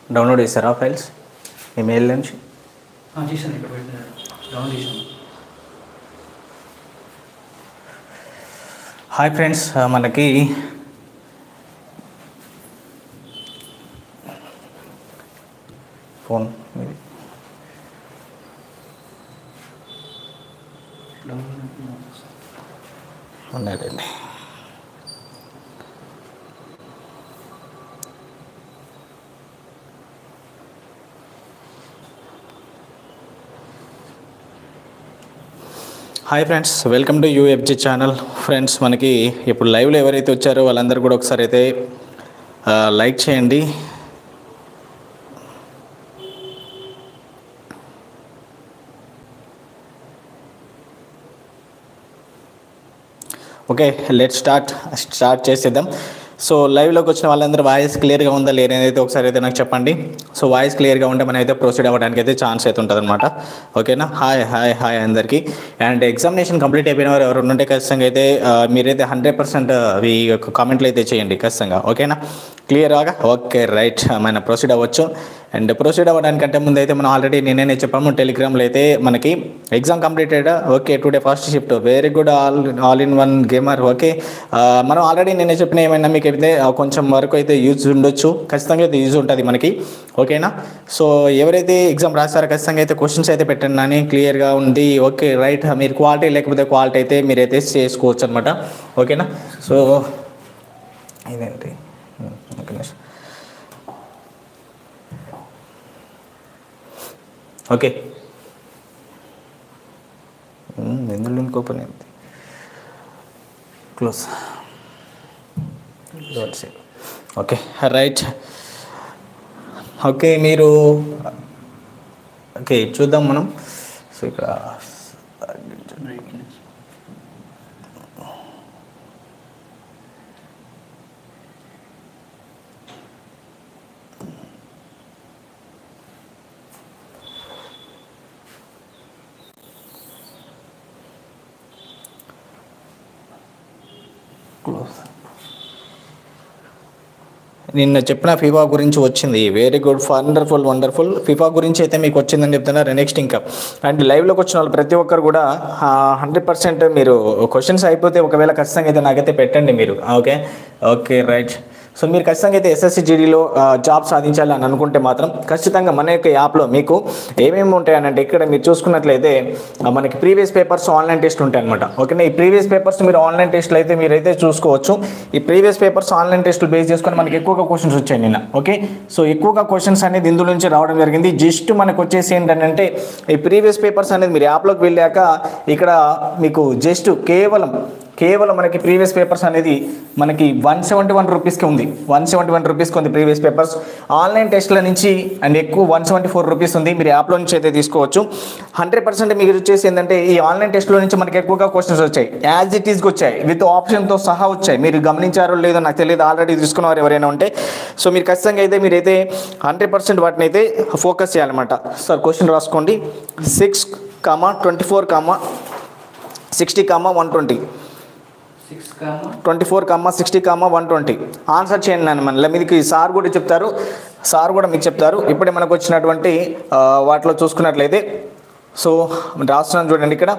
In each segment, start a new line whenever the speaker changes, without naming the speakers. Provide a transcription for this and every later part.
Download చేశారా files మీ mail నుంచి
ఆ, చేశాను ఇక్కడ పెట్టాను డౌన్ చేశాను
హాయ్ ఫ్రెండ్స్ మనకి ఫోన్ మీది
డౌన్
ఉన్నాడండి hi friends welcome to UFG channel friends మనకి ఇప్పుడు లైవ్లో ఎవరైతే వచ్చారో వాళ్ళందరూ కూడా ఒకసారి అయితే ఆ, లైక్ చేయండి ఓకే లెట్ స్టార్ట్ స్టార్ట్ చేసేద్దాం సో లైవ్లోకి వచ్చిన వాళ్ళందరూ వాయిస్ క్లియర్గా ఉందా లేదనేది ఒకసారి అయితే నాకు చెప్పండి సో వాయిస్ క్లియర్గా ఉంటే మనం అయితే ప్రొసీడ్ అవ్వడానికి అయితే ఛాన్స్ అయితే ఉంటుంది అనమాట ఓకేనా హాయ్ హాయ్ హాయ్ అందరికీ అండ్ ఎగ్జామినేషన్ కంప్లీట్ అయిపోయిన వారు ఎవరు ఉంటే ఖచ్చితంగా అయితే ఆ, మీరైతే హండ్రెడ్ పర్సెంట్ అవి కామెంట్లు అయితే చేయండి ఖచ్చితంగా ఓకేనా క్లియర్గా ఓకే రైట్ మన ప్రొసీడ్ అవ్వచ్చు అండ్ ప్రొసీడ్ అవ్వడానికంటే ముందు అయితే మనం ఆల్రెడీ నేనే చెప్పాము టెలిగ్రామ్లో అయితే మనకి exam completed okay today first shift very good all all in one gamer okay మనం ఆల్రెడీ నేనే చెప్పిన ఏమైనా మీకు అయితే ఆ, కొంచెం వరకు అయితే యూజ్ ఉండొచ్చు ఖచ్చితంగా అయితే యూజ్ ఉంటుంది మనకి ఓకేనా సో ఎవరైతే ఎగ్జామ్ రాస్తారో ఖచ్చితంగా అయితే క్వశ్చన్స్ అయితే పెట్టండి అని క్లియర్గా ఉంది ఓకే రైట్ మీరు క్వాలిటీ లేకపోతే క్వాలిటీ అయితే మీరైతే చేసుకోవచ్చు అనమాట ఓకేనా సో ఇదేంటి ఓకే నిమిషం. ఓకే మ్మ్, ఎందులో లింక్ ఓపెన్ అయింది క్లోజ్ ఓకే రైట్ ఓకే మీరు ఓకే చూద్దాం మనం సో ఇక్కడ
బ్రైట్నెస్
క్లోజ్ నిన్న చెప్పిన ఫిఫా గురించి వచ్చింది very good wonderful wonderful FIFA గురించి అయితే మీకు వచ్చిందని చెప్తున్నారు నెక్స్ట్ ఇంకా అండ్ లైవ్లోకి వచ్చిన వాళ్ళు ప్రతి ఒక్కరు కూడా హండ్రెడ్ పర్సెంట్ మీరు క్వశ్చన్స్ అయిపోతే ఒకవేళ ఖచ్చితంగా అయితే నాకైతే పెట్టండి మీరు ఓకే ఓకే రైట్ సో మీరు ఖచ్చితంగా అయితే ఎస్ఎస్సి జీడీలో జాబ్ సాధించాలి అని అనుకుంటే మాత్రం ఖచ్చితంగా మన యొక్క యాప్లో మీకు ఏమేమి ఉంటాయనంటే ఇక్కడ మీరు చూసుకున్నట్లయితే ఆ, మనకి ప్రీవియస్ పేపర్స్ ఆన్లైన్ టెస్ట్ ఉంటాయి అనమాట ఓకేనా ఈ ప్రీవియస్ పేపర్స్ మీరు ఆన్లైన్ టెస్ట్లు అయితే మీరైతే చూసుకోవచ్చు ఈ ప్రీవియస్ పేపర్స్ ఆన్లైన్ టెస్టులు బేస్ చేసుకొని మనకి ఎక్కువగా క్వశ్చన్స్ వచ్చాయి నిన్న ఓకే సో ఎక్కువగా క్వశ్చన్స్ అనేది ఇందులో నుంచి రావడం జరిగింది జస్ట్ మనకు వచ్చేసి ఏంటంటే ఈ ప్రీవియస్ పేపర్స్ అనేది మీరు యాప్లోకి వెళ్ళాక ఇక్కడ మీకు జస్ట్ కేవలం కేవలం మనకి ప్రీవియస్ పేపర్స్ అనేది మనకి వన్ సెవెంటీ వన్ రూపీస్కి ఉంది వన్ సెవెంటీ వన్ రూపీస్కి ఉంది ప్రీవియస్ పేపర్స్ ఆన్లైన్ టెస్ట్ల నుంచి అండ్ ఎక్కువ వన్ సెవెంటీ ఫోర్ రూపీస్ ఉంది మీరు యాప్లో నుంచి అయితే తీసుకోవచ్చు హండ్రెడ్ పర్సెంట్ మీరు వచ్చేసి ఏంటంటే ఈ ఆన్లైన్ టెస్ట్లో నుంచి మనకి ఎక్కువగా క్వశ్చన్స్ వచ్చాయి యాజ్ ఇట్ ఈస్కి వచ్చాయి విత్ ఆప్షన్తో సహా వచ్చాయి మీరు గమనించారో లేదో నాకు తెలియదు ఆల్రెడీ తీసుకున్నవారు ఎవరైనా ఉంటే సో మీరు ఖచ్చితంగా అయితే మీరైతే హండ్రెడ్ పర్సెంట్ వాటిని అయితే ఫోకస్ చేయాలన్నమాట సార్ క్వశ్చన్ రాసుకోండి six comma twenty four comma sixty comma one twenty
six comma
twenty four comma sixty comma one twenty answer చేయండి నన్ను మన మీదకి సార్ కూడా చెప్తారు సార్ కూడా మీకు చెప్తారు ఇప్పుడే మనకు వచ్చినటువంటి ఆ, వాటిలో చూసుకున్నట్లయితే సో రాస్తున్నాను చూడండి ఇక్కడ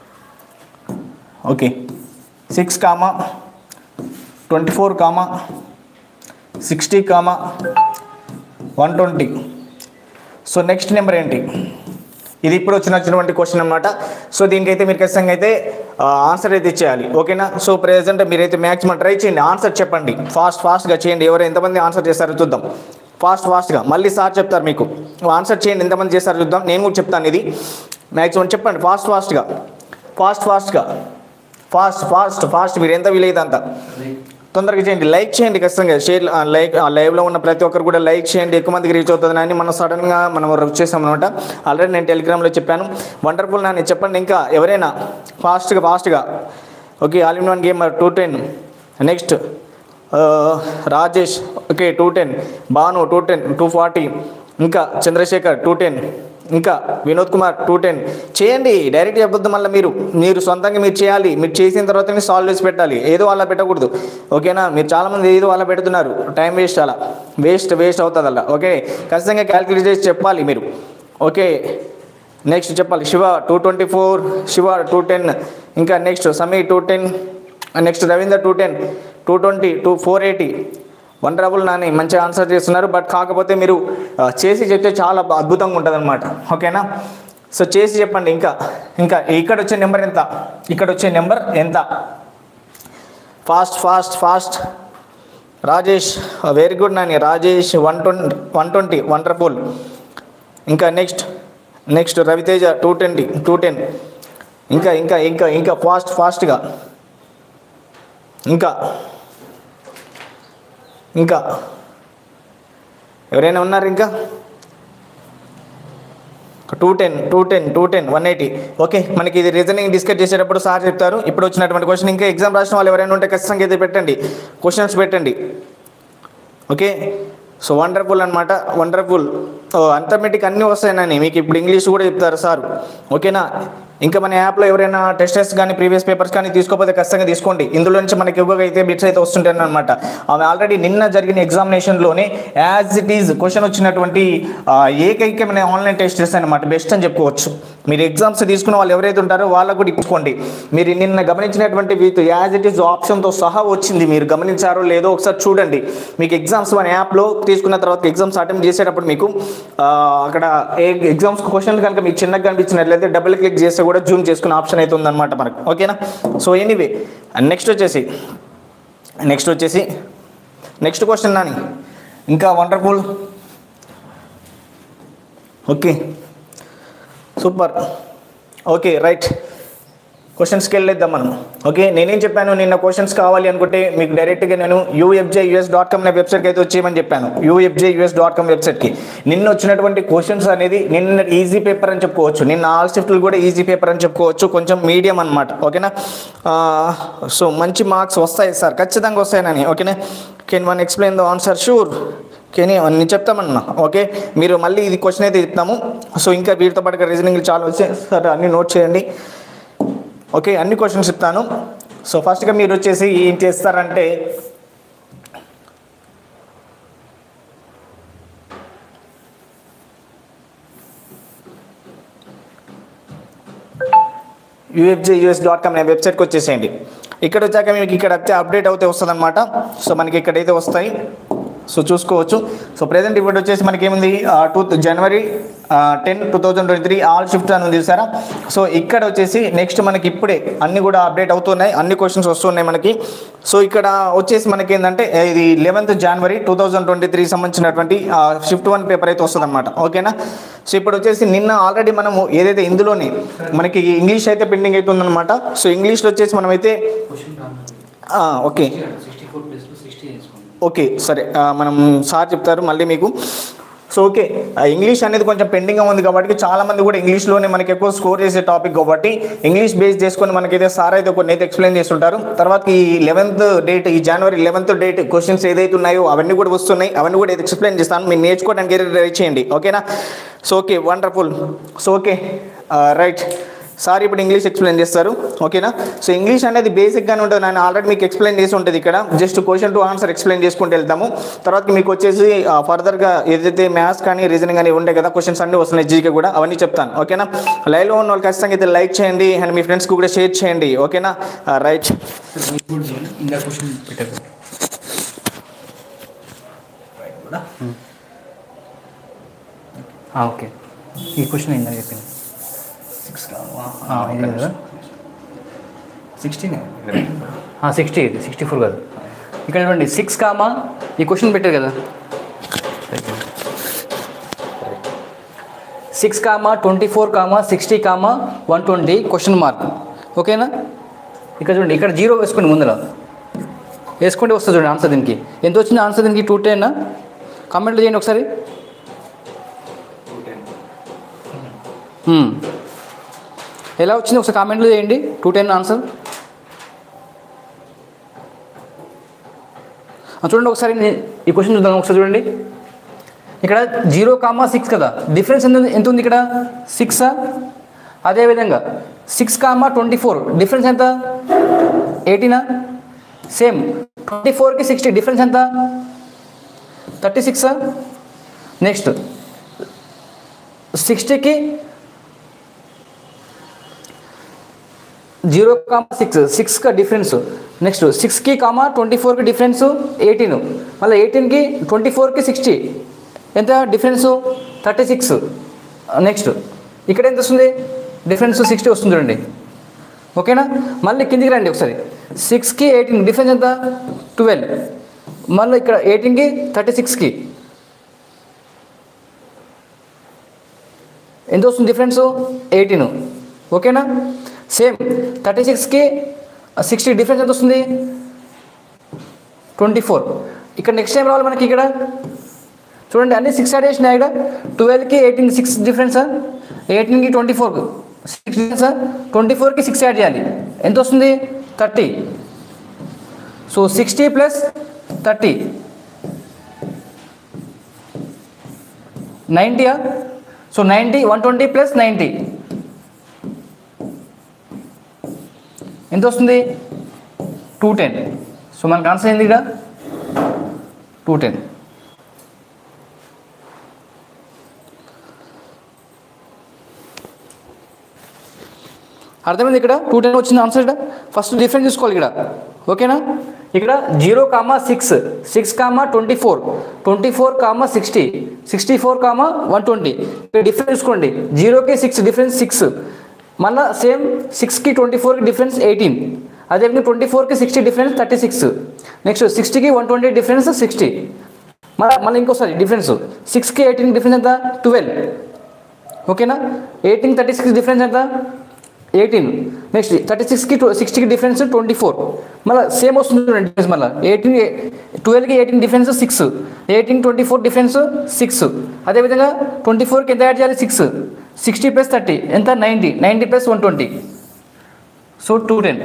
okay six comma twenty four comma sixty comma one twenty so next number ఏంటి ఇది ఇప్పుడు వచ్చిన వచ్చినటువంటి క్వశ్చన్ అనమాట సో దీనికైతే మీరు ఖచ్చితంగా అయితే ఆన్సర్ అయితే ఇచ్చేయాలి ఓకేనా సో ప్రెసెంట్ మీరైతే మ్యాక్సిమం ట్రై చేయండి ఆన్సర్ చెప్పండి ఫాస్ట్ ఫాస్ట్గా చేయండి ఎవరు ఎంతమంది ఆన్సర్ చేస్తారో చూద్దాం ఫాస్ట్ ఫాస్ట్గా మళ్ళీ సార్ చెప్తారు మీకు ఆన్సర్ చేయండి ఎంతమంది చేస్తారో చూద్దాం నేను కూడా చెప్తాను ఇది మ్యాక్సిమం చెప్పండి ఫాస్ట్ ఫాస్ట్గా ఫాస్ట్ ఫాస్ట్గా ఫాస్ట్ ఫాస్ట్ ఫాస్ట్ మీరు ఎంత వీలైతే అంత
రైట్
తొందరగా చేయండి లైక్ చేయండి ఖచ్చితంగా షేర్ ఆ, లైక్ ఆ, లైవ్లో ఉన్న ప్రతి ఒక్కరు కూడా లైక్ చేయండి ఎక్కువ మందికి రీచ్ అవుతుంది అని మనం సడన్గా మనం వచ్చేసాం అనమాట ఆల్రెడీ నేను టెలిగ్రామ్లో చెప్పాను వండర్ఫుల్ నాని చెప్పండి ఇంకా ఎవరైనా ఫాస్ట్గా ఫాస్ట్గా okay all in one game two ten next Rajesh okay two ten Bhanu two ten two forty ఇంకా చంద్రశేఖర్ టూ టెన్ ఇంకా వినోద్ కుమార్ టూ టెన్ చేయండి డైరెక్ట్ చెప్పొద్దు మళ్ళీ మీరు మీరు సొంతంగా మీరు చేయాలి మీరు చేసిన తర్వాతనే సాల్వ్ చేసి పెట్టాలి ఏదో అలా పెట్టకూడదు ఓకేనా మీరు చాలామంది ఏదో అలా పెడుతున్నారు టైం వేస్ట్ అలా వేస్ట్ వేస్ట్ అవుతుంది అలా ఓకే ఖచ్చితంగా క్యాలిక్యులేట్ చేసి చెప్పాలి మీరు ఓకే నెక్స్ట్ చెప్పాలి Siva two twenty four Siva two ten ఇంకా next Sami two ten next Ravinder two ten two twenty two four eighty wonderful Nani మంచిగా ఆన్సర్ చేస్తున్నారు బట్ కాకపోతే మీరు ఆ, చేసి చెప్తే చాలా బా- అద్భుతంగా ఉంటుంది అనమాట ఓకేనా సో చేసి చెప్పండి ఇంకా ఇంకా ఇక్కడ వచ్చే నెంబర్ ఎంత ఇక్కడ వచ్చే నెంబర్ ఎంత fast fast fast Rajesh very good Nani Rajesh one twenty one twenty wonderful ఇంకా next next Raviteja two twenty two ten ఇంకా ఇంకా ఇంకా ఇంకా ఫాస్ట్ ఫాస్ట్గా ఇంకా ఇంకా ఎవరైనా ఉన్నారు ఇంకా two ten two ten two ten one eighty okay మనకి ఇది రీజనింగ్ డిస్కస్ చేసేటప్పుడు సార్ చెప్తారు ఇప్పుడు వచ్చినటువంటి క్వశ్చన్ ఇంకా ఎగ్జామ్ రాసిన వాళ్ళు ఎవరైనా ఉంటే ఖచ్చితంగా అయితే పెట్టండి క్వశ్చన్స్ పెట్టండి ఓకే సో వండర్ఫుల్ అనమాట వండర్ఫుల్ అంతమెటిక్ అన్నీ వస్తాయని మీకు ఇప్పుడు ఇంగ్లీష్ కూడా చెప్తారు సార్ ఓకేనా ఇంకా మన యాప్లో ఎవరైనా టెస్టెస్ కానీ ప్రీవియస్ పేపర్స్ కానీ తీసుకోకపోతే ఖచ్చితంగా తీసుకోండి ఇందులో నుంచి మనకి ఎక్కువగా అయితే బిట్స్ అయితే వస్తుంటాయి అనమాట ఆమె ఆల్రెడీ నిన్న జరిగిన ఎగ్జామినేషన్లోనే యాజ్ ఇట్ ఈజ్ క్వశ్చన్ వచ్చినటువంటి ఆ, ఏకైకమైన ఆన్లైన్ టెస్టెస్ అనమాట బెస్ట్ అని చెప్పుకోవచ్చు మీరు ఎగ్జామ్స్ తీసుకున్న వాళ్ళు ఎవరైతే ఉంటారో వాళ్ళకు కూడా ఇప్పుకోండి మీరు నిన్న గమనించినటువంటి విత్ యాజ్ ఇట్ ఈజ్ ఆప్షన్తో సహా వచ్చింది మీరు గమనించారో లేదో ఒకసారి చూడండి మీకు ఎగ్జామ్స్ మన యాప్లో తీసుకున్న తర్వాత ఎగ్జామ్స్ అటెంప్ట్ చేసేటప్పుడు మీకు ఆ, అక్కడ ఏ ఎగ్జామ్స్ క్వశ్చన్లు కనుక మీకు చిన్నగా కనిపించినట్లయితే డబుల్ క్లిక్ చేస్తే కూడా జూమ్ చేసుకునే ఆప్షన్ అయితే ఉందన్నమాట మనకు ఓకేనా సో ఎనీవే నెక్స్ట్ వచ్చేసి నెక్స్ట్ వచ్చేసి నెక్స్ట్ క్వశ్చన్ నాని ఇంకా wonderful okay super okay right క్వశ్చన్స్కి వెళ్ళేద్దాం మనం ఓకే నేనేం చెప్పాను నిన్న క్వశ్చన్స్ కావాలి అనుకుంటే మీకు డైరెక్ట్గా నేను యూఎఫ్జే యూఎస్ డాట్ కామ్ అనే వెబ్సైట్కి అయితే వచ్చేయమని చెప్పాను యూఎఫ్జే యూఎస్ డాట్ కామ్ వెబ్సైట్కి నిన్న వచ్చినటువంటి క్వశ్చన్స్ అనేది నిన్న ఈజీ పేపర్ అని చెప్పుకోవచ్చు నిన్న ఆల్ షిఫ్ట్లు కూడా ఈజీ పేపర్ అని చెప్పుకోవచ్చు కొంచెం మీడియం అనమాట ఓకేనా సో మంచి మార్క్స్ వస్తాయి సార్ ఖచ్చితంగా వస్తాయనని ఓకేనా can one explain the answer sure ఓకేనే అన్ని చెప్తామన్నా ఓకే మీరు మళ్ళీ ఇది క్వశ్చన్ అయితే ఇస్తాము సో ఇంకా వీటితో పాటుగా రీజనింగ్ చాలా వచ్చాయి సార్ అన్ని నోట్ చేయండి ఓకే అన్ని క్వశ్చన్స్ ఇస్తాను సో ఫస్ట్గా మీరు వచ్చేసి ఏం చేస్తారంటే యూఎఫ్జే యూఎస్ డాట్ కామ్ అనే వెబ్సైట్కి వచ్చేసేయండి ఇక్కడ వచ్చాక మీకు ఇక్కడ వచ్చే అప్డేట్ అవుతే వస్తుంది అనమాట సో మనకి ఇక్కడైతే వస్తాయి సో చూసుకోవచ్చు సో ప్రెసెంట్ ఇప్పుడు వచ్చేసి మనకి ఏముంది two January ten two thousand twenty three all shift అని ఉంది చూసారా సో ఇక్కడ వచ్చేసి నెక్స్ట్ మనకి ఇప్పుడే అన్ని కూడా అప్డేట్ అవుతున్నాయి అన్ని క్వశ్చన్స్ వస్తున్నాయి మనకి సో ఇక్కడ వచ్చేసి మనకి ఏంటంటే ఇది eleventh January two thousand twenty three సంబంధించినటువంటి షిఫ్ట్ వన్ పేపర్ అయితే వస్తుంది అనమాట ఓకేనా సో ఇప్పుడు వచ్చేసి నిన్న ఆల్రెడీ మనము ఏదైతే ఇందులోనే మనకి ఇంగ్లీష్ అయితే పెండింగ్ అవుతుందన్నమాట సో ఇంగ్లీష్లో వచ్చేసి మనమైతే
క్వశ్చన్
ఆ, ఓకే
సిక్స్టీ ఫోర్ ప్లస్లో సిక్స్టీ వేసుకోండి
ఓకే సరే ఆ, మనం సార్ చెప్తారు మళ్ళీ మీకు సో ఓకే ఆ, ఇంగ్లీష్ అనేది కొంచెం పెండింగ్గా ఉంది కాబట్టి చాలా మంది కూడా ఇంగ్లీష్లోనే మనకి ఎక్కువ స్కోర్ చేసే టాపిక్ కాబట్టి ఇంగ్లీష్ బేస్ చేసుకొని మనకైతే సార్ అయితే కొన్ని అయితే ఎక్స్ప్లెయిన్ చేస్తుంటారు తర్వాత ఈ లెవెన్త్ డేట్ ఈ జనవరి లెవెన్త్ డేట్ క్వశ్చన్స్ ఏదైతే ఉన్నాయో అవన్నీ కూడా వస్తున్నాయి అవన్నీ కూడా అయితే ఎక్స్ప్లెయిన్ చేస్తాను మీరు నేర్చుకోవడానికి అయితే ట్రై చేయండి ఓకేనా so okay wonderful so okay right sir ఇప్పుడు ఇంగ్లీష్ ఎక్స్ప్లెయిన్ చేస్తారు ఓకేనా సో ఇంగ్లీష్ అనేది బేసిక్గానే ఉంటుంది నేను ఆల్రెడీ మీకు ఎక్స్ప్లెయిన్ చేసి ఉంటుంది ఇక్కడ just question to answer explain చేసుకుంటూ వెళ్తాము తర్వాత మీకు వచ్చేసి ఫర్దర్గా ఏదైతే మ్యాథ్స్ కానీ రీజనింగ్ కానీ ఉంటాయి కదా క్వశ్చన్స్ అన్నీ వస్తున్నాయి జీకే కూడా అవన్నీ చెప్తాను ఓకేనా లైవ్లో ఉన్న వాళ్ళు ఖచ్చితంగా అయితే లైక్ చేయండి అండ్ మీ ఫ్రెండ్స్కి కూడా షేర్ చేయండి ఓకేనా రైట్
ఇంకా క్వశ్చన్ పెట్టారు ఓకే ఈ క్వశ్చన్ ఇందా చెప్పింది
సిక్స్
ఇదే కదా
సిక్స్టీన్
సిక్స్టీ ఇది సిక్స్టీ ఫోర్ కాదు ఇక్కడ చూడండి సిక్స్ కామా ఈ క్వశ్చన్ పెట్టారు కదా six comma twenty four comma sixty comma one twenty question mark ఓకేనా ఇక్కడ చూడండి ఇక్కడ జీరో వేసుకోండి ముందర వేసుకుంటే వస్తుంది చూడండి ఆన్సర్ దీనికి ఎంత వచ్చింది ఆన్సర్ దీనికి టూ టెన్ కామెంట్లు చేయండి ఒకసారి మ్మ్. ఎలా వచ్చింది ఒకసారి కామెంట్లు చేయండి టూ టెన్ ఆన్సర్ ఆ, చూడండి ఒకసారి నే- ఈ క్వశ్చన్ చూద్దాం ఒకసారి చూడండి ఇక్కడ జీరో కామా సిక్స్ కదా డిఫరెన్స్ ఎంత ఉంది- ఎంత ఉంది ఇక్కడ సిక్సా అదేవిధంగా six comma twenty four difference ఎంత ఎయిటీనా సేమ్ ట్వంటీ ఫోర్కి సిక్స్టీ డిఫరెన్స్ ఎంత థర్టీ సిక్సా నెక్స్ట్ సిక్స్టీకి జీరో కామా సిక్స్ సిక్స్కి డిఫరెన్స్ నెక్స్ట్ సిక్స్కి కామా ట్వంటీ ఫోర్కి డిఫరెన్స్ ఎయిటీన్ మళ్ళీ ఎయిటీన్కి ట్వంటీ ఫోర్కి సిక్స్టీ ఎంత డిఫరెన్స్ థర్టీ సిక్స్ నెక్స్ట్ ఇక్కడ ఎంత వస్తుంది డిఫరెన్స్ సిక్స్టీ వస్తుంది చూడండి ఓకేనా మళ్ళీ కిందికి రండి ఒకసారి సిక్స్కి ఎయిటీన్ డిఫరెన్స్ ఎంత ట్వెల్వ్ మళ్ళీ ఇక్కడ ఎయిటీన్కి థర్టీ సిక్స్కి ఎంత వస్తుంది డిఫరెన్స్ ఎయిటీన్ ఓకేనా సేమ్ థర్టీ సిక్స్కి సిక్స్టీ డిఫరెన్స్ ఎంత వస్తుంది ట్వంటీ ఫోర్ ఇక్కడ నెక్స్ట్ టైం రావాలి మనకి ఇక్కడ చూడండి అన్ని సిక్స్ యాడ్ చేసినాయి ఇక్కడ ట్వెల్వ్కి ఎయిటీన్కి సిక్స్ డిఫరెన్సా ఎయిటీన్కి ట్వంటీ ఫోర్కి సిక్స్ డిఫరెన్సా ట్వంటీ ఫోర్కి సిక్స్ యాడ్ చేయాలి ఎంత వస్తుంది thirty so sixty plus thirty నైంటీయా so ninety one twenty plus ninety ఎంత వస్తుంది టూ టెన్ సో మనకు ఆన్సర్ ఏంది ఇక్కడ టూ టెన్ అర్థమైంది ఇక్కడ టూ టెన్ వచ్చింది ఆన్సర్ ఇక్కడ ఫస్ట్ డిఫరెన్స్ చూసుకోవాలి ఇక్కడ ఓకేనా ఇక్కడ zero comma six six comma twenty four twenty four comma sixty sixty four comma one twenty ఇక్కడ డిఫరెన్స్ చూసుకోండి జీరోకి సిక్స్ డిఫరెన్స్ సిక్స్ మళ్ళీ సేమ్ సిక్స్కి ట్వంటీ ఫోర్కి డిఫరెన్స్ ఎయిటీన్ అదేవిధంగా ట్వంటీ ఫోర్కి sixty difference thirty six next సిక్స్టీకి వన్ ట్వంటీ డిఫరెన్స్ సిక్స్టీ మళ్ళీ మళ్ళీ ఇంకోసారి డిఫరెన్స్ సిక్స్కి ఎయిటీన్ డిఫరెన్స్ ఎంత ట్వెల్వ్ ఓకేనా ఎయిటీన్ థర్టీ సిక్స్ డిఫరెన్స్ ఎంత ఎయిటీన్ నెక్స్ట్ థర్టీ సిక్స్కి సిక్స్టీకి డిఫరెన్స్ ట్వంటీ ఫోర్ మళ్ళీ సేమ్ వస్తుంది చూడండి డిఫరెన్స్ మళ్ళీ ఎయిటీన్ ట్వెల్వ్కి eighteen difference six eighteen twenty four difference six అదేవిధంగా ట్వంటీ ఫోర్కి ఎంత యాడ్ చేయాలి సిక్స్ సిక్స్టీ ప్లస్ థర్టీ ఎంత ninety ninety plus one twenty so two ten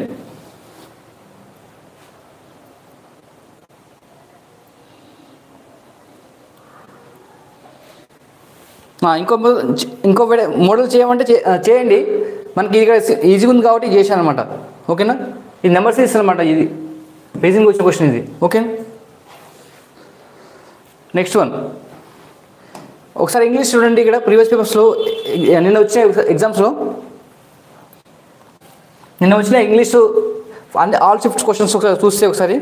ఆ, ఇంకో మో- ఇంకో వేరే మోడల్ చేయమంటే చే- ఆ, చేయండి మనకి ఇది ఈజీగా ఉంది కాబట్టి చేశాను అనమాట ఓకేనా ఇది నెంబర్ సిరీస్ అనమాట ఇది రీజనింగ్ వచ్చిన క్వశ్చన్ ఇది ఓకే నెక్స్ట్ వన్ ఒకసారి ఇంగ్లీష్ చూడండి ఇక్కడ ప్రీవియస్ పేపర్స్లో నిన్న వచ్చిన ఎగ్జామ్స్లో నిన్న వచ్చిన ఇంగ్లీష్ అన్ని ఆల్ షిఫ్ట్స్ క్వశ్చన్స్ ఒకసారి చూస్తే ఒకసారి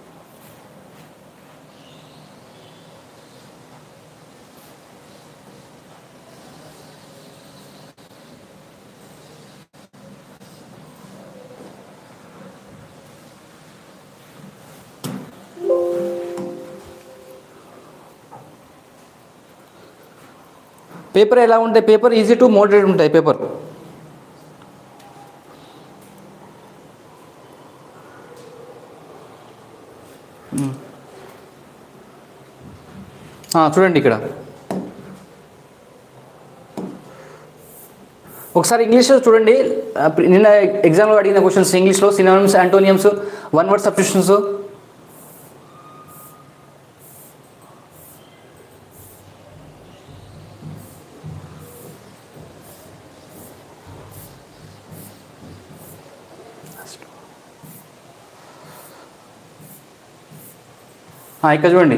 పేపర్ ఎలా ఉంటాయి పేపర్ ఈజీ టు మోడరేట్ ఉంటాయి పేపర్ ఆ, చూడండి ఇక్కడ ఒకసారి ఇంగ్లీష్లో చూడండి ఆ, ప్రి- నిన్న ఎగ్జామ్లో అడిగిన క్వశ్చన్స్ ఇంగ్లీష్లో synonyms antonyms one word substitutions ఆ, ఇక్కడ చూడండి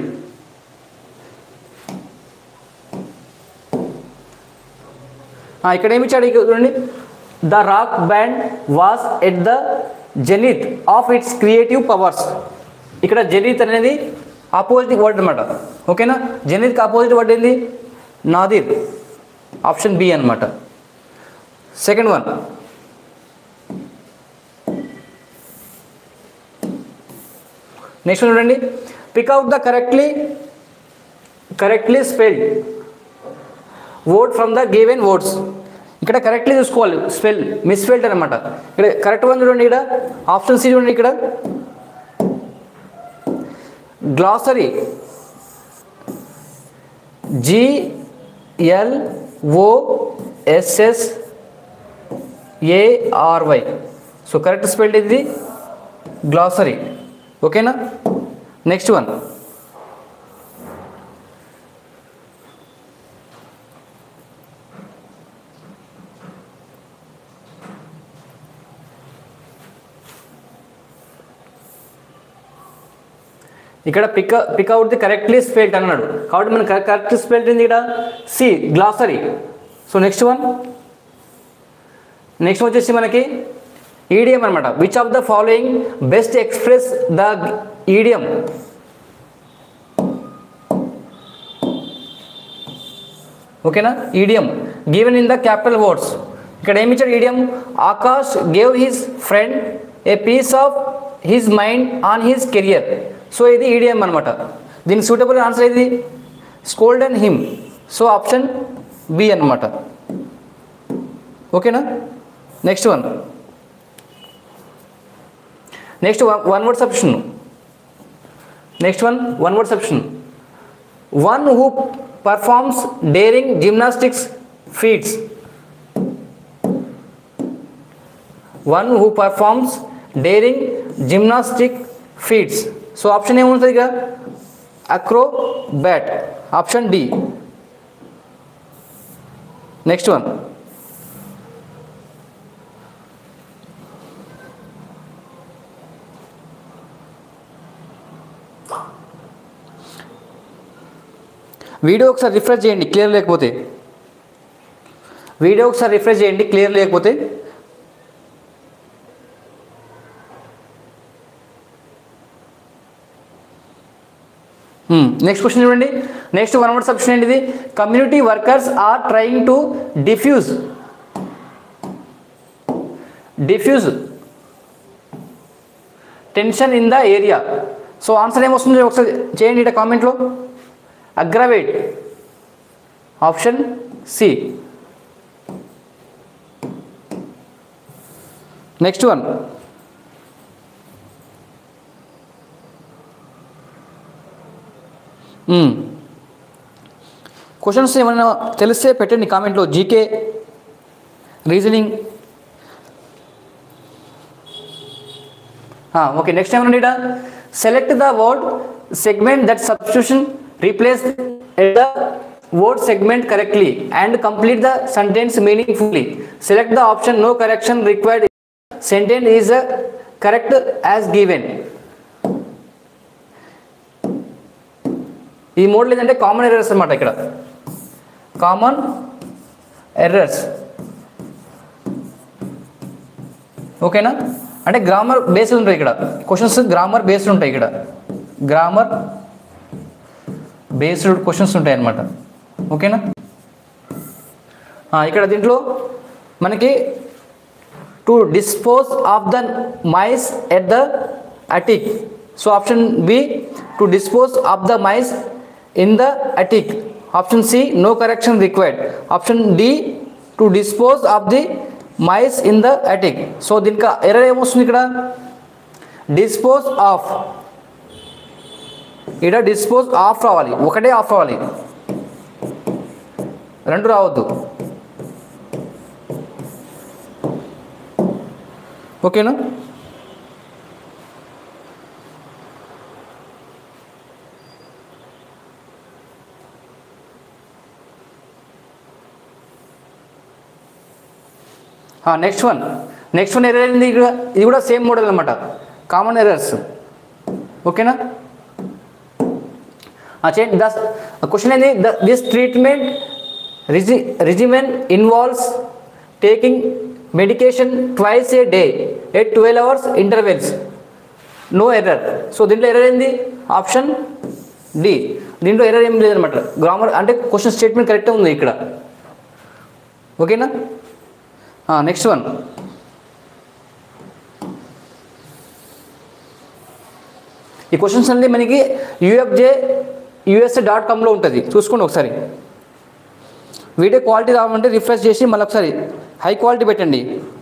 ఆ, ఇక్కడ ఏమి ఇచ్చాడు ఇక్కడ చూడండి the rock band was at the zenith of its creative powers ఇక్కడ జెనిత్ అనేది ఆపోజిట్ వర్డ్ అనమాట ఓకేనా జెనిత్కి ఆపోజిట్ వర్డ్ ఏంది నాదిర్ ఆప్షన్ బి అనమాట సెకండ్ వన్ నెక్స్ట్ చూడండి pick out the correctly correctly spelled word from the given words ఇక్కడ correctly చూసుకోవాలి స్పెల్ మిస్పెల్డ్ అనమాట ఇక్కడ కరెక్ట్ వన్ చూడండి ఇక్కడ ఆప్షన్ సి చూడండి ఇక్కడ glossary GL O SS ARY so correct spelled ఇది గ్లాసరీ ఓకేనా నెక్స్ట్ వన్ ఇక్కడ pick pick out the correctly spelt అన్నాడు కాబట్టి మనకి కరెక్ట్ స్పెల్ట్ ఏంది ఇక్కడ C glossary so next one next వచ్చేసి మనకి ఈడియం అనమాట which of the following best express the idiom ఓకేనా idiom given in the capital words ఇక్కడ ఏమి ఇచ్చాడు idiom Akash gave his friend a piece of his mind on his career so ఇది idiom అనమాట దీనికి సూటబుల్ ఆన్సర్ ఇది scold and him so option B అనమాట ఓకేనా next one next one word substitution next one one word substitution one who performs daring gymnastics feats one who performs daring gymnastic feats so option ఏముంటుంది ఇక acrobat option D next one video ఒకసారి refresh చేయండి clear లేకపోతే video ఒకసారి refresh చేయండి clear లేకపోతే next question చూడండి next one word substitution ఏంటిది community workers are trying to diffuse diffuse tension in the area so answer ఏమొస్తుంది ఒకసారి చేయండి ఇట కామెంట్లో aggravate option C next one questions ఏమైనా తెలిస్తే పెట్టండి కామెంట్లో జీకే రీజనింగ్ ఓకే నెక్స్ట్ ఏమన్నా ఇట select the word segment that substitution replace the word segment correctly and complete the sentence meaningfully select the option no correction required sentence is correct as given ఈ model ఏంటంటే common errors అనమాట ఇక్కడ common errors ఓకేనా అంటే grammar based ఉంటాయి ఇక్కడ questions grammar based ఉంటాయి ఇక్కడ గ్రామర్ బేస్డ్ క్వశ్చన్స్ ఉంటాయి అన్నమాట ఓకేనా ఆ, ఇక్కడ దీంట్లో మనకి to dispose of the mice at the attic so option B to dispose of the mice in the attic option C no correction required option D to dispose of the mice in the attic so దీనికి error ఏమొస్తుంది ఇక్కడ dispose of ఇక్కడ dispose of రావాలి ఒకటే of రావాలి రెండు రావద్దు ఓకేనా next one next one error ఏంది ఇక్కడ ఇది కూడా సేమ్ మోడల్ అనమాట కామన్ ఎర్రర్స్ ఓకేనా చేయండి దస్ క్వశ్చన్ ఏంది దిస్ ట్రీట్మెంట్ రిజి regimen involves taking medication twice a day at twelve hours intervals no error so దీంట్లో ఎర్రర్ ఏంది ఆప్షన్ డి దీంట్లో ఎర్రర్ ఏం లేదనమాట గ్రామర్ అంటే క్వశ్చన్ స్టేట్మెంట్ కరెక్టే ఉంది ఇక్కడ ఓకేనా నెక్స్ట్ వన్ ఈ క్వశ్చన్స్ అన్ని మనకి యూఎఫ్జే యూఎస్ఏ డాట్ కామ్లో ఉంటుంది చూసుకోండి ఒకసారి వీడియో క్వాలిటీ రావాలంటే రిఫ్రెష్ చేసి మళ్ళీ ఒకసారి హై క్వాలిటీ పెట్టండి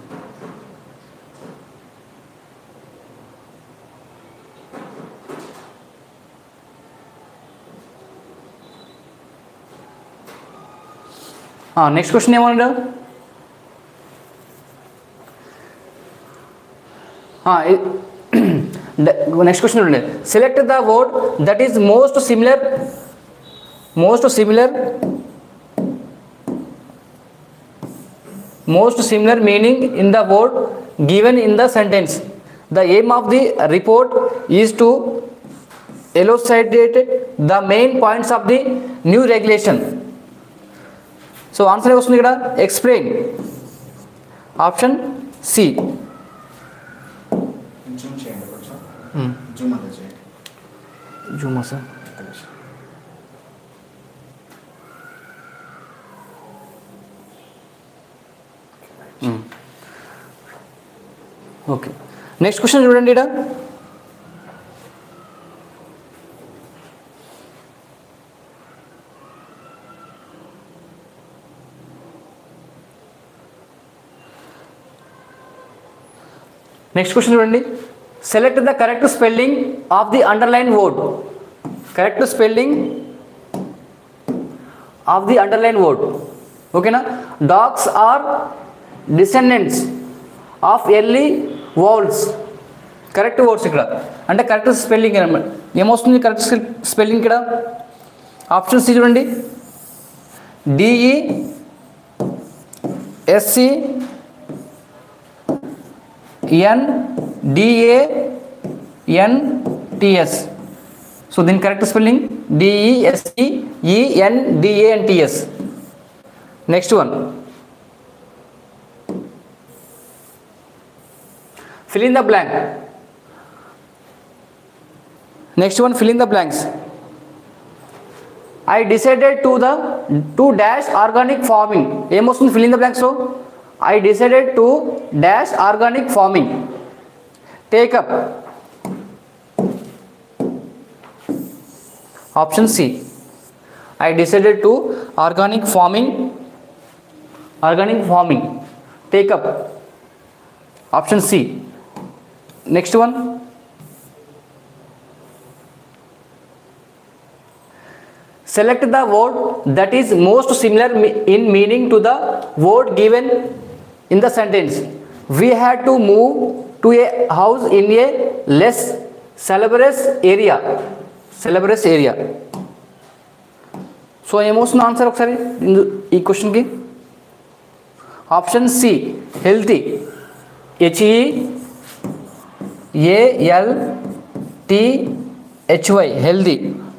నెక్స్ట్ క్వశ్చన్ ఏమన్నా నెక్స్ట్ క్వశ్చన్ ఉండే select the word that is most similar most similar most similar meaning in the word given in the sentence the aim of the report is to elucidated the main points of the new regulation so answer వస్తుంది ఇక్కడ explain option C
Zoom చేయండి కొంచెం zoom అంతా చేయండి
జూమా sir okay next question చూడండి ఇక్కడ next question చూడండి select the correct spelling of the underline word correct spelling of the underline word ఓకేనా dogs are descendants of early wolves correct words ఇక్కడ అంటే కరెక్ట్ స్పెల్లింగ్ ఏమొస్తుంది కరెక్ట్ స్పెల్లింగ్ ఇక్కడ option C చూడండి DE SC N DA NTS so దీని correct spelling DESC EN DANTS next one fill in the blank next one fill in the blanks i decided to the to dash organic farming ఏమొస్తుంది fill in the blanks లో i decided to dash organic farming take up option c i decided to organic farming organic farming take up option c next one select the word that is most similar me- in meaning to the word given in the sentence we had to move to a house in a less salubrious area salubrious area so ఏమొస్తుంది answer ఒకసారి ఇందు ఈ క్వశ్చన్కి option C healthy HE AL THY healthy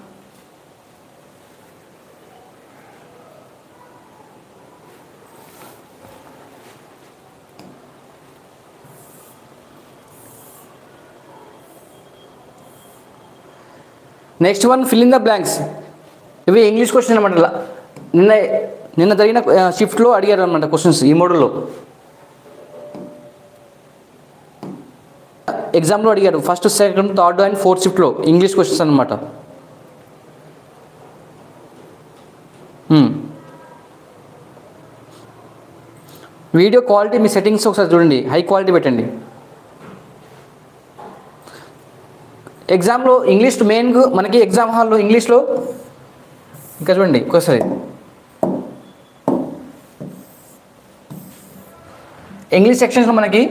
next one fill in the blanks ఇవి English question అనమాట లా- నిన్న నిన్న జరిగిన షిఫ్ట్లో అడిగారు అనమాట క్వశ్చన్స్ ఈ మోడల్లో ఎగ్జామ్లో అడిగారు first second third and fourth షిఫ్ట్లో ఇంగ్లీష్ క్వశ్చన్స్ అనమాట వీడియో క్వాలిటీ మీ సెట్టింగ్స్ ఒకసారి చూడండి హై క్వాలిటీ పెట్టండి ఎగ్జామ్లో ఇంగ్లీష్ మెయిన్ మనకి ఎగ్జామ్ హాల్లో ఇంగ్లీష్లో ఇంకా చూడండి ఒకసారి ఇంగ్లీష్ సెక్షన్స్లో మనకి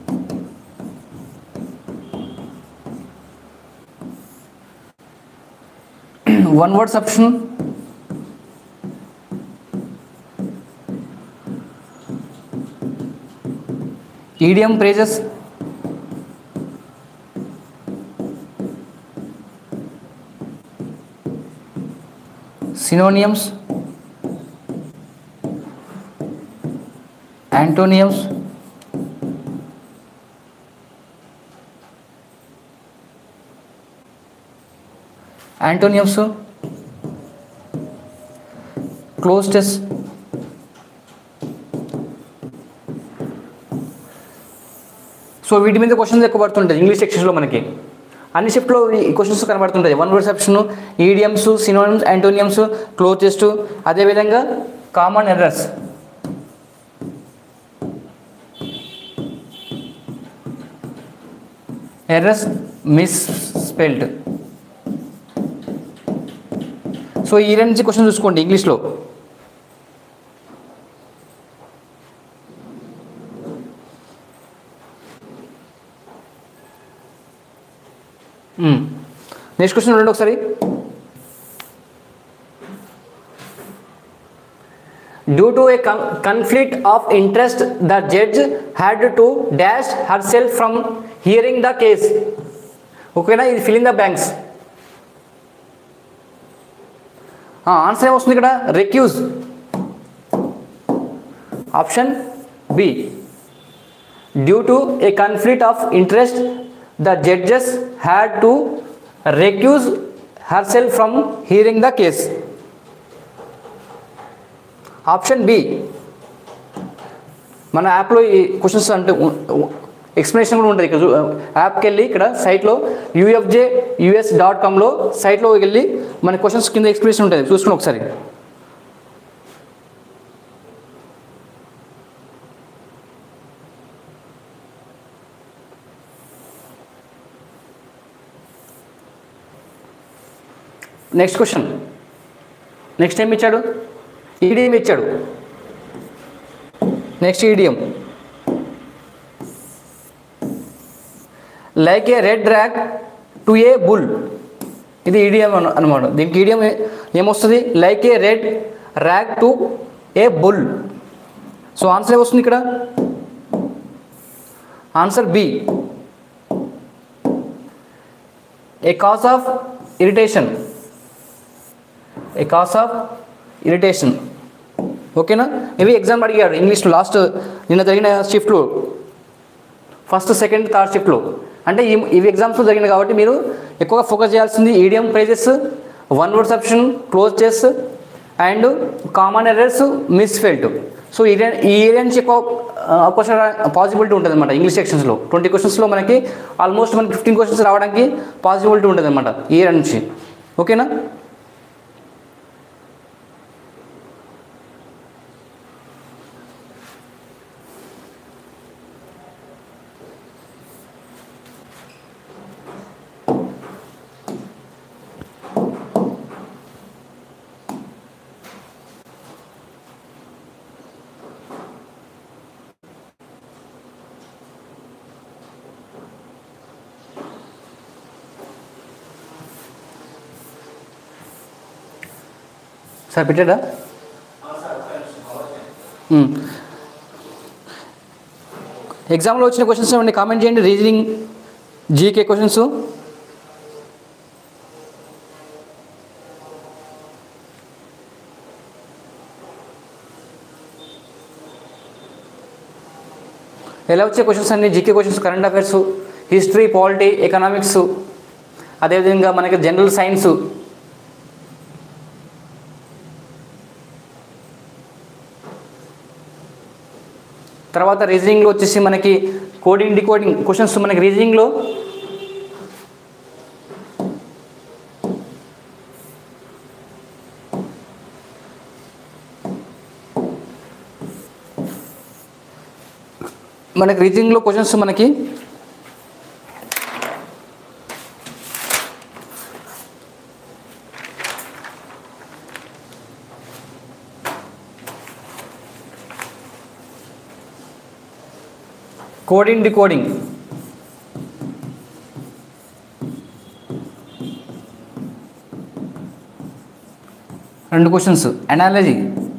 one word substitution idiom phrases synonyms antonyms antonyms closest so వీటి మీద క్వశ్చన్స్ ఎక్కువ పడుతుంటాయి ఇంగ్లీష్ సెక్షన్స్లో మనకి అన్ని షిఫ్ట్లో ఈ క్వశ్చన్స్ కనబడుతుంటాయి one word substitution idioms synonyms antonyms closest అదేవిధంగా common errors errors misspelled so ఈ రెండు నుంచి క్వశ్చన్ చూసుకోండి ఇంగ్లీష్లో నెక్స్ట్ క్వశ్చన్ చూడండి ఒకసారి due to a conflict of interest the judge had to dash herself from hearing the case ఓకేనా ఇది fill in the banks answer ఏమొస్తుంది ఇక్కడ recuse option B due to a conflict of interest the judges had to recuse herself from hearing the case option B మన యాప్లో ఈ questions అంటే explanation కూడా ఉంటుంది ఇక్కడ చూ- యాప్కి వెళ్ళి ఇక్కడ సైట్లో యూఎఫ్జే యూఎస్ డాట్ కామ్లో సైట్లో వెళ్ళి మన క్వశ్చన్స్ కింద ఎక్స్ప్లెనేషన్ ఉంటుంది చూసుకుని ఒకసారి నెక్స్ట్ క్వశ్చన్ నెక్స్ట్ ఏం ఇచ్చాడు ఈడిఎం ఇచ్చాడు next idiom like a red rag to a bull ఇది ఈడిఎం అనమాట దీనికి ఈడిఎం ఏమొస్తుంది like a red rag to a bull so answer ఏమొస్తుంది ఇక్కడ answer B a cause of irritation a cause of irritation ఓకేనా ఇవి exam అడిగాడు ఇంగ్లీష్లో లాస్ట్ నిన్న జరిగిన షిఫ్ట్లో ఫస్ట్ సెకండ్ థర్డ్ షిఫ్ట్లో అంటే ఈ ఇవి ఎగ్జామ్స్లో జరిగినాయి కాబట్టి మీరు ఎక్కువగా ఫోకస్ చేయాల్సింది idiom phrases one word substitution closest and common errors misspelled so ఈ ఏరియా- ఈ ఏరియా నుంచి ఎక్కువ అవకాశం పాసిబిలిటీ ఉంటుంది అనమాట ఇంగ్లీష్ సెక్షన్స్లో ట్వంటీ క్వశ్చన్స్లో మనకి ఆల్మోస్ట్ మనకి ఫిఫ్టీన్ క్వశ్చన్స్ రావడానికి పాసిబిలిటీ ఉంటుంది అనమాట ఈ ఏరియా నుంచి ఓకేనా సార్ పెట్టాడా మ్మ్. ఎగ్జామ్లో వచ్చిన క్వశ్చన్స్ ఏమండి కామెంట్ చేయండి రీజనింగ్ జీకే క్వశ్చన్స్ ఎలా వచ్చే క్వశ్చన్స్ అన్ని GK questions current affairs history polity economics అదేవిధంగా మనకి జనరల్ సైన్స్ తర్వాత రీజనింగ్లో వచ్చేసి మనకి కోడింగ్ డికోడింగ్ క్వశ్చన్స్ మనకి రీజనింగ్లో మనకి రీజనింగ్లో క్వశ్చన్స్ మనకి కోడింగ్ డికోడింగ్ రెండు క్వశ్చన్స్ అనాలజీ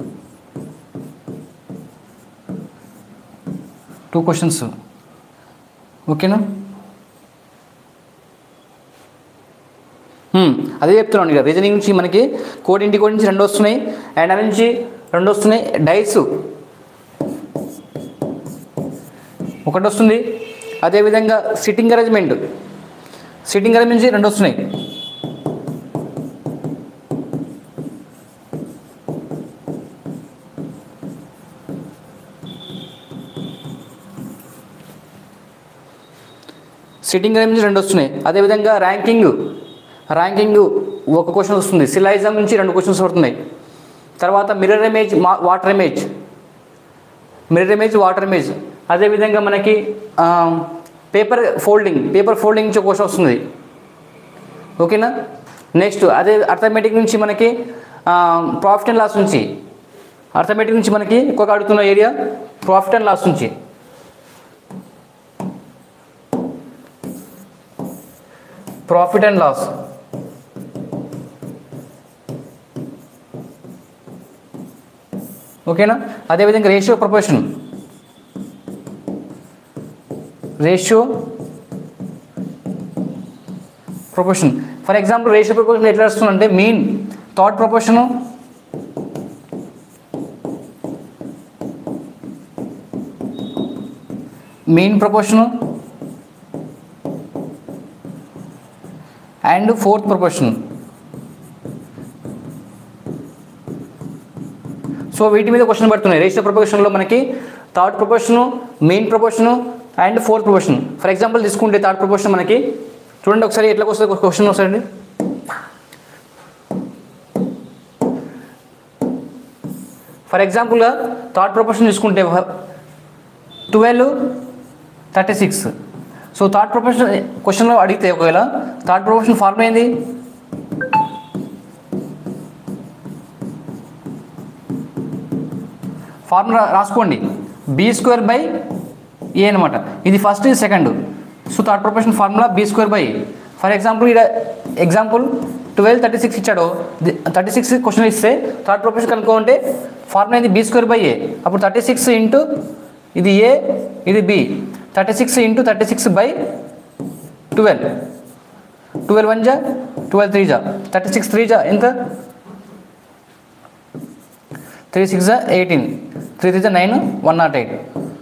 టూ క్వశ్చన్స్ ఓకేనా హ్మ్, అదే చెప్తున్నాను ఇక రీజనింగ్ నుంచి మనకి కోడ్ ఇంటి కోడ్ నుంచి రెండు వస్తున్నాయి అండ్ అవి నుంచి రెండు వస్తున్నాయి డైస్ ఒకటి వస్తుంది అదేవిధంగా సిట్టింగ్ అరేంజ్మెంట్ సిట్టింగ్ అరేంజ్మెంట్ నుంచి రెండు వస్తున్నాయి సిట్టింగ్ అరేంజ్ నుంచి రెండు వస్తున్నాయి అదేవిధంగా ర్యాంకింగ్ ర్యాంకింగ్ ఒక క్వశ్చన్ వస్తుంది సిలైజం నుంచి రెండు క్వశ్చన్స్ పడుతున్నాయి తర్వాత మిర్రర్ ఇమేజ్ మా water image mirror image water image అదేవిధంగా మనకి పేపర్ ఫోల్డింగ్ పేపర్ ఫోల్డింగ్ నుంచి ఒక క్వశ్చన్ వస్తుంది ఓకేనా నెక్స్ట్ అదే అర్థమెటిక్ నుంచి మనకి ప్రాఫిట్ అండ్ లాస్ నుంచి అర్థమెటిక్ నుంచి మనకి ఎక్కువగా అడుగుతున్న ఏరియా ప్రాఫిట్ అండ్ లాస్ నుంచి ప్రాఫిట్ అండ్ లాస్ ఓకేనా అదేవిధంగా ratio proportion ratio proportion for example ratio proportion ఎట్లా వస్తుందంటే mean third proportion mean proportion and fourth proportion so వీటి మీద క్వశ్చన్ పడుతున్నాయి రేషియో ప్రపోర్షన్లో మనకి third proportion mean proportion and fourth proportion for example తీసుకుంటే థర్డ్ ప్రపోర్షన్ మనకి చూడండి ఒకసారి ఎట్లా వస్తుంది క్వశ్చన్ ఒకసారి ఫర్ ఎగ్జాంపుల్గా థర్డ్ ప్రపోర్షన్ తీసుకుంటే twelve thirty six so third profession క్వశ్చన్లో అడిగితే ఒకవేళ థర్డ్ ప్రొఫెషన్ ఫార్ములా ఏంది ఫార్ములా రాసుకోండి బీ స్క్వేర్ బై ఏ అనమాట ఇది ఫస్ట్ ఇది second so third profession formula B square by for example ఇక్కడ ఎగ్జాంపుల్ ట్వెల్వ్ థర్టీ సిక్స్ ఇచ్చాడు థర్టీ సిక్స్ క్వశ్చన్ ఇస్తే థర్డ్ ప్రొఫెషన్ కనుక్కుంటే ఫార్ములా ఏంది బీ స్క్వేర్ బై ఏ అప్పుడు థర్టీ సిక్స్ ఇంటూ ఇది ఏ ఇది B thirty six into thirty six by twelve twelve one జా twelve three జా థర్టీ సిక్స్ త్రీ జా ఎంత త్రీ సిక్స్ జా ఎయిటీన్ త్రీ త్రీ జా నైన్ వన్ నాట్ ఎయిట్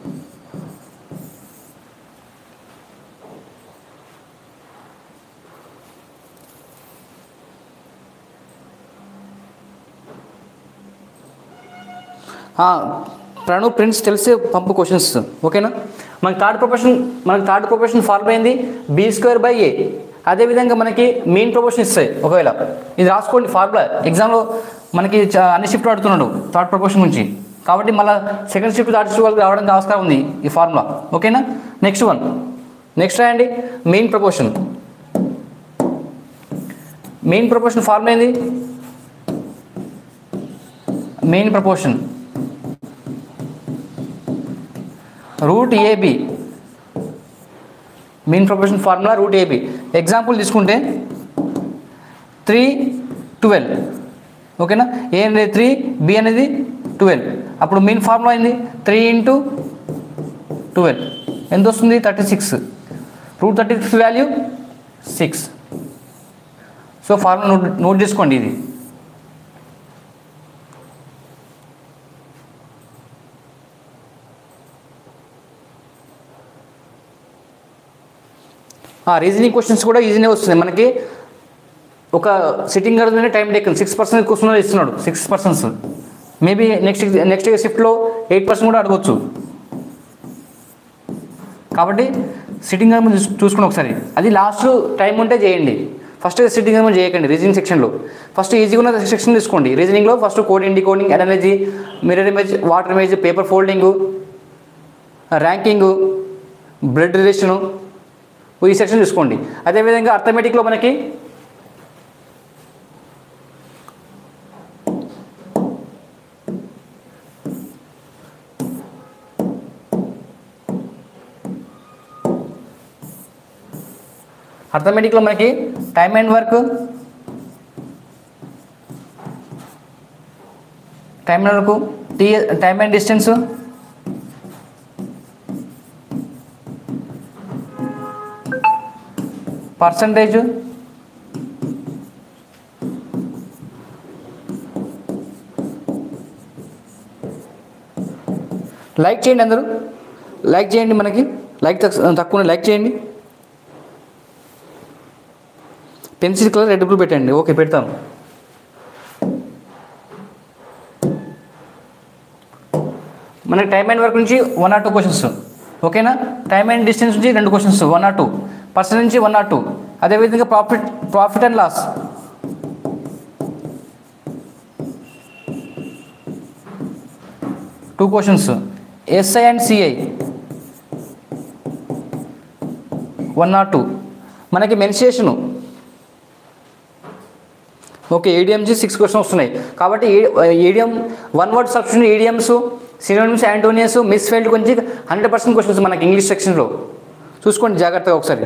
ప్రణు ప్రిన్స్ తెలిసే పంపు క్వశ్చన్స్ ఓకేనా మనకి థర్డ్ ప్రొఫెషన్ మనకి థర్డ్ ప్రొఫెషన్ ఫార్మ్ అయింది బీ స్క్వేర్ బై ఏ అదేవిధంగా మనకి మెయిన్ ప్రొఫెషన్ ఇస్తాయి ఒకవేళ ఇది రాసుకోండి ఫార్ములా ఎగ్జామ్లో మనకి చా- అన్ని షిఫ్ట్ ఆడుతున్నాడు థర్డ్ ప్రొఫెషన్ గురించి కాబట్టి మళ్ళీ సెకండ్ షిఫ్ట్ థర్డ్ షిఫ్ట్ వాళ్ళకి రావడానికి ఆస్కారం ఉంది ఈ ఫార్ములా ఓకేనా నెక్స్ట్ వన్ నెక్స్ట్ రాయండి mean proportion mean proportion formula ఏంది mean proportion root AB mean proportion formula root AB example తీసుకుంటే త్రీ ట్వెల్వ్ ఓకేనా ఏ అనేది త్రీ బి అనేది ట్వెల్వ్ అప్పుడు మీన్ ఫార్ములా అయింది త్రీ ఇంటూ ట్వెల్వ్ ఎంత వస్తుంది thirty six root thirty six value six so formula note note చేసుకోండి ఇది రీజనింగ్ క్వశ్చన్స్ కూడా ఈజీనే వస్తుంది మనకి ఒక సిట్టింగ్ మీద time taken six percent question ఇస్తున్నాడు six persons maybe next next షిఫ్ట్లో ఎయిట్ పర్సెంట్ కూడా అడగవచ్చు కాబట్టి సిట్టింగ్ అర్మన్ చూసుకుని ఒకసారి అది లాస్ట్ టైం ఉంటే చేయండి ఫస్ట్ సిట్టింగ్ అర్మన్ చేయకండి రీజనింగ్ సెక్షన్లో ఫస్ట్ ఈజీగా ఉన్న సెక్షన్ తీసుకోండి రీజనింగ్లో first code and decoding analogy mirror image water image paper folding ranking blood relation ఈ సెక్షన్ చూసుకోండి అదేవిధంగా అర్థమెటిక్లో మనకి అర్థమెటిక్లో మనకి time and work time and work టీ time and distance percentage like చేయండి అందరూ లైక్ చేయండి మనకి లైక్ తక్కువ తక్కువ లైక్ చేయండి పెన్సిల్ కలర్ రెడ్ బ్లూ పెట్టండి ఓకే పెడతాం మనకి టైమ్ అండ్ వర్క్ నుంచి వన్ ఆర్ టూ క్వశ్చన్స్ ఓకేనా టైమ్ అండ్ డిస్టెన్స్ నుంచి రెండు questions one or two person నుంచి వన్ ఆర్ టూ అదేవిధంగా profit profit and loss two questions SI and CI one or two మనకి mensuration okay ఏడిఎంజీ six question వస్తున్నాయి కాబట్టి idiom one word substitution idioms synonyms antonyms misspelled గురించి hundred percent questions మనకి English సెక్షన్లో చూసుకోండి జాగ్రత్తగా ఒకసారి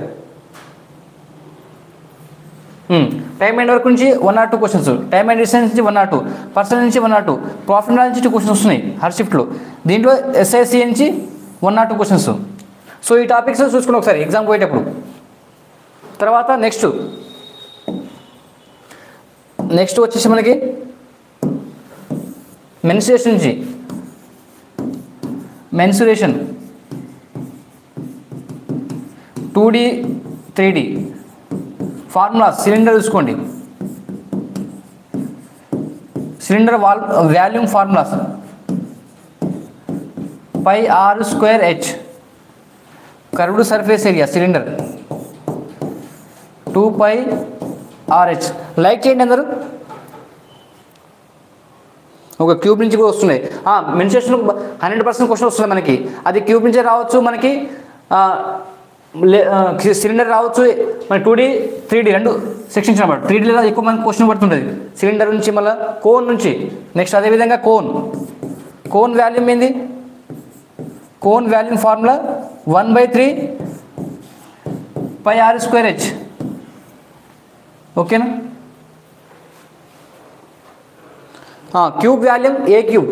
టైమ్ అండ్ వర్క్ నుంచి one or two questions time and distance నుంచి వన్ ఆర్ టూ పర్సన్ నుంచి వన్ ఆర్ టూ ప్రాఫిట్ నుంచి టూ క్వశ్చన్స్ వస్తున్నాయి హర్ షిఫ్ట్లో దీంట్లో ఎస్ఐసి నుంచి one or two questions so ఈ టాపిక్స్ చూసుకుని ఒకసారి ఎగ్జామ్ పోయేటప్పుడు తర్వాత నెక్స్ట్ నెక్స్ట్ వచ్చేసి మనకి మెన్సురేషన్ నుంచి mensuration two D three D formula cylinder చూసుకోండి సిలిండర్ వాల్ volume formulas pi are square H curved surface area cylinder two pi RH like చేయండి అందరూ ఒక క్యూబ్ నుంచి కూడా వస్తున్నాయి మెన్సేషన్ హండ్రెడ్ పర్సెంట్ క్వశ్చన్ వస్తుంది మనకి అది క్యూబ్ నుంచే రావచ్చు మనకి సిలిండర్ రావచ్చు మన టూ డీ త్రీ డీ రెండు సెక్షన్స్ అనమాట త్రీ డీలో ఎక్కువ మనకి క్వశ్చన్ పడుతుంటుంది సిలిండర్ నుంచి మళ్ళీ కోన్ నుంచి నెక్స్ట్ అదేవిధంగా కోన్ కోన్ వాల్యూమ్ ఏంది cone volume formula one by three pi are square H ఓకేనా cube volume A cube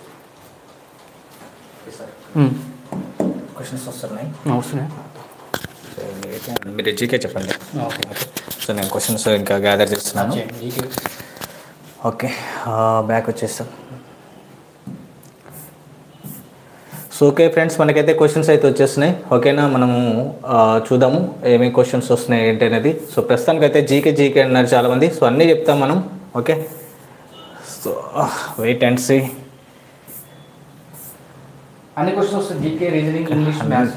questions వస్తున్నాయి
వస్తున్నాయి
సో మీరైతే- మీరు జీకే చెప్పండి
ఓకే
సో నేను క్వశ్చన్స్ ఇంకా గ్యాదర్ చేస్తున్నాను ఓకే బ్యాక్ వచ్చేస్తాం సో ఓకే ఫ్రెండ్స్ మనకైతే క్వశ్చన్స్ అయితే వచ్చేస్తున్నాయి ఓకేనా మనము ఆ, చూద్దాము ఏమేమి క్వశ్చన్స్ వస్తున్నాయి ఏంటి అనేది సో ప్రస్తుతానికి అయితే జీకే జీకే అన్నారు చాలామంది సో అన్నీ చెప్తాం మనం okay so wait and see
అన్ని క్వశ్చన్స్ వస్తాయి GK reasoning English maths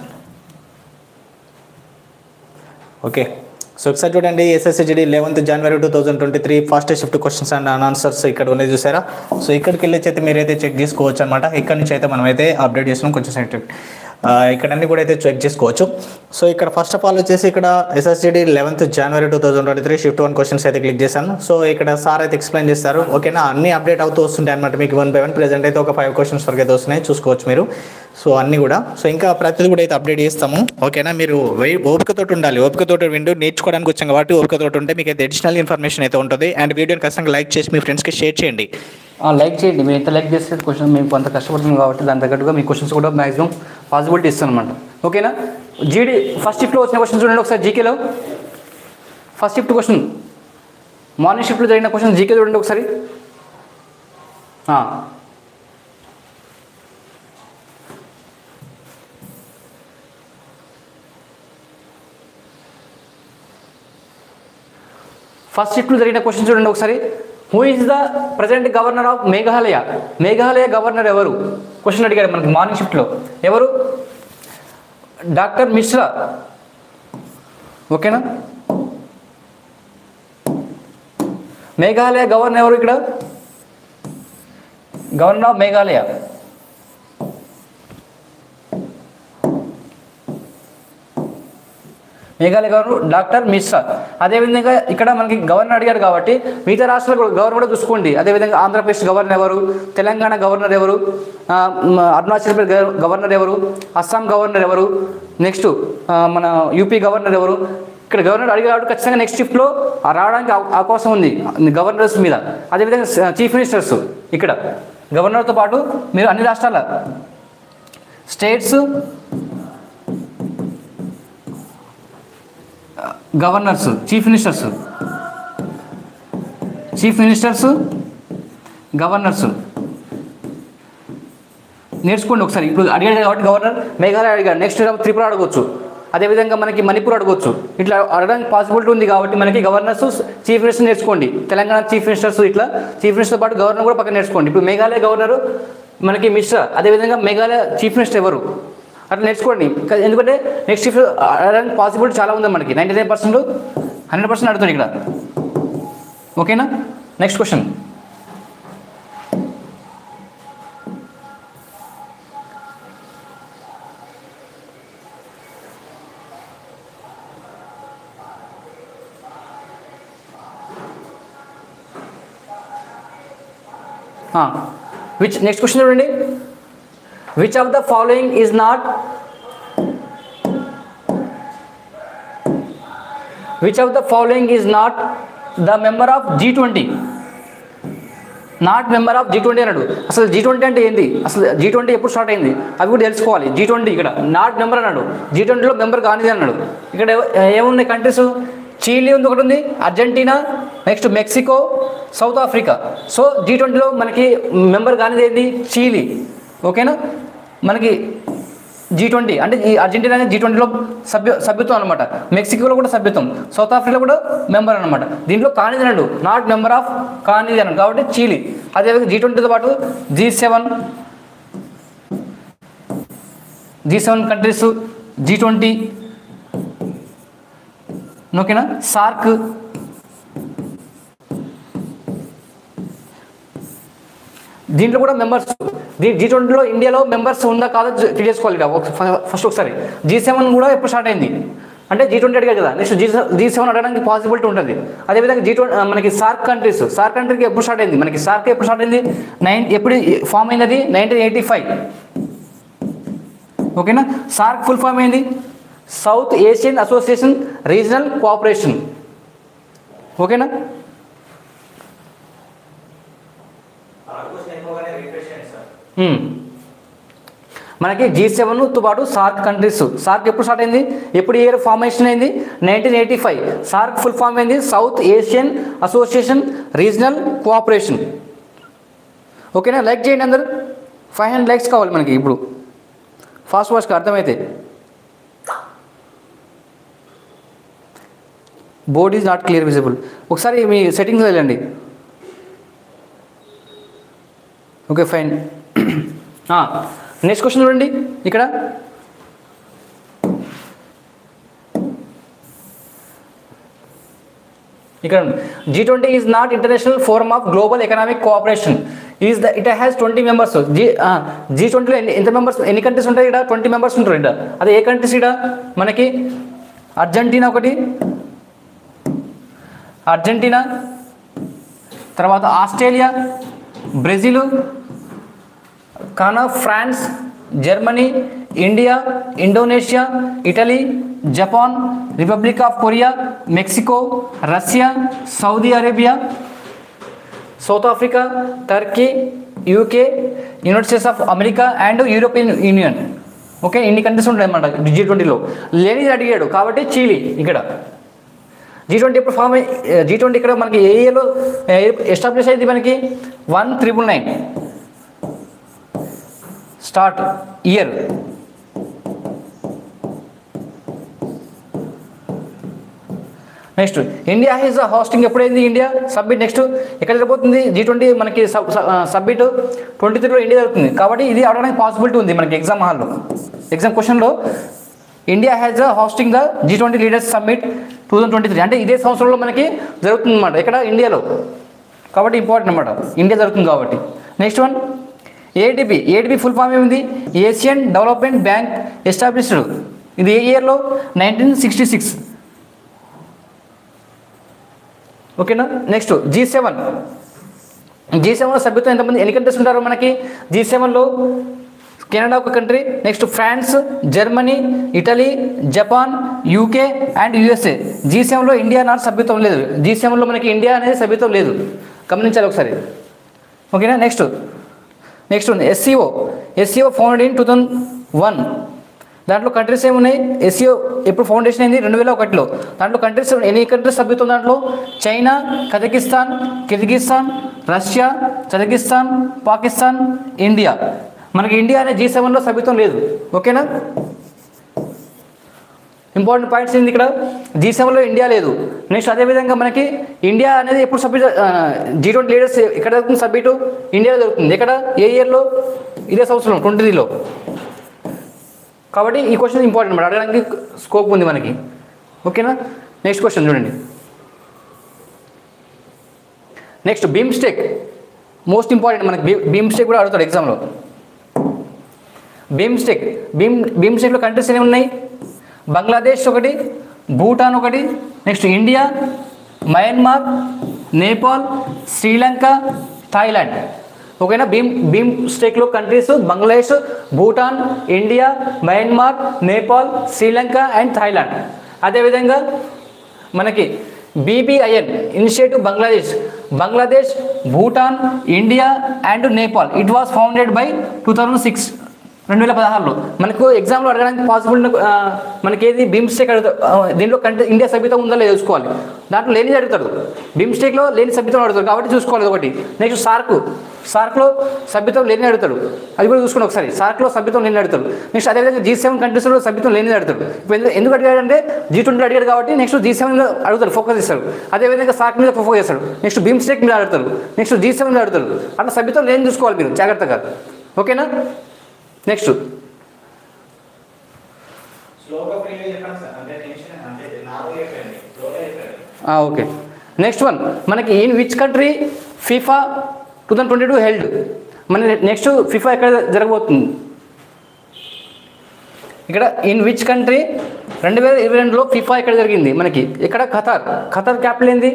okay so ఒకసారి చూడండి SSC GD eleventh January two thousand twenty three first shift questions and answers ఇక్కడ ఉన్నాయి చూసారా సో ఇక్కడికి వెళ్ళి అయితే మీరైతే చెక్ చేసుకోవచ్చు అనమాట ఇక్కడ నుంచి అయితే మనం అయితే అప్డేట్ చేస్తున్నాం కొంచెం సెట్ ఇక్కడ అన్ని కూడా అయితే చెక్ చేసుకోవచ్చు సో ఇక్కడ ఫస్ట్ ఆఫ్ ఆల్ వచ్చేసి ఇక్కడ SSC GD eleventh January two thousand twenty three shift one questions అయితే క్లిక్ చేశాను సో ఇక్కడ సార్ అయితే ఎక్స్ప్లెయిన్ చేస్తారు ఓకేనా అన్ని అప్డేట్ అవుతూ వస్తుంటాయి అనమాట మీకు వన్ బై వన్ ప్రెజెంట్ అయితే ఒక ఫైవ్ క్వశ్చన్స్ వరకు అయితే వస్తున్నాయి చూసుకోవచ్చు మీరు సో అన్నీ కూడా సో ఇంకా ప్రతిదీ కూడా అయితే అప్డేట్ చేస్తాము ఓకేనా మీరు వెయి ఓపికతోటి ఉండాలి ఓపికతోటి వింటూ నేర్చుకోవడానికి వచ్చాం కాబట్టి ఓపికతోటి ఉంటే మీకు అయితే అడిషనల్ ఇన్ఫర్మేషన్ అయితే ఉంటుంది అండ్ వీడియోని ఖచ్చితంగా లైక్ చేసి మీ ఫ్రెండ్స్కి షేర్ చేయండి
లైక్ చేయండి మీరు ఎంత లైక్ చేస్తే క్వశ్చన్ మేము కొంత కష్టపడుతున్నాం కాబట్టి దాని తగ్గట్టుగా మీ క్వశ్చన్స్ కూడా మాక్సిమం పాసిబిలిటీ ఇస్తాను అనమాట ఓకేనా జీడీ ఫస్ట్ షిఫ్ట్లో వచ్చిన క్వశ్చన్ చూడండి ఒకసారి జీకేలో ఫస్ట్ షిఫ్ట్ క్వశ్చన్ మార్నింగ్ షిఫ్ట్లో జరిగిన క్వశ్చన్ జీకే చూడండి ఒకసారి ఆ. ఫస్ట్ షిఫ్ట్లో జరిగిన క్వశ్చన్ చూడండి ఒకసారి who is the present governor of Meghalaya Meghalaya governor ఎవరు క్వశ్చన్ అడిగారు మనకి మార్నింగ్ షిఫ్ట్లో ఎవరు డాక్టర్ మిశ్రా ఓకేనా మేఘాలయ గవర్నర్ ఎవరు ఇక్కడ governor of Meghalaya Meghalaya governor doctor Mishra అదేవిధంగా ఇక్కడ మనకి గవర్నర్ అడిగారు కాబట్టి మిగతా రాష్ట్రాల కూడా- గవర్నర్ కూడా చూసుకోండి అదేవిధంగా ఆంధ్రప్రదేశ్ గవర్నర్ ఎవరు తెలంగాణ గవర్నర్ ఎవరు ఆ, మ, అరుణాచల్ ప్రదేశ్ గవ- గవర్నర్ ఎవరు అస్సాం గవర్నర్ ఎవరు నెక్స్ట్ మన యూపీ గవర్నర్ ఎవరు ఇక్కడ గవర్నర్ అడిగారు కాబట్టి ఖచ్చితంగా నెక్స్ట్ షిఫ్ట్లో రావడానికి అవ- అవకాశం ఉంది గవర్నర్స్ మీద అదేవిధంగా స- చీఫ్ మినిస్టర్స్ ఇక్కడ గవర్నర్తో పాటు మీరు అన్ని రాష్ట్రాల states governors chief ministers chief ministers governors నేర్చుకోండి ఒకసారి ఇప్పుడు అడిగాడు కాబట్టి గవర్నర్ మేఘాలయ అడిగాడు నెక్స్ట్ త్రిపుర అడగవచ్చు అదేవిధంగా మనకి మణిపూర్ అడగవచ్చు ఇట్లా అడగడానికి పాసిబిలిటీ ఉంది కాబట్టి మనకి గవర్నర్స్ చీఫ్ మినిస్టర్ నేర్చుకోండి తెలంగాణ చీఫ్ మినిస్టర్స్ ఇట్లా చీఫ్ మినిస్టర్ పాటు గవర్నర్ కూడా పక్కన నేర్చుకోండి ఇప్పుడు మేఘాలయ గవర్నర్ మనకి మిశ్రా అదేవిధంగా మేఘాలయ చీఫ్ మినిస్టర్ ఎవరు అట్లా నేర్చుకోండి ఇంకా ఎందుకంటే నెక్స్ట్ షిఫ్ట్ అడగడానికి పాసిబిలిటీ చాలా ఉంది మనకి ninety nine percent hundred percent అడుగుతాడు ఇక్కడ ఓకేనా next question which next question చూడండి which of the following is not which of the following is not the member of G twenty not member of G twenty అన్నాడు అసలు G twenty అంటే ఏంది అసలు G twenty ఎప్పుడు start అయింది అవి కూడా తెలుసుకోవాలి జీ ట్వంటీ ఇక్కడ నాట్ మెంబర్ అన్నాడు జీ ట్వంటీలో మెంబర్ కానిది అన్నాడు ఇక్కడ ఎవ- ఏమున్నాయి కంట్రీస్ చీలీ ఉంది ఒకటి ఉంది Argentina next Mexico South Africa so G ట్వంటీలో మనకి మెంబర్ కానిది ఏంటి చీలీ ఓకేనా మనకి జీ ట్వంటీ అంటే ఈ అర్జెంటీనా అనేది జీ ట్వంటీలో సభ్య సభ్యత్వం అనమాట మెక్సికోలో కూడా సభ్యత్వం సౌత్ ఆఫ్రికాలో కూడా మెంబర్ అనమాట దీంట్లో కానిది అన్నాడు నాట్ మెంబర్ ఆఫ్ కానిది అన్నాడు కాబట్టి చీలీ అదేవిధంగా జీ ట్వంటీతో పాటు G seven G seven countries G twenty ఓకేనా సార్క్ దీంట్లో కూడా మెంబర్స్ దీ జీ ట్వంటీలో ఇండియాలో మెంబర్స్ ఉందా కాదో తెలియజేసుకోవాలి ఇక ఒక- ఫస్ట్ ఒకసారి జీ సెవెన్ కూడా ఎప్పుడు స్టార్ట్ అయింది అంటే జీ ట్వంటీ అడిగారు కదా నెక్స్ట్ జీ జీ సెవెన్ అడగడానికి పాసిబిలిటీ ఉంటుంది అదేవిధంగా జీ ట్వంటీ మనకి సార్క్ కంట్రీస్ సార్క్ కంట్రీకి ఎప్పుడు స్టార్ట్ అయింది మనకి సార్క్ ఎప్పుడు స్టార్ట్ అయింది నైన్ ఎప్పుడు ఫామ్ అయింది నైన్టీన్ ఎయిటీ ఫైవ్ ఓకేనా సార్క్ ఫుల్ ఫామ్ ఏంది South Asian Association Regional Cooperation ఓకేనా మ్మ్. మనకి జీ సెవెన్తో పాటు సార్క్ కంట్రీస్ సార్క్ ఎప్పుడు స్టార్ట్ అయింది ఎప్పుడు ఇయర్ ఫార్మేషన్ అయింది nineteen eighty five SAARC full form అయింది South Asian Association Regional Cooperation ఓకేనా లైక్ చేయండి అందరు ఫైవ్ హండ్రెడ్ లైక్స్ కావాలి మనకి ఇప్పుడు ఫాస్ట్ ఫాస్ట్గా అర్థమైతే board is not clear visible ఒకసారి మీ సెట్టింగ్స్ వెళ్ళండి ఓకే ఫైన్ నెక్స్ట్ క్వశ్చన్ చూడండి ఇక్కడ ఇక్కడ G twenty is not international forum of global economic cooperation is the it has twenty members G G ట్వంటీలో ఎన్ని ఎంత మెంబర్స్ ఎన్ని కంట్రీస్ ఉంటాయి ఇక్కడ ట్వంటీ మెంబర్స్ ఉంటారు ఇక్కడ అదే ఏ కంట్రీస్ ఇక్కడ మనకి అర్జెంటీనా ఒకటి అర్జెంటీనా తర్వాత Australia Brazil Canada France Germany India Indonesia Italy Japan Republic of Korea Mexico Russia Saudi Arabia South Africa Turkey UK United States of America and European Union okay ఇన్ని countries ఉంటాయి అన్నమాట G ట్వంటీలో లేనిది అడిగాడు కాబట్టి Chile ఇక్కడ G twenty ఎప్పుడు form G twenty ఇక్కడ మనకి ఏ ఇయర్లో ఎస్టాబ్లిష్ అయింది మనకి one triple nine start year next India is hosting ఎప్పుడైంది ఇండియా సబ్మిట్ నెక్స్ట్ ఎక్కడ జరగబోతుంది జీ ట్వంటీ మనకి సబ్మిట్ ట్వంటీ త్రీలో ఇండియా జరుగుతుంది కాబట్టి ఇది అవడానికి పాసిబిలిటీ ఉంది మనకి ఎగ్జామ్ హాల్లో ఎగ్జామ్ క్వశ్చన్లో India has a hosting the G twenty leaders summit two thousand twenty three అంటే ఇదే సంవత్సరంలో మనకి జరుగుతుంది అనమాట ఇక్కడ ఇండియాలో కాబట్టి ఇంపార్టెంట్ అనమాట ఇండియా జరుగుతుంది కాబట్టి next one ATP ATP full form ఏముంది ఏషియన్ డెవలప్మెంట్ బ్యాంక్ ఎస్టాబ్లిష్డ్ ఇది ఏ ఇయర్లో నైన్టీన్ సిక్స్టీ సిక్స్ ఓకేనా నెక్స్ట్ జీ సెవెన్ జీ సెవెన్లో సభ్యత్వం ఎంతమంది ఎన్ని కంట్రీస్ ఉంటారు మనకి జీ సెవెన్లో కెనడా ఒక country next France Germany Italy Japan UK and USA G సెవెన్లో ఇండియా నాట్ సభ్యత్వం లేదు జీ సెవెన్లో మనకి ఇండియా అనేది సభ్యత్వం లేదు గమనించాలి ఒకసారి ఓకేనా నెక్స్ట్ నెక్స్ట్ ఉంది SCO SCO founded in two thousand one దాంట్లో కంట్రీస్ ఏమున్నాయి ఎస్సీఓ ఎప్పుడు ఫౌండేషన్ అయింది రెండు వేల ఒకటిలో దాంట్లో కంట్రీస్ ఎన్ని కంట్రీస్ సభ్యత్వం దాంట్లో China Kazakhstan Kyrgyzstan Russia Kazakhstan Pakistan India మనకి ఇండియా అనే జీ సెవెన్లో సభ్యత్వం లేదు ఓకేనా ఇంపార్టెంట్ పాయింట్స్ ఏంది ఇక్కడ జీ సెవెన్లో ఇండియా లేదు నెక్స్ట్ అదేవిధంగా మనకి ఇండియా అనేది ఎప్పుడు సబ్మిట్ జీ ట్వంటీ లీడర్స్ ఎక్కడ జరుగుతుంది సబ్మిట్ ఇండియాలో జరుగుతుంది ఎక్కడ ఏ ఇయర్లో ఇదే సంవత్సరం ట్వంటీ త్రీలో కాబట్టి ఈ క్వశ్చన్ ఇంపార్టెంట్ అన్నమాట అడగడానికి స్కోప్ ఉంది మనకి ఓకేనా నెక్స్ట్ క్వశ్చన్ చూడండి next BIMSTEC most important మనకి బీ బీమ్ స్టేక్ కూడా అడుగుతాడు ఎగ్జామ్లో బీమ్ స్టేక్ బీమ్ బీమ్ స్టేక్లో కంట్రీస్ ఏమి ఉన్నాయి బంగ్లాదేశ్ ఒకటి భూటాన్ ఒకటి next India Myanmar Nepal Sri Lanka Thailand ఓకేనా భీమ్ భీమ్ స్టేక్లో countries Bangladesh Bhutan India Myanmar Nepal Sri Lanka and Thailand అదేవిధంగా మనకి BBIN initiative Bangladesh Bangladesh Bhutan India and Nepal it was founded by two thousand six రెండు వేల పదహారులో మనకు ఎగ్జామ్లో అడగడానికి పాసిబుల్ మనకి ఏది బీమ్స్టేక్ అడుగుతా ఆ, దీంట్లో కంటే ఇండియా సభ్యత ఉందా లేదా చూసుకోవాలి దాంట్లో లేనిది అడుగుతారు బీమ్స్టేక్లో లేని సభ్యతం అడుగుతారు కాబట్టి చూసుకోవాలి ఒకటి నెక్స్ట్ సార్క్ సార్క్లో సభ్యతం లేని అడుగుతాడు అది కూడా చూసుకోండి ఒకసారి సార్క్లో సభ్యతం లేని అడుగుతాడు నెక్స్ట్ అదేవిధంగా జీ సెవెన్ కంట్రీస్లో సభ్యతం లేని అడుగుతాడు ఇప్పుడు ఎందు- ఎందుకు అడిగాడంటే జీ ట్వంటీ అడిగాడు కాబట్టి నెక్స్ట్ జీ సెవెన్ అడుగుతాడు ఫోకస్ చేస్తాడు అదేవిధంగా సార్క్ మీద ఫోకస్ చేస్తాడు నెక్స్ట్ బీమ్స్టేక్ మీద అడుగుతాడు నెక్స్ట్ జీ సెవెన్ మీద అడుగుతాడు అట్లా సభ్యతం లేని చూసుకోవాలి మీరు జాగ్రత్తగా ఓకేనా నెక్స్ట్
స్లోగా ఫ్రీగా చెప్పండి సార్ అంటే టెన్షన్ అంటే నార్మల్గా చెప్పండి స్లోగా చెప్పండి
ఓకే నెక్స్ట్ వన్ మనకి in which country FIFA two thousand twenty two held మన నెక్స్ట్ ఫీఫా ఎక్కడ జరగబోతుంది ఇక్కడ ఇన్ విచ్ కంట్రీ రెండు వేల ఇరవై రెండులో ఫీఫా ఎక్కడ జరిగింది మనకి ఇక్కడ ఖతార్ ఖతార్ క్యాపిటల్ ఏంది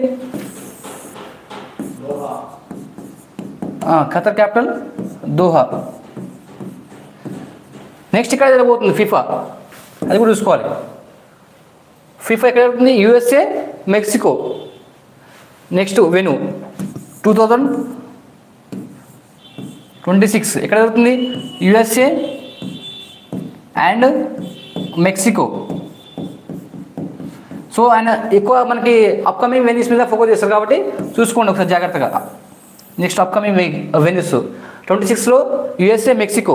ఆ, ఖతార్ క్యాపిటల్ దోహా నెక్స్ట్ ఇక్కడ జరగబోతుంది ఫీఫా అది కూడా చూసుకోవాలి ఫిఫా ఎక్కడ జరుగుతుంది USA Mexico next venue two thousand twenty six ఎక్కడ జరుగుతుంది యుఎస్ఏ అండ్ మెక్సికో సో ఆయన ఎక్కువ మనకి అప్కమింగ్ వెన్యూస్ మీద ఫోకస్ చేస్తారు కాబట్టి చూసుకోండి ఒకసారి జాగ్రత్తగా నెక్స్ట్ అప్కమింగ్ వెన్యూస్ ట్వంటీ సిక్స్లో యుఎస్ఏ మెక్సికో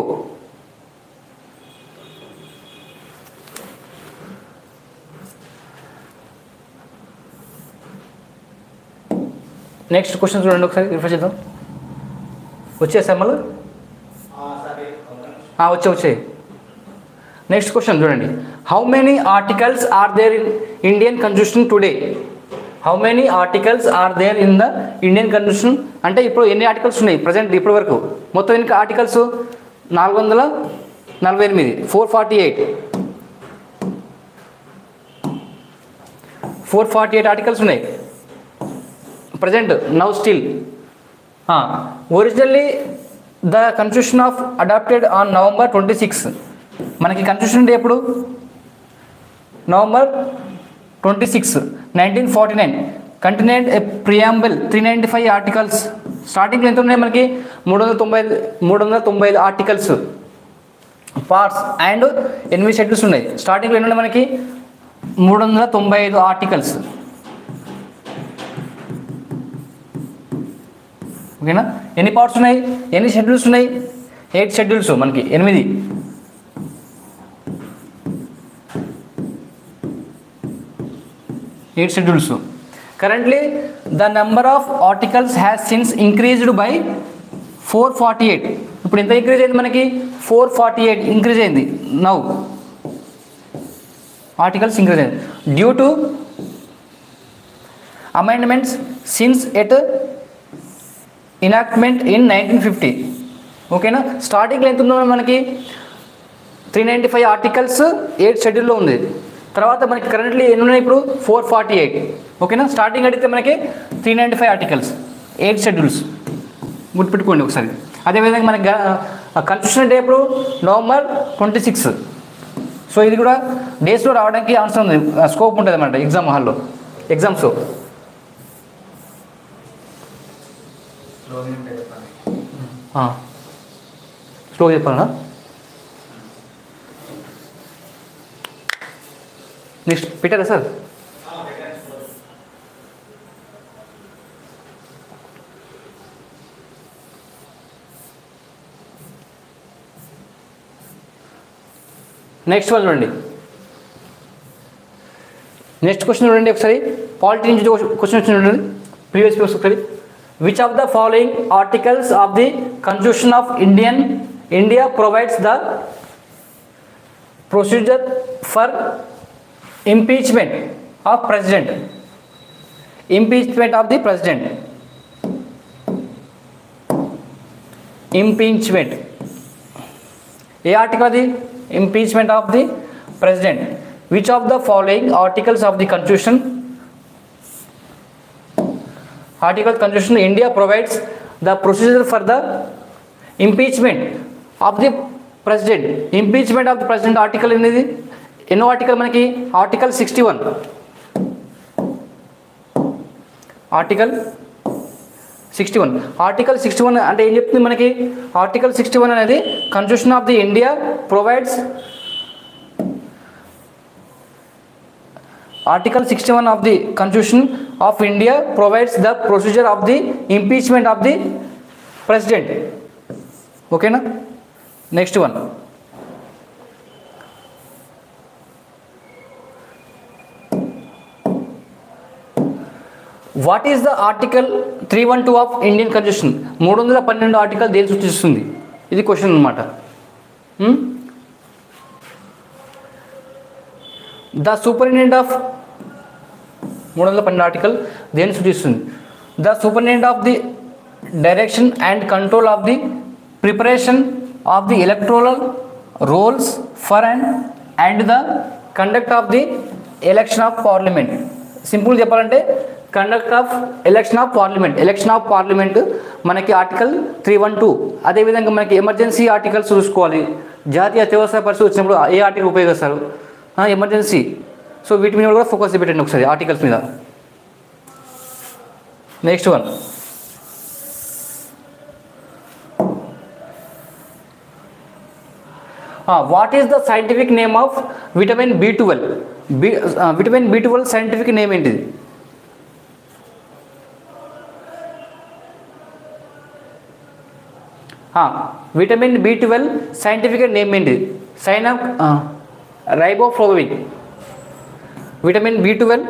నెక్స్ట్ క్వశ్చన్ చూడండి ఒకసారి రిఫర్ చేద్దాం వచ్చేసా మళ్ళీ
సరే
ఆ, వచ్చే వచ్చే నెక్స్ట్ క్వశ్చన్ చూడండి how many articles are there in Indian constitution today how many articles are there in the Indian constitution అంటే ఇప్పుడు ఎన్ని ఆర్టికల్స్ ఉన్నాయి ప్రజెంట్ ఇప్పటి వరకు మొత్తం ఎన్ని ఆర్టికల్స్ నాలుగు వందల నలభై ఎనిమిది four forty eight four forty eight articles ఉన్నాయి present now still originally the constitution of adopted on November twenty six మనకి కన్స్టిట్యూషన్ డే ఎప్పుడు November twenty six nineteen forty nine contained a preamble three ninety five articles స్టార్టింగ్లో ఎంత ఉన్నాయి మనకి మూడు వందల తొంభై ఐదు మూడు వందల తొంభై ఐదు ఆర్టికల్స్ పార్ట్స్ అండ్ ఎనిమిది షెడ్యూల్స్ ఉన్నాయి స్టార్టింగ్లో ఎన్ని ఉన్నాయి మనకి మూడు వందల తొంభై ఐదు ఆర్టికల్స్ ఓకేనా ఎన్ని పార్ట్స్ ఉన్నాయి ఎన్ని షెడ్యూల్స్ ఉన్నాయి ఎయిట్ షెడ్యూల్స్ మనకి ఎనిమిది eight schedules currently the number of articles has since increased by four forty eight ఇప్పుడు ఎంత ఇంక్రీజ్ అయింది మనకి ఫోర్ ఫార్టీ ఎయిట్ ఇంక్రీజ్ అయింది నౌ ఆర్టికల్స్ ఇంక్రీజ్ అయింది due to amendments since at enactment in nineteen fifty ఓకేనా స్టార్టింగ్లో ఎంత ఉందో మనకి three ninety five articles eight షెడ్యూల్లో ఉంది తర్వాత మనకి కరెంట్లీ ఎన్ని ఉన్నాయి ఇప్పుడు ఫోర్ ఫార్టీ ఎయిట్ ఓకేనా స్టార్టింగ్ అడిగితే మనకి three ninety five articles eight schedules గుర్తుపెట్టుకోండి ఒకసారి అదేవిధంగా మనకి కన్స్టిట్యూషన్ డే ఇప్పుడు నవంబర్ ట్వంటీ సిక్స్ సో ఇది కూడా డేస్లో రావడానికి ఆన్సర్ ఉంది స్కోప్ ఉంటుంది అన్నమాట ఎగ్జామ్ హాల్లో ఎగ్జామ్స్ స్లో చెప్పాలనా నెక్స్ట్ పెట్టారా సార్ నెక్స్ట్ వన్ చూడండి నెక్స్ట్ క్వశ్చన్ చూడండి ఒకసారి పాలిటీ నుంచి క్వశ్చన్ వచ్చింది చూడండి ప్రీవియస్ పేపర్స్ ఒకసారి which of the following articles of the constitution of Indian India provides the procedure for impeachment of president impeachment of the president impeachment ఏ article అది impeachment of the president which of the following articles of the constitution article constitution India provides the procedure for the impeachment of the president impeachment of the president article అనేది ఎన్నో article మనకి article sixty one article sixty one article sixty one అంటే ఏం చెప్తుంది మనకి article sixty one అనేది constitution of the India provides article sixty one of the constitution of India provides the procedure of the impeachment of the president ఓకేనా next one what is the article three one two of Indian constitution మూడు వందల పన్నెండు article దేని సూచిస్తుంది ఇది question అనమాట the superintendent of మూడు వందల పన్నెండు ఆర్టికల్ దేని సూచిస్తుంది the superintendent of the direction and control of the preparation of the electoral rolls for and and the conduct of the election of parliament simple చెప్పాలంటే conduct of election of parliament election of parliament మనకి article three one two అదేవిధంగా మనకి emergency articles చూసుకోవాలి జాతీయ అత్యవసర పరిస్థితి వచ్చినప్పుడు ఏ ఆర్టికల్ ఉపయోగిస్తారు ఎమర్జెన్సీ సో వీటి మీద కూడా ఫోకస్ పెట్టండి ఒకసారి ఆర్టికల్స్ మీద next one what is the scientific name of vitamin B twelve B vitamin B twelve scientific name ఏంటిది vitamin B twelve scientific name ఏంటి cyan of riboflavin vitamin B twelve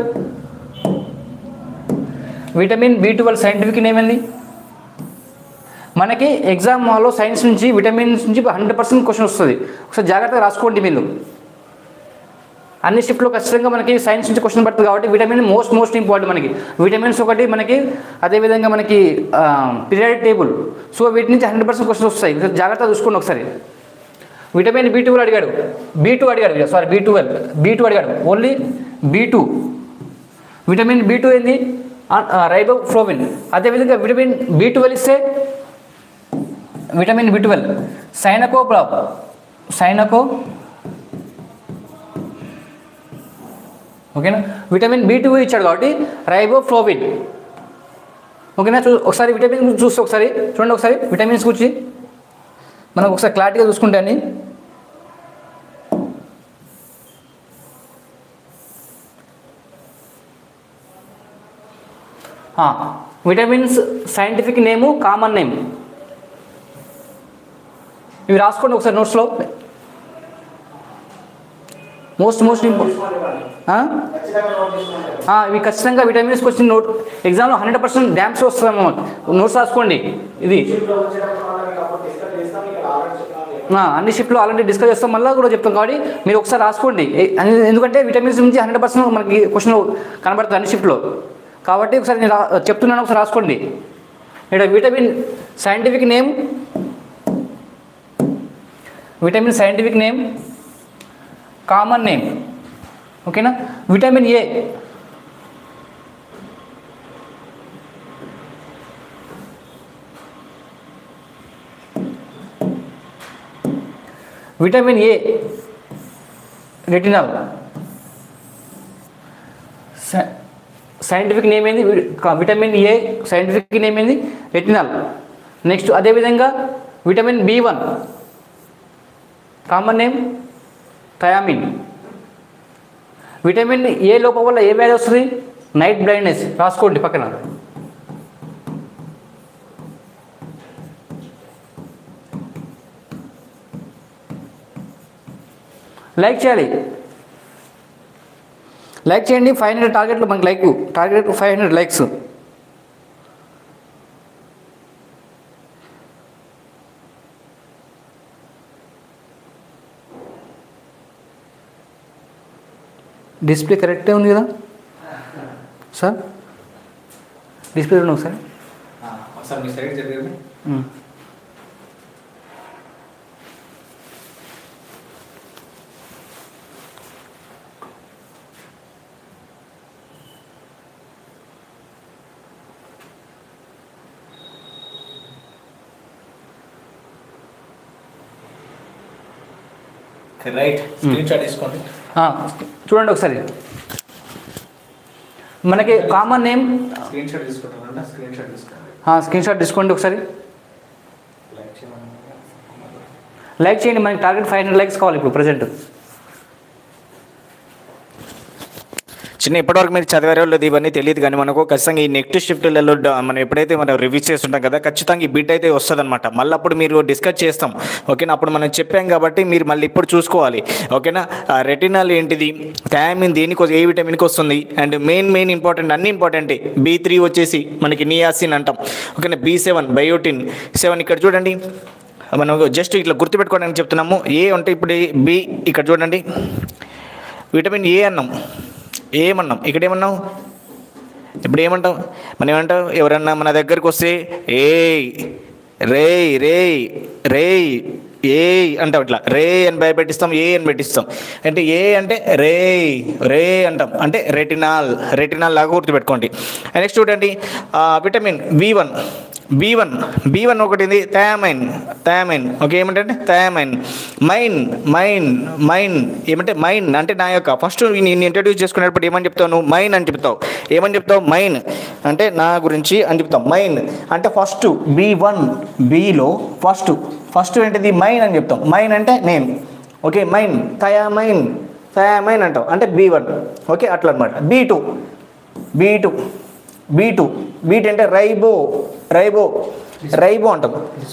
vitamin B twelve scientific name ఏంది మనకి exam హాల్లో science నుంచి vitamins నుంచి hundred percent question వస్తుంది ఒకసారి జాగ్రత్తగా రాసుకోండి మీరు అన్ని షిఫ్ట్లో ఖచ్చితంగా మనకి సైన్స్ నుంచి క్వశ్చన్ పడుతుంది కాబట్టి విటమిన్ మోస్ట్ మోస్ట్ ఇంపార్టెంట్ మనకి విటమిన్స్ ఒకటి మనకి అదేవిధంగా మనకి పీరియడ్ టేబుల్ సో వీటి నుంచి హండ్రెడ్ పర్సెంట్ క్వశ్చన్స్ వస్తాయి ఒకసారి జాగ్రత్తగా చూసుకోండి ఒకసారి విటమిన్ బి టూ అడిగాడు బీ టూ అడిగాడు sorry B twelve B two అడిగాడు only B two vitamin B two ఏంది రైబోఫ్లోవిన్ అదేవిధంగా విటమిన్ బి ట్వెల్వ్ ఇస్తే విటమిన్ బి ట్వెల్వ్ సైనకో ప్రాప్ సైనకో ఓకేనా విటమిన్ బి టూ ఇచ్చాడు కాబట్టి రైబోఫ్లోవిన్ ఓకేనా చూ ఒకసారి విటమిన్ చూస్తే ఒకసారి చూడండి ఒకసారి విటమిన్స్ గురించి మనం ఒకసారి క్లారిటీగా చూసుకుంటే అని vitamins scientific name common name ఇవి రాసుకోండి ఒకసారి నోట్స్లో మోస్ట్ మోస్ట్ ఇంపార్టెంట్ ఇవి ఖచ్చితంగా విటమిన్స్ వచ్చిన నోట్ ఎగ్జామ్లో హండ్రెడ్ పర్సెంట్ డ్యామ్స్ వస్తాము నోట్స్ రాసుకోండి ఇది ఆ, అన్ని షిఫ్ట్లో ఆల్రెడీ డిస్కస్ చేస్తాం మళ్ళీ కూడా చెప్తాం కాబట్టి మీరు ఒకసారి రాసుకోండి ఏ- అన్ని- ఎందుకంటే విటమిన్స్ నుంచి హండ్రెడ్ పర్సెంట్ మనకి క్వశ్చన్ కనబడుతుంది అన్ని షిఫ్ట్లో కాబట్టి ఒకసారి నేను రా- చెప్తున్నాను ఒకసారి రాసుకోండి ఇక్కడ vitamin scientific name vitamin scientific name common name ఓకేనా vitamin A vitamin A retinol scientific name ఏంది వి- క- విటమిన్ ఏ సైంటిఫిక్ నేమ్ ఏంది రెటినాల్ నెక్స్ట్ అదేవిధంగా vitamin B one common name thiamine vitamin A లోపం వల్ల ఏ వ్యాధి వస్తుంది నైట్ బ్లైండ్నెస్ రాసుకోండి పక్కన లైక్ చేయాలి లైక్ చేయండి ఫైవ్ హండ్రెడ్ టార్గెట్లు మనకి like target five hundred likes display కరెక్టే ఉంది కదా సార్ డిస్ప్లే చూడండి ఒకసారి
ఒకసారి మీ సైడ్ జరిగింది
మ్మ్.
రైట్ స్క్రీన్ షాట్ తీసుకోండి
ఆ, చూడండి ఒకసారి మనకి కామన్ నేమ్
స్క్రీన్ షాట్ తీసుకుంటారంట స్క్రీన్ షాట్ తీసుకోండి
స్క్రీన్ షాట్ తీసుకోండి ఒకసారి లైక్ చేయండి మనకి టార్గెట్ ఫైవ్ హండ్రెడ్ లైక్స్ కావాలి ఇప్పుడు ప్రజెంట్
చిన్న ఇప్పటివరకు మీరు చదివారో లేదు ఇవన్నీ తెలియదు కానీ మనకు ఖచ్చితంగా ఈ నెక్స్ట్ షిఫ్ట్లలో డ- మనం ఎప్పుడైతే మనం రివ్యూస్ చేస్తుంటాం కదా ఖచ్చితంగా ఈ బిట్ అయితే వస్తుంది అనమాట మళ్ళీ అప్పుడు మీరు డిస్కస్ చేస్తాం ఓకేనా అప్పుడు మనం చెప్పాం కాబట్టి మీరు మళ్ళీ ఇప్పుడు చూసుకోవాలి ఓకేనా రెటినాల్ ఏంటిది థయామిన్ దేనికి ఏ విటమిన్కి వస్తుంది అండ్ మెయిన్ మెయిన్ ఇంపార్టెంట్ అన్ని ఇంపార్టెంటే బీ త్రీ వచ్చేసి మనకి నియాసిన్ అంటాం ఓకేనా బీ సెవెన్ బయోటిన్ సెవెన్ ఇక్కడ చూడండి మనం జస్ట్ ఇట్లా గుర్తుపెట్టుకోవడానికి చెప్తున్నాము ఏ అంటే ఇప్పుడు బి ఇక్కడ చూడండి విటమిన్ ఏ అన్నాం ఏమన్నాం ఇక్కడ ఏమన్నాం ఇప్పుడు ఏమంటాం మనం ఏమంటాం ఎవరన్నా మన దగ్గరికి వస్తే ఏ రే రే రే ఏ అంటాం ఇట్లా రే అని భయపెట్టిస్తాం ఏ అని పెట్టిస్తాం అంటే ఏ అంటే రే రే అంటాం అంటే రెటినాల్ రెటినాల్ లాగా గుర్తుపెట్టుకోండి నెక్స్ట్ చూడండి vitamin B one B one B one ఒకటి థయామైన్ థయామైన్ ఓకే ఏమంటే థయామైన్ మైన్ మైన్ మైన్ ఏమంటే మైన్ అంటే నా యొక్క ఫస్ట్ నేను ఇంట్రడ్యూస్ చేసుకునేటప్పుడు ఏమని చెప్తావు నువ్వు మైన్ అని చెప్తావు ఏమని చెప్తావు మైన్ అంటే నా గురించి అని చెప్తావు మైన్ అంటే ఫస్ట్ బి వన్ బిలో ఫస్ట్ ఫస్ట్ ఏంటిది మైన్ అని చెప్తాం మైన్ అంటే నేను ఓకే మైన్ థయామైన్ థయామైన్ అంటావు అంటే బి వన్ ఓకే అట్లా అనమాట B two B two B two బీట్ అంటే రైబో రైబో రైబో అంటాం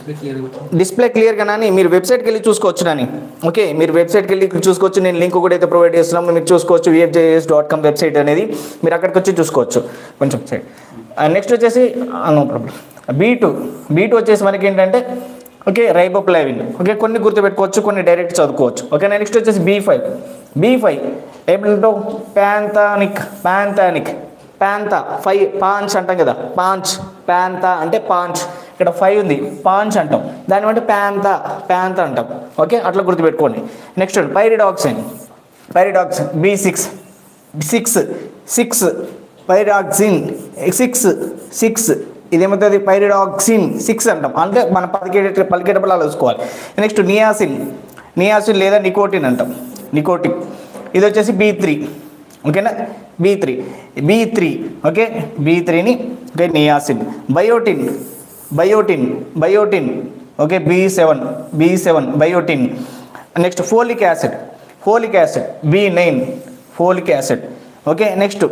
డిస్ప్లే క్లియర్గా నాని మీరు వెబ్సైట్కి వెళ్ళి చూసుకోవచ్చు నాని ఓకే మీరు వెబ్సైట్కి వెళ్ళి చూసుకోవచ్చు నేను లింక్ కూడా అయితే ప్రొవైడ్ చేస్తున్నాము మీరు చూసుకోవచ్చు విఎఫ్జేఎస్ డాట్ కామ్ వెబ్సైట్ అనేది మీరు అక్కడికి వచ్చి చూసుకోవచ్చు కొంచెం సైడ్ నెక్స్ట్ వచ్చేసి no problem B two B two వచ్చేసి మనకి ఏంటంటే ఓకే రైబోప్లావిన్ ఓకే కొన్ని గుర్తుపెట్టుకోవచ్చు కొన్ని డైరెక్ట్ చదువుకోవచ్చు ఓకే నెక్స్ట్ వచ్చేసి బీ ఫైవ్ బీ ఫైవ్ ఏమిటో ప్యాంథానిక్ ప్యాంథానిక్ ప్యాంతా ఫైవ్ పాంచ్ అంటాం కదా పాంచ్ ప్యాంతా అంటే పాంచ్ ఇక్కడ ఫైవ్ ఉంది పాంచ్ అంటాం దాన్ని బట్టి ప్యాంతా ప్యాంత అంటాం ఓకే అట్లా గుర్తుపెట్టుకోండి next pyridoxine pyridoxine B six six six pyridoxine six six ఇదేమవుతుంది పైరిడాక్సిన్ సిక్స్ అంటాం అంటే మన పలికేట పలికేటప్పుడు అలా చూసుకోవాలి నెక్స్ట్ నియాసిన్ నియాసిన్ లేదా నికోటిన్ అంటాం నికోటిన్ ఇది వచ్చేసి బీ త్రీ ఓకేనా B three B three okay B త్రీని okay niacin biotin biotin biotin okay B seven B seven biotin next folic acid folic acid B nine folic acid okay next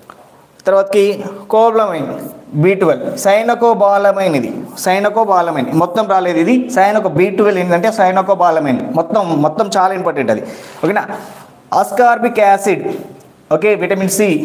తర్వాతకి cobalamin B twelve సైనకో బాలమైన్ ఇది సైనకో బాలమైన్ మొత్తం రాలేదు ఇది సైనకో B twelve ఏంటంటే సైనకో బాలమైన్ మొత్తం మొత్తం చాలా ఇంపార్టెంట్ అది ఓకేనా ascorbic acid okay vitamin C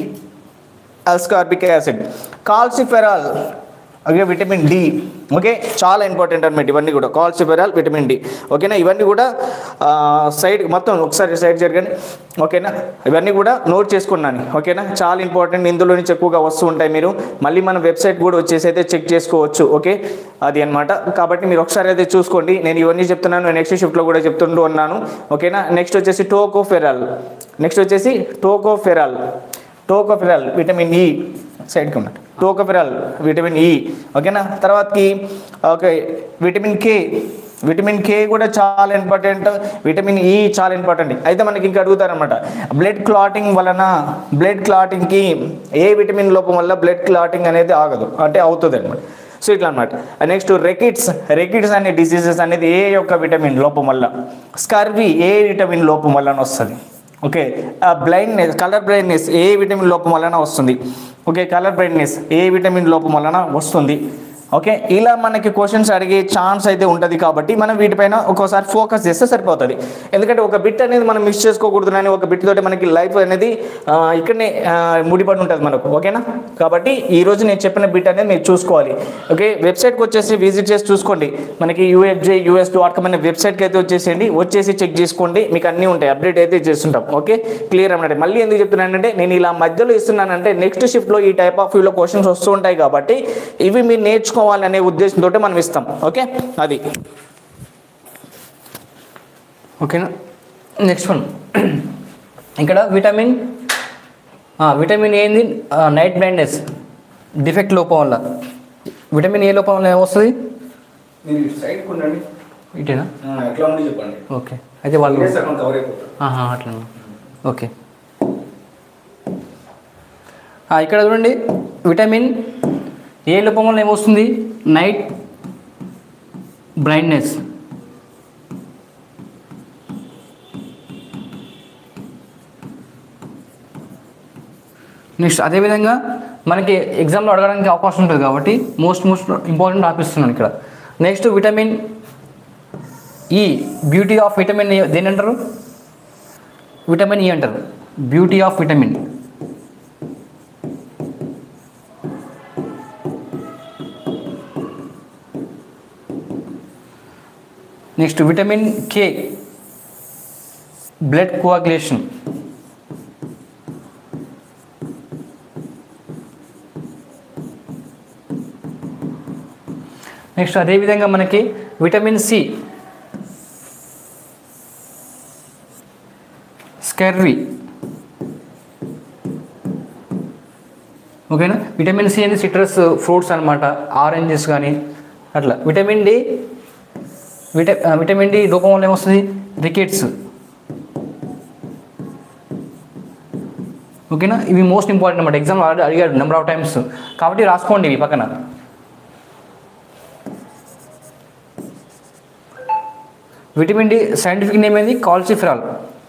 ascorbic acid calciferol okay vitamin D okay చాలా ఇంపార్టెంట్ అనమాట ఇవన్నీ కూడా కాల్సిఫెరాల్ విటమిన్ డి ఓకేనా ఇవన్నీ కూడా ఆ, సైడ్ మొత్తం ఒకసారి సైడ్ జరగండి ఓకేనా ఇవన్నీ కూడా నోట్ చేసుకున్నాను ఓకేనా చాలా ఇంపార్టెంట్ ఇందులో నుంచి ఎక్కువగా వస్తూ ఉంటాయి మీరు మళ్ళీ మన వెబ్సైట్ కూడా వచ్చేసి అయితే చెక్ చేసుకోవచ్చు ఓకే అది అన్నమాట కాబట్టి మీరు ఒకసారి అయితే చూసుకోండి నేను ఇవన్నీ చెప్తున్నాను నెక్స్ట్ షిఫ్ట్లో కూడా చెప్తుంటూ ఉన్నాను ఓకేనా నెక్స్ట్ వచ్చేసి టోకోఫెరాల్ నెక్స్ట్ వచ్చేసి టోకోఫెరాల్ టోకోఫెరాల్ విటమిన్ ఈ సైడ్కి ఉన్నట్టు టోకోఫెరాల్ విటమిన్ ఈ ఓకేనా తర్వాతకి okay vitamin K vitamin K కూడా చాలా ఇంపార్టెంట్ విటమిన్ ఈ చాలా ఇంపార్టెంట్ అయితే మనకి ఇంకా అడుగుతారనమాట బ్లడ్ క్లాటింగ్ వలన బ్లడ్ క్లాటింగ్కి ఏ విటమిన్ లోపం వల్ల బ్లడ్ క్లాటింగ్ అనేది ఆగదు అంటే అవుతుంది అనమాట సో ఇట్లా అనమాట నెక్స్ట్ రెకిట్స్ రెకిట్స్ అనే డిసీజెస్ అనేది ఏ యొక్క విటమిన్ లోపం వల్ల స్కర్వీ ఏ విటమిన్ లోపం వలన వస్తుంది ఓకే బ్లైండ్నెస్ కలర్ బ్లైండ్నెస్ ఏ విటమిన్ లోపం వలన వస్తుంది ఓకే కలర్ బ్లైండ్నెస్ ఏ విటమిన్ లోపం వలన వస్తుంది ఓకే ఇలా మనకి క్వశ్చన్స్ అడిగే ఛాన్స్ అయితే ఉంటుంది కాబట్టి మనం వీటిపైన ఒక్కోసారి ఫోకస్ చేస్తే సరిపోతుంది ఎందుకంటే ఒక బిట్ అనేది మనం మిస్ చేసుకోకూడదు అని ఒక బిట్ తోటి మనకి లైఫ్ అనేది ఆ, ఇక్కడనే ఆ, ముడిపడి ఉంటుంది మనకు ఓకేనా కాబట్టి ఈ రోజు నేను చెప్పిన బిట్ అనేది మీరు చూసుకోవాలి ఓకే వెబ్సైట్కి వచ్చేసి విజిట్ చేసి చూసుకోండి మనకి యూఎఫ్జే యూఎస్ డాట్ కామ్ అనే వెబ్సైట్కి అయితే వచ్చేసేయండి వచ్చేసి చెక్ చేసుకోండి మీకు అన్నీ ఉంటాయి అప్డేట్ అయితే చేస్తుంటాం ఓకే క్లియర్ అన్నమాట మళ్ళీ ఎందుకు చెప్తున్నానంటే నేను ఇలా మధ్యలో ఇస్తున్నానంటే నెక్స్ట్ షిఫ్ట్లో ఈ టైప్ ఆఫ్ వ్యూలో క్వశ్చన్స్ వస్తూ ఉంటాయి కాబట్టి ఇవి మీరు నేర్చుకోవాలనే ఉద్దేశంతో మనం ఇస్తాం ఓకే అది
ఓకేనా నెక్స్ట్ వన్ ఇక్కడ విటమిన్ ఆ, విటమిన్ ఏంది నైట్ బ్లైండ్నెస్ డిఫెక్ట్ లోపం వల్ల విటమిన్ ఏ లోపం వల్ల ఏమొస్తుంది
మీరు సైడ్ ఉండండి
ఇటేనా
ఎట్లా ఉంది చెప్పండి
ఓకే అయితే వాళ్ళు
కవర్ అయిపోతుంది
ఆహా, అట్లనా ఓకే ఆ, ఇక్కడ చూడండి విటమిన్ ఏ లోపం వల్ల ఏమొస్తుంది నైట్ బ్లైండ్నెస్ నెక్స్ట్ అదేవిధంగా మనకి ఎగ్జామ్లో అడగడానికి అవకాశం ఉంటుంది కాబట్టి మోస్ట్ మోస్ట్ ఇంపార్టెంట్ రాపిస్తున్నాను ఇక్కడ next vitamin E beauty of vitamin ఏ దేని అంటారు విటమిన్ ఈ అంటారు beauty of vitamin next vitamin K blood coagulation next అదేవిధంగా మనకి విటమిన్ సి స్కెర్వి ఓకేనా విటమిన్ సి అనేది సిట్రస్ ఫ్రూట్స్ అనమాట ఆరెంజెస్ కానీ అట్లా విటమిన్ డి విట ఆ, విటమిన్ డి రూపం వల్ల ఏమొస్తుంది రికెట్స్ ఓకేనా ఇవి మోస్ట్ ఇంపార్టెంట్ అనమాట ఎగ్జామ్ ఆల్రెడీ అడిగాడు నెంబర్ ఆఫ్ టైమ్స్ కాబట్టి రాసుకోండి ఇవి పక్కన విటమిన్ డి సైంటిఫిక్ నేమ్ ఏంది కాల్సిఫెరాల్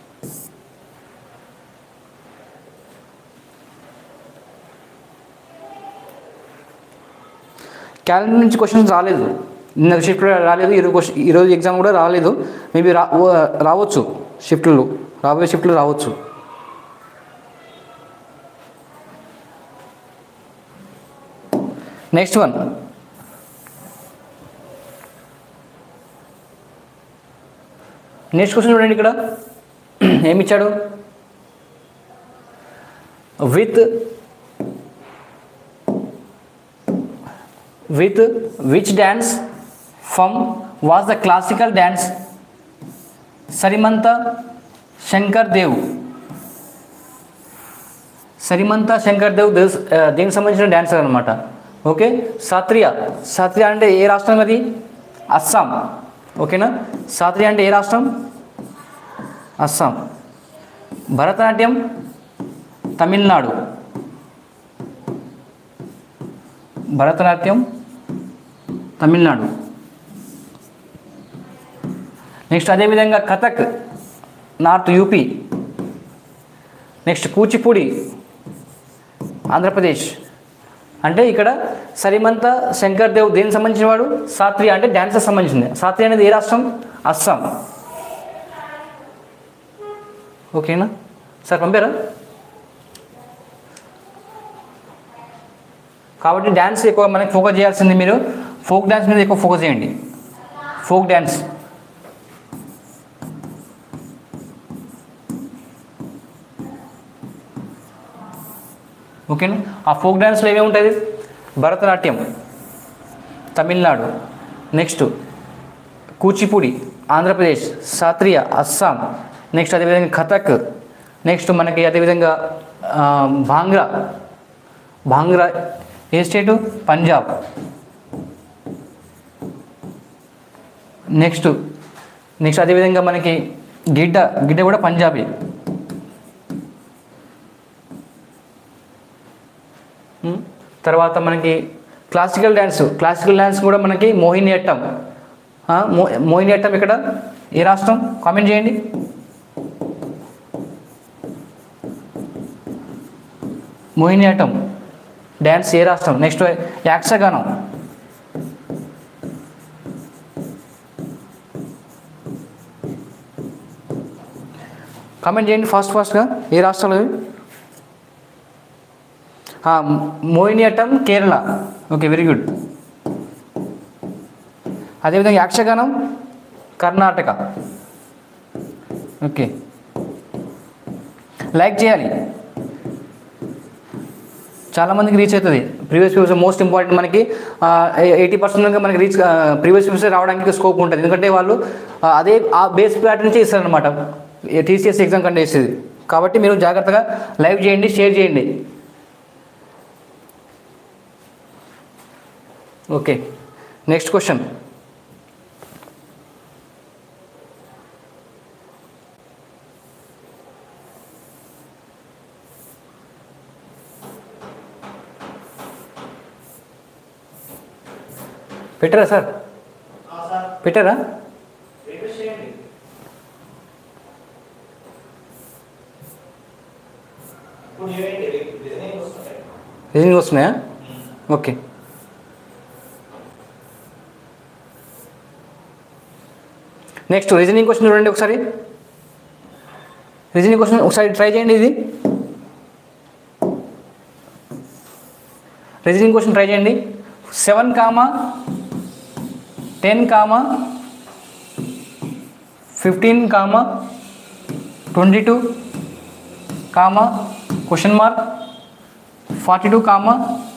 క్యాలెండర్ నుంచి క్వశ్చన్స్ రాలేదు నిన్న షిఫ్ట్ రాలేదు ఈరోజు క్వశ్చన్ ఈరోజు ఎగ్జామ్ కూడా రాలేదు మేబీ రా ఓ- రావచ్చు షిఫ్ట్లు రాబోయే షిఫ్ట్లు రావచ్చు నెక్స్ట్ వన్ నెక్స్ట్ క్వశ్చన్ చూడండి ఇక్కడ ఏమి ఇచ్చాడు with with which dance from was the classical dance Srimanta Sankar Dev Srimanta Sankar Dev దేస్- ఆ, దీనికి సంబంధించిన డ్యాన్సర్ అనమాట ఓకే సాత్రియ సాత్రియ అంటే ఏ రాష్ట్రం అది అస్సాం ఓకేనా సాత్రియ అంటే ఏ రాష్ట్రం అస్సాం భరతనాట్యం తమిళనాడు భరతనాట్యం తమిళనాడు నెక్స్ట్ అదేవిధంగా కథక్ నార్త్ యూపీ నెక్స్ట్ కూచిపూడి ఆంధ్రప్రదేశ్ అంటే ఇక్కడ సరిమంత శంకర్ దేవ్ దేనికి సంబంధించిన వాడు సాత్రియ అంటే డ్యాన్సర్ సంబంధించింది సాత్రియ అనేది ఏ రాష్ట్రం అస్సాం ఓకేనా సార్ పంపారా కాబట్టి డ్యాన్స్ ఎక్కువ మనకి ఫోకస్ చేయాల్సింది మీరు ఫోక్ డ్యాన్స్ మీద ఎక్కువ ఫోకస్ చేయండి ఫోక్ డ్యాన్స్ ఓకేనా ఆ ఫోక్ డ్యాన్స్లో ఏమేమి ఉంటుంది భరతనాట్యం తమిళనాడు నెక్స్ట్ కూచిపూడి ఆంధ్రప్రదేశ్ సాత్రియ అస్సాం నెక్స్ట్ అదేవిధంగా కథక్ నెక్స్ట్ మనకి అదేవిధంగా ఆ, భాంగ్రా భాంగ్రా ఏ స్టేటు పంజాబ్ నెక్స్ట్ నెక్స్ట్ అదేవిధంగా మనకి గిడ్డ గిడ్డ కూడా పంజాబీ ఉమ్, తర్వాత మనకి క్లాసికల్ డ్యాన్స్ క్లాసికల్ డ్యాన్స్ కూడా మనకి మోహిని అట్టం ఆ, మో మోహిని అట్టం ఇక్కడ ఏ రాష్ట్రం కామెంట్ చేయండి మోహిని అట్టం డ్యాన్స్ ఏ రాష్ట్రం నెక్స్ట్ యాక్షగానం కామెంట్ చేయండి ఫాస్ట్ ఫాస్ట్గా ఏ రాష్ట్రాలు ఇవి? ఆ, Mohini Attam Kerala okay very good అదేవిధంగా యాక్షగానం కర్ణాటక ఓకే లైక్ చేయాలి చాలామందికి రీచ్ అవుతుంది ప్రీవియస్ పేపర్స్ మోస్ట్ ఇంపార్టెంట్ మనకి ఎయిటీ పర్సెంట్ మనకి రీచ్ ప్రీవియస్ పేపర్స్ రావడానికి స్కోప్ ఉంటుంది ఎందుకంటే వాళ్ళు ఆ, అదే ఆ బేస్ ప్యాటర్న్ నుంచి ఇస్తారనమాట టీసీఎస్ ఎగ్జామ్ కంటే వేసేది కాబట్టి మీరు జాగ్రత్తగా లైవ్ చేయండి షేర్ చేయండి ఓకే నెక్స్ట్ క్వశ్చన్ పెట్టారా సార్ పెట్టారా రీజనింగ్ వస్తున్నాయా ఓకే నెక్స్ట్ రీజనింగ్ క్వశ్చన్ చూడండి ఒకసారి రీజనింగ్ క్వశ్చన్ ఒకసారి ట్రై చేయండి ఇది రీజనింగ్ క్వశ్చన్ ట్రై చేయండి seven comma ten comma fifteen comma twenty two comma question mark forty two comma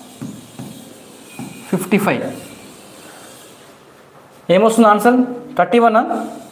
fifty five ఏమొస్తుంది answer thirty one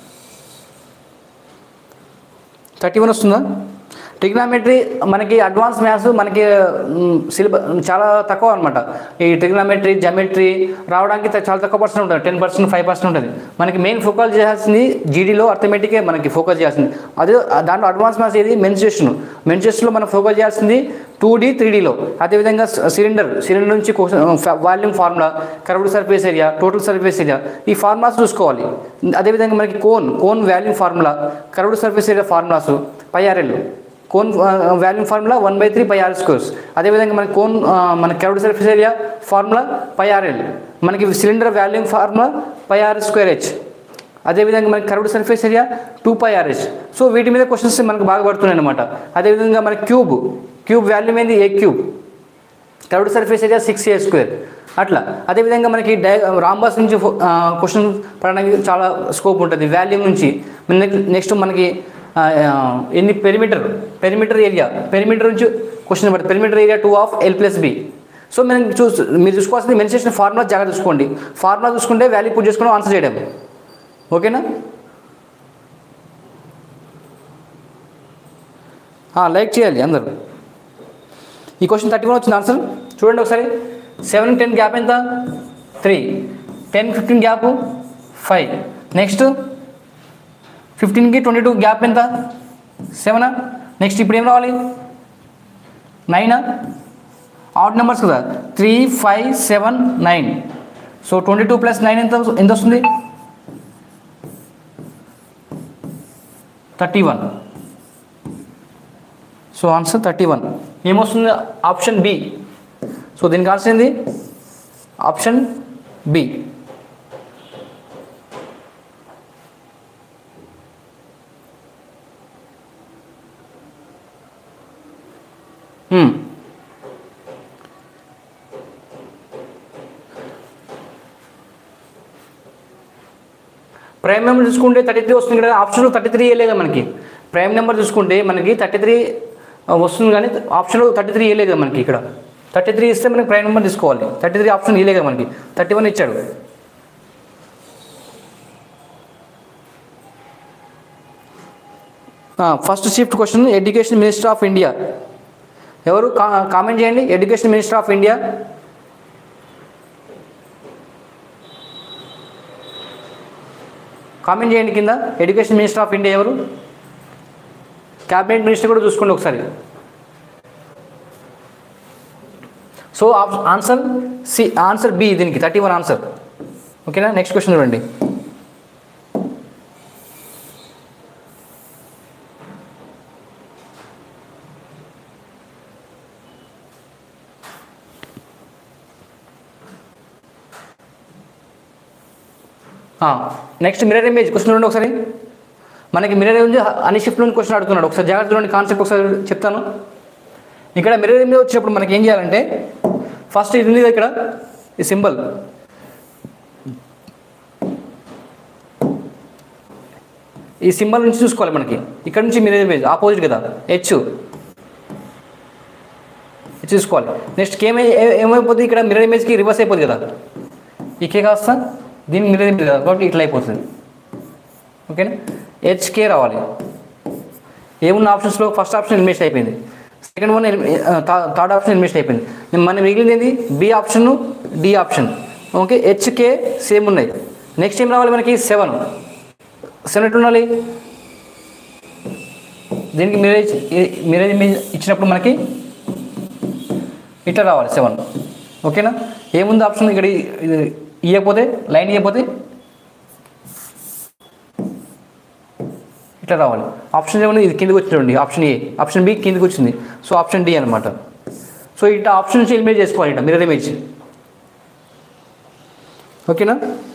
thirty one వస్తుందా trigonometry మనకి advance maths మనకి సిలబస్ చాలా తక్కువ అనమాట ఈ ట్రిగ్నామెట్రీ జమెట్రీ రావడానికి త- చాలా తక్కువ పర్సెంట్ ఉంటుంది టెన్ పర్సెంట్ ఫైవ్ పర్సెంట్ ఉంటుంది మనకి మెయిన్ ఫోకస్ చేయాల్సింది జీడీలో అర్థమెటికే మనకి ఫోకస్ చేయాల్సింది అదే ఆ దాంట్లో అడ్వాన్స్ మ్యాథ్స్ ఏది మెన్స్ట్రేషన్ మెన్స్ట్రేషన్లో మనం ఫోకస్ చేయాల్సింది టూ డీ త్రీ డీలో అదేవిధంగా సిలిండర్ సిలిండర్ నుంచి volume formula curved surface area total surface area ఈ ఫార్ములాస్ చూసుకోవాలి అదేవిధంగా మనకి cone cone volume formula curved surface area formulas pi r l cone volume formula one by three pi r squares అదేవిధంగా మనకి cone ఆ, మన curved surface area formula pi r l మనకి cylinder volume formula pi are square H అదేవిధంగా మనకి curved surface area two pi r h so వీటి మీద questions మనకు బాగా పడుతున్నాయి అనమాట అదేవిధంగా మన క్యూబ్ క్యూబ్ వాల్యూమ్ ఏంది a cube curved surface area six a square అట్లా అదేవిధంగా మనకి డై రాంబాస్ నుంచి క్వశ్చన్ పడడానికి చాలా స్కోప్ ఉంటుంది వాల్యూమ్ నుంచి నెక్స్ట్ మనకి ఆ, ఆ, ఎన్ని పెరిమీటర్ పెరిమీటర్ ఏరియా పెరిమీటర్ నుంచి క్వశ్చన్ పడుతుంది perimeter area two of l plus b so మనం చూస్ మీరు చూసుకోవాల్సింది మెన్షన్ ఫార్ములా జాగ్రత్త చూసుకోండి ఫార్ములా చూసుకుంటే వాల్యూ పుట్ చేసుకుని ఆన్సర్ చేయడం ఓకేనా లైక్ చేయాలి అందరూ ఈ క్వశ్చన్ థర్టీ వన్ వచ్చింది ఆన్సర్ చూడండి ఒకసారి సెవెన్ టెన్ గ్యాప్ ఎంత three ten fifteen gap five next ఫిఫ్టీన్కి ట్వంటీ టూ గ్యాప్ ఎంత సెవెనా నెక్స్ట్ ఇప్పుడు ఏం రావాలి నైనా ఆడ్ నెంబర్స్ కదా three five seven nine so twenty two plus nine ఎంత ఎంత వస్తుంది thirty one so answer thirty one ఏమొస్తుంది ఆప్షన్ బి సో దీనికి ఆన్సర్ ఏంది ఆప్షన్ బి ప్రైమ్ నెంబర్ చూసుకుంటే థర్టీ త్రీ వస్తుంది కదా ఆప్షన్లో థర్టీ త్రీ ఇవ్వలేదు మనకి ప్రైమ్ నెంబర్ చూసుకుంటే మనకి థర్టీ త్రీ వస్తుంది కానీ ఆప్షన్లో థర్టీ త్రీ ఇవ్వలేదు మనకి ఇక్కడ థర్టీ త్రీ ఇస్తే మనకి ప్రైమ్ నెంబర్ తీసుకోవాలి థర్టీ త్రీ ఆప్షన్ ఇవ్వలేదు కదా మనకి థర్టీ వన్ ఇచ్చాడు first shift question education minister of India ఎవరు కా- కామెంట్ చేయండి education minister of India comment చేయండి కింద ఎడ్యుకేషన్ మినిస్టర్ ఆఫ్ ఇండియా ఎవరు క్యాబినెట్ మినిస్టర్ కూడా చూసుకోండి ఒకసారి so answer C answer B దీనికి థర్టీ వన్ ఆన్సర్ ఓకేనా నెక్స్ట్ క్వశ్చన్ చూడండి నెక్స్ట్ మిరర్ ఇమేజ్ క్వశ్చన్ చూడండి ఒకసారి మనకి మిరర్ ఇమేజ్ అన్ని షిఫ్ట్ నుంచి క్వశ్చన్ అడుగుతున్నాడు ఒకసారి జాగ్రత్త చూడండి కాన్సెప్ట్ ఒకసారి చెప్తాను ఇక్కడ మిరర్ ఇమేజ్ వచ్చినప్పుడు మనకి ఏం చేయాలంటే ఫస్ట్ ఇది ఉంది కదా ఇక్కడ ఈ సింబల్ ఈ సింబల్ నుంచి చూసుకోవాలి మనకి ఇక్కడ నుంచి మిరర్ ఇమేజ్ ఆపోజిట్ కదా హెచ్ హెచ్ చూసుకోవాలి నెక్స్ట్ ఏమై ఏ- ఏమైపోతుంది ఇక్కడ మిరర్ ఇమేజ్కి రివర్స్ అయిపోతుంది కదా ఈ కే కాస్త దీని మిరర్ ఇమేజ్ కదా కాబట్టి ఇట్లా అయిపోతుంది ఓకేనా హెచ్కే రావాలి ఏమున్న ఆప్షన్స్లో ఫస్ట్ ఆప్షన్ ఎలిమినేట్ అయిపోయింది second one third option eliminate అయిపోయింది మన మిగిలింది ఏంది B option D option okay హెచ్కే సేమ్ ఉన్నాయి నెక్స్ట్ ఏం రావాలి మనకి సెవెన్ సెవెన్ ఎట్లా ఉండాలి దీనికి మిరేజ్ మిరేజ్ ఇమేజ్ ఇచ్చినప్పుడు మనకి ఇట్లా రావాలి సెవెన్ ఓకేనా ఏముంది ఆప్షన్ ఇక్కడ ఈ- ఇది ఇవ్వకపోతే లైన్ ఇవ్వకపోతే ఇట్లా రావాలి ఆప్షన్ ఏమన్నా ఇది కిందకి వచ్చిందండి ఆప్షన్ ఏ ఆప్షన్ బి కిందకి వచ్చింది సో ఆప్షన్ డి అనమాట సో ఇట్లా ఆప్షన్ నుంచి ఎలిమినేట్ చేసుకోవాలి ఇట్లా మిర్రర్ ఇమేజ్ ఓకేనా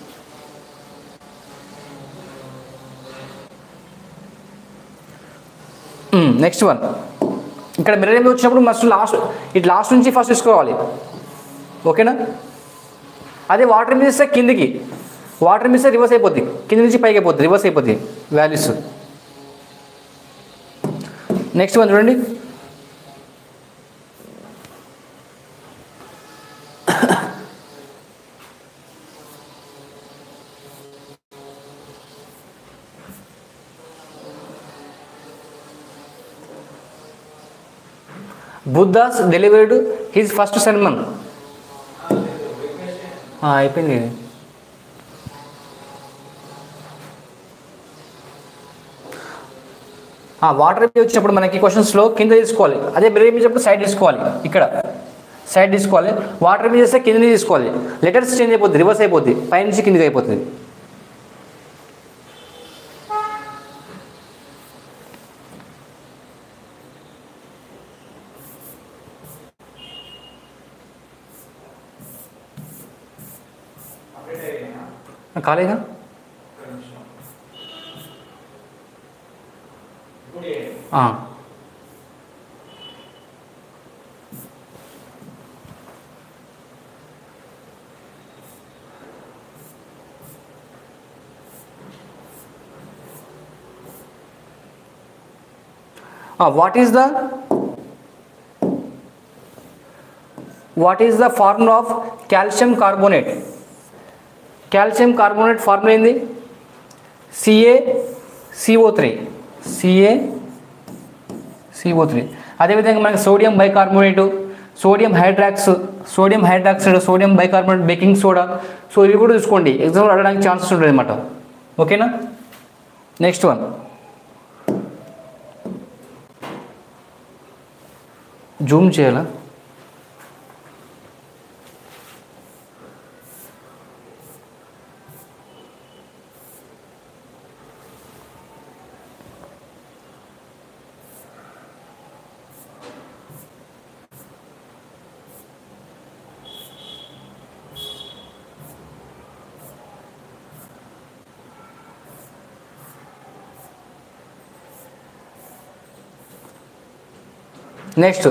నెక్స్ట్ వన్ ఇక్కడ మిర్రర్ ఇమేజ్ వచ్చినప్పుడు మస్ట్ లాస్ట్ ఇటు లాస్ట్ నుంచి ఫస్ట్ తీసుకోవాలి ఓకేనా అదే వాటర్ మీద ఇస్తే కిందికి వాటర్ మీద ఇస్తే రివర్స్ అయిపోద్ది కింద నుంచి పైకి అయిపోద్ది రివర్స్ అయిపోద్ది వాల్యూస్ నెక్స్ట్ వన్ చూడండి Buddha's delivered his first sermon అయిపోయింది ఇది వాటర్ రిపీ వచ్చినప్పుడు మనకి క్వశ్చన్స్లో కింద తీసుకోవాలి అదే బ్రెయిన్ ఇచ్చినప్పుడు సైడ్ తీసుకోవాలి ఇక్కడ సైడ్ తీసుకోవాలి వాటర్ రిపీ చేస్తే కింద తీసుకోవాలి లెటర్స్ చేంజ్ అయిపోద్ది రివర్స్ అయిపోద్ది పైనుంచి కిందకి అయిపోతుంది కాలేదా ఆ. What is the what is the formula of calcium carbonate calcium carbonate formula ఏంది CA CO three CA CO three అదేవిధంగా మనకి సోడియం బైకార్బోనేటు సోడియం హైడ్రాక్స్ sodium hydroxide sodium bicarbonate baking soda so ఇవి కూడా చూసుకోండి ఎగ్జామ్లో అడగడానికి ఛాన్సెస్ ఉంటుంది అనమాట ఓకేనా నెక్స్ట్ వన్ జూమ్ చేయాలా next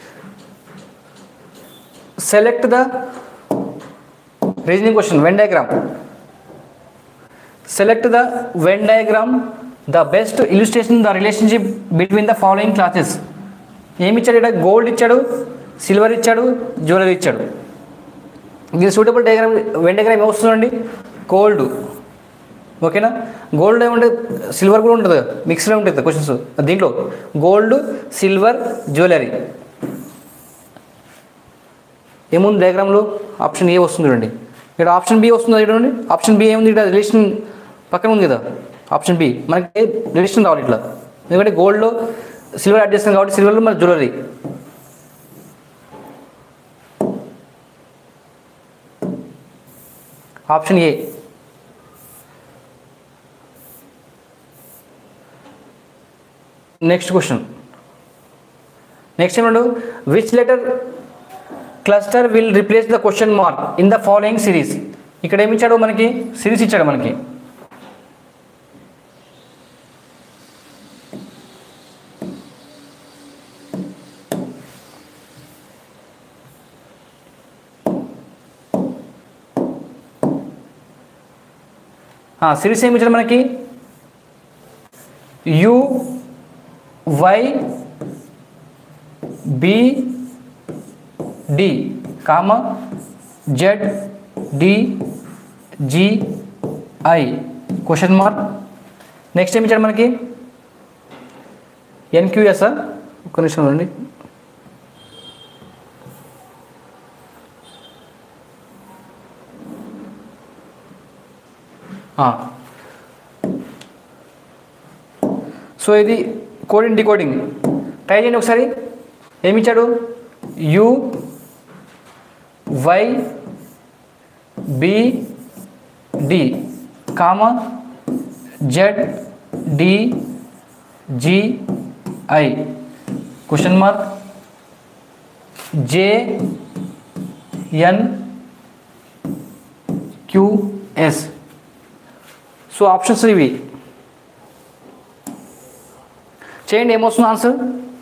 select the reasoning question venn diagram select the venn diagram the best illustration the relationship between the following classes ఏమి ఇచ్చాడు ఇక్కడ గోల్డ్ ఇచ్చాడు సిల్వర్ ఇచ్చాడు జ్యువెలరీ ఇచ్చాడు ఇది సూటబుల్ డయాగ్రామ్ వెన్ డయాగ్రామ్ ఏమొస్తుందండి గోల్డ్ ఓకేనా గోల్డ్ ఏముంటే సిల్వర్ కూడా ఉంటుంది కదా మిక్స్లో ఉంటుంది కదా క్వశ్చన్స్ దీంట్లో గోల్డ్ సిల్వర్ జ్యువెలరీ ఏముంది డయాగ్రామ్లో ఆప్షన్ ఏ వస్తుంది చూడండి ఇక్కడ ఆప్షన్ బి వస్తుంది చూడండి ఆప్షన్ బి ఏముంది ఇక్కడ రిలేషన్ పక్కన ఉంది కదా ఆప్షన్ బి మనకి రిలేషన్ రావాలి ఇట్లా ఎందుకంటే గోల్డ్లో సిల్వర్ యాడ్ చేస్తాం కాబట్టి సిల్వర్లో మన jewellery option A next question next ఏమన్నాడు which letter cluster will replace the question mark in the following series ఇక్కడ ఏమి ఇచ్చాడు మనకి సిరీస్ ఇచ్చాడు మనకి సిరీస్ ఏమి ఇచ్చాడు మనకి U Y B D comma Z D G I question mark next ఏమి ఇచ్చాడు మనకి ఎన్క్యూఎస్ ఒక్క నిమిషం అండి సో ఇది కోడింగ్ డికోడింగ్ ట్రై చేయండి ఒకసారి ఏమి ఇచ్చాడు U Y B D comma Z D G I question mark J N Q S so options ఇవి చేయండి ఏమొస్తుంది ఆన్సర్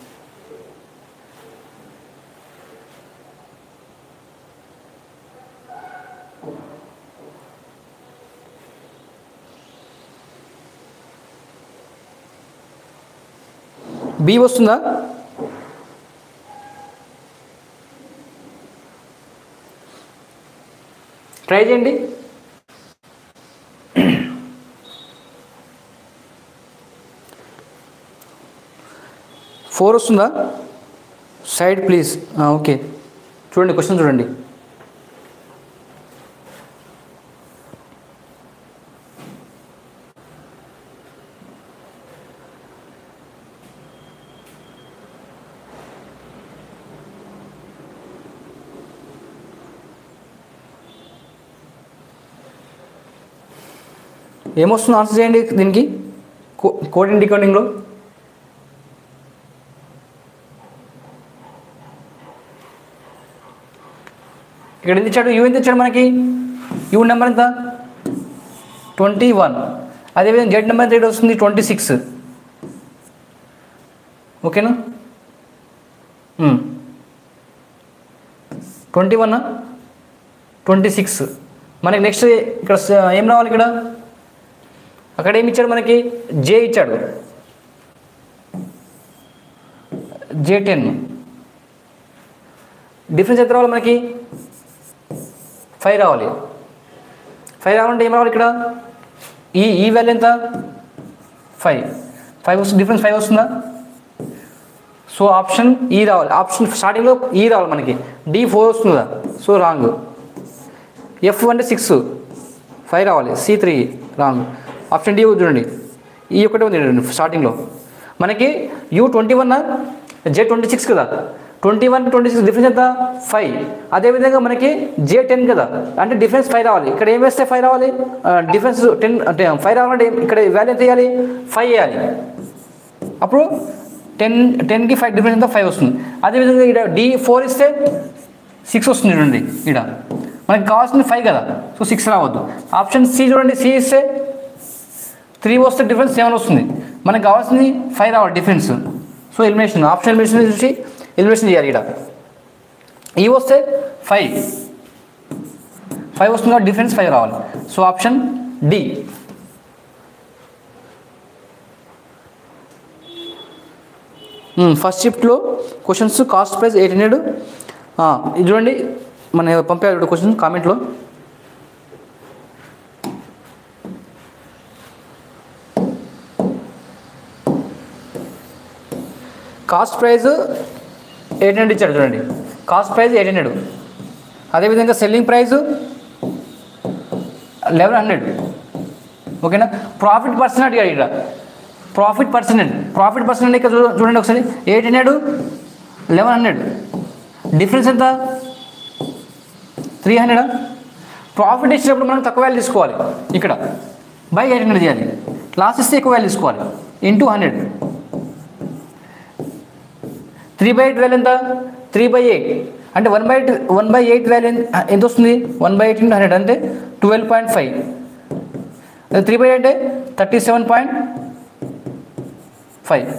బి వస్తుందా ట్రై చేయండి ఫోర్ వస్తుందా సైడ్ ప్లీజ్ ఓకే చూడండి క్వశ్చన్ చూడండి ఏమొస్తుందో ఆన్సర్ చేయండి దీనికి కో కోడ్ అండ్ డికోడింగ్లో ఇక్కడ ఎంత ఇచ్చాడు యూ ఎంత ఇచ్చాడు మనకి యూ నెంబర్ ఎంత ట్వంటీ వన్ అదేవిధంగా జెడ్ నెంబర్ ఎంత ఇక్కడ వస్తుంది ట్వంటీ సిక్స్ ఓకేనా ట్వంటీ వన్ ట్వంటీ సిక్స్ మనకి నెక్స్ట్ ఇక్కడ స- ఏం రావాలి ఇక్కడ అక్కడ ఏమి ఇచ్చాడు మనకి జే ఇచ్చాడు జే టెన్ డిఫరెన్స్ ఎంత రావాలి మనకి ఫైవ్ రావాలి ఫైవ్ రావాలంటే ఏం రావాలి ఇక్కడ ఈ ఈ వాల్యూ ఎంత ఫైవ్ ఫైవ్ వస్తుంది డిఫరెన్స్ ఫైవ్ వస్తుందా సో ఆప్షన్ ఈ రావాలి ఆప్షన్ స్టార్టింగ్లో ఈ రావాలి మనకి డి ఫోర్ వస్తుందా సో రాంగ్ ఎఫ్ అంటే సిక్స్ ఫైవ్ రావాలి C three wrong option D చూడండి ఈ ఒకటే ఉంది చూడండి స్టార్టింగ్లో మనకి U twenty one J twenty six కదా twenty one twenty six difference ఎంత ఫైవ్ అదేవిధంగా మనకి జే టెన్ కదా అంటే డిఫరెన్స్ ఫైవ్ రావాలి ఇక్కడ ఏం వేస్తే ఫైవ్ రావాలి డిఫరెన్స్ టెన్ అంటే ఫైవ్ రావాలంటే ఏం- ఇక్కడ వాల్యూ ఎంత వేయాలి ఫైవ్ వేయాలి అప్పుడు టెన్ టెన్కి ఫైవ్ డిఫరెన్స్ ఎంత ఫైవ్ వస్తుంది అదేవిధంగా ఇక్కడ డి ఫోర్ ఇస్తే సిక్స్ వస్తుంది చూడండి ఇక్కడ మనకి కావాల్సింది ఫైవ్ కదా సో సిక్స్ రావద్దు ఆప్షన్ సి చూడండి సి ఇస్తే త్రీ వస్తే డిఫరెన్స్ సెవెన్ వస్తుంది మనకి కావాల్సింది ఫైవ్ రావాలి difference so elimination option elimination చూసి ఎలిమినేషన్ చేయాలి ఇక్కడ ఈ వస్తే ఫైవ్ ఫైవ్ వస్తుంది కాబట్టి డిఫరెన్స్ ఫైవ్ రావాలి సో ఆప్షన్ డి ఫస్ట్ షిఫ్ట్లో questions cost price eight hundred ఇది చూడండి మన పంపారు క్వశ్చన్ కామెంట్లో కాస్ట్ ప్రైస్ ఎయిట్ హండ్రెడ్ ఇచ్చాడు చూడండి కాస్ట్ ప్రైస్ ఎయిట్ హండ్రెడ్ అదేవిధంగా సెల్లింగ్ ప్రైస్ లెవెన్ హండ్రెడ్ ఓకేనా ప్రాఫిట్ పర్సెంట్ అడిగాడు ఇక్కడ ప్రాఫిట్ పర్సెంటేజ్ ప్రాఫిట్ పర్సెంటేజ్ ఇక్కడ చూ- చూడండి ఒకసారి eight hundred eleven hundred difference ఎంత త్రీ హండ్రెడ్ ప్రాఫిట్ ఇచ్చినప్పుడు మనం తక్కువ వాల్యూ తీసుకోవాలి ఇక్కడ బై ఎయిట్ హండ్రెడ్ చేయాలి లాస్ ఇస్తే ఎక్కువ వాల్యూ తీసుకోవాలి into hundred three by eight value ఎంత త్రీ బై ఎయిట్ అంటే one by eight one by eight value ఎంత వస్తుంది one by eight into hundred అంటే ట్వెల్వ్ పాయింట్ ఫైవ్ అదే త్రీ బై ఎయిట్ అంటే thirty seven point five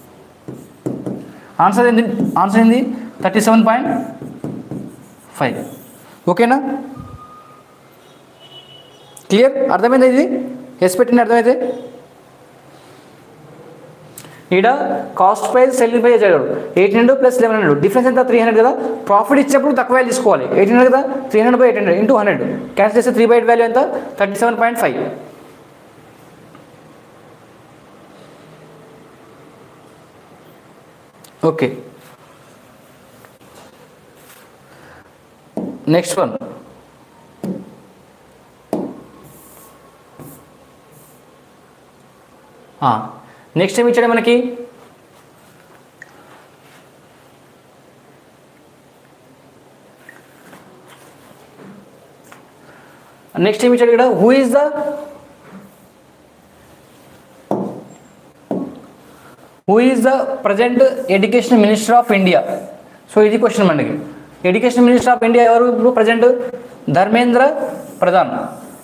answer ఏంది answer ఏంది thirty seven point five ఓకేనా clear అర్థమైంది ఇది ఎస్ పెట్టింది అర్థమైతే ఈడ కాస్ట్ ప్రైస్ సెల్లింగ్ ప్రైస్ చదివాడు eight hundred plus eleven hundred difference ఎంత త్రీ హండ్రెడ్ కదా ప్రాఫిట్ ఇచ్చినప్పుడు తక్కువ వాల్యూ తీసుకోవాలి ఎయిట్ హండ్రెడ్ కదా three hundred by eight hundred into hundred cancel చేస్తే త్రీ బై ఎయిట్ వాల్యూ ఎంత thirty seven point five okay next one next ఏమి ఇచ్చాడు మనకి నెక్స్ట్ ఏమి ఇచ్చాడు ఇక్కడ who is the who is the present education minister of India so ఇది question మనకి ఎడ్యుకేషన్ మినిస్టర్ ఆఫ్ ఇండియా ఎవరు ఇప్పుడు present Dharmendra Pradhan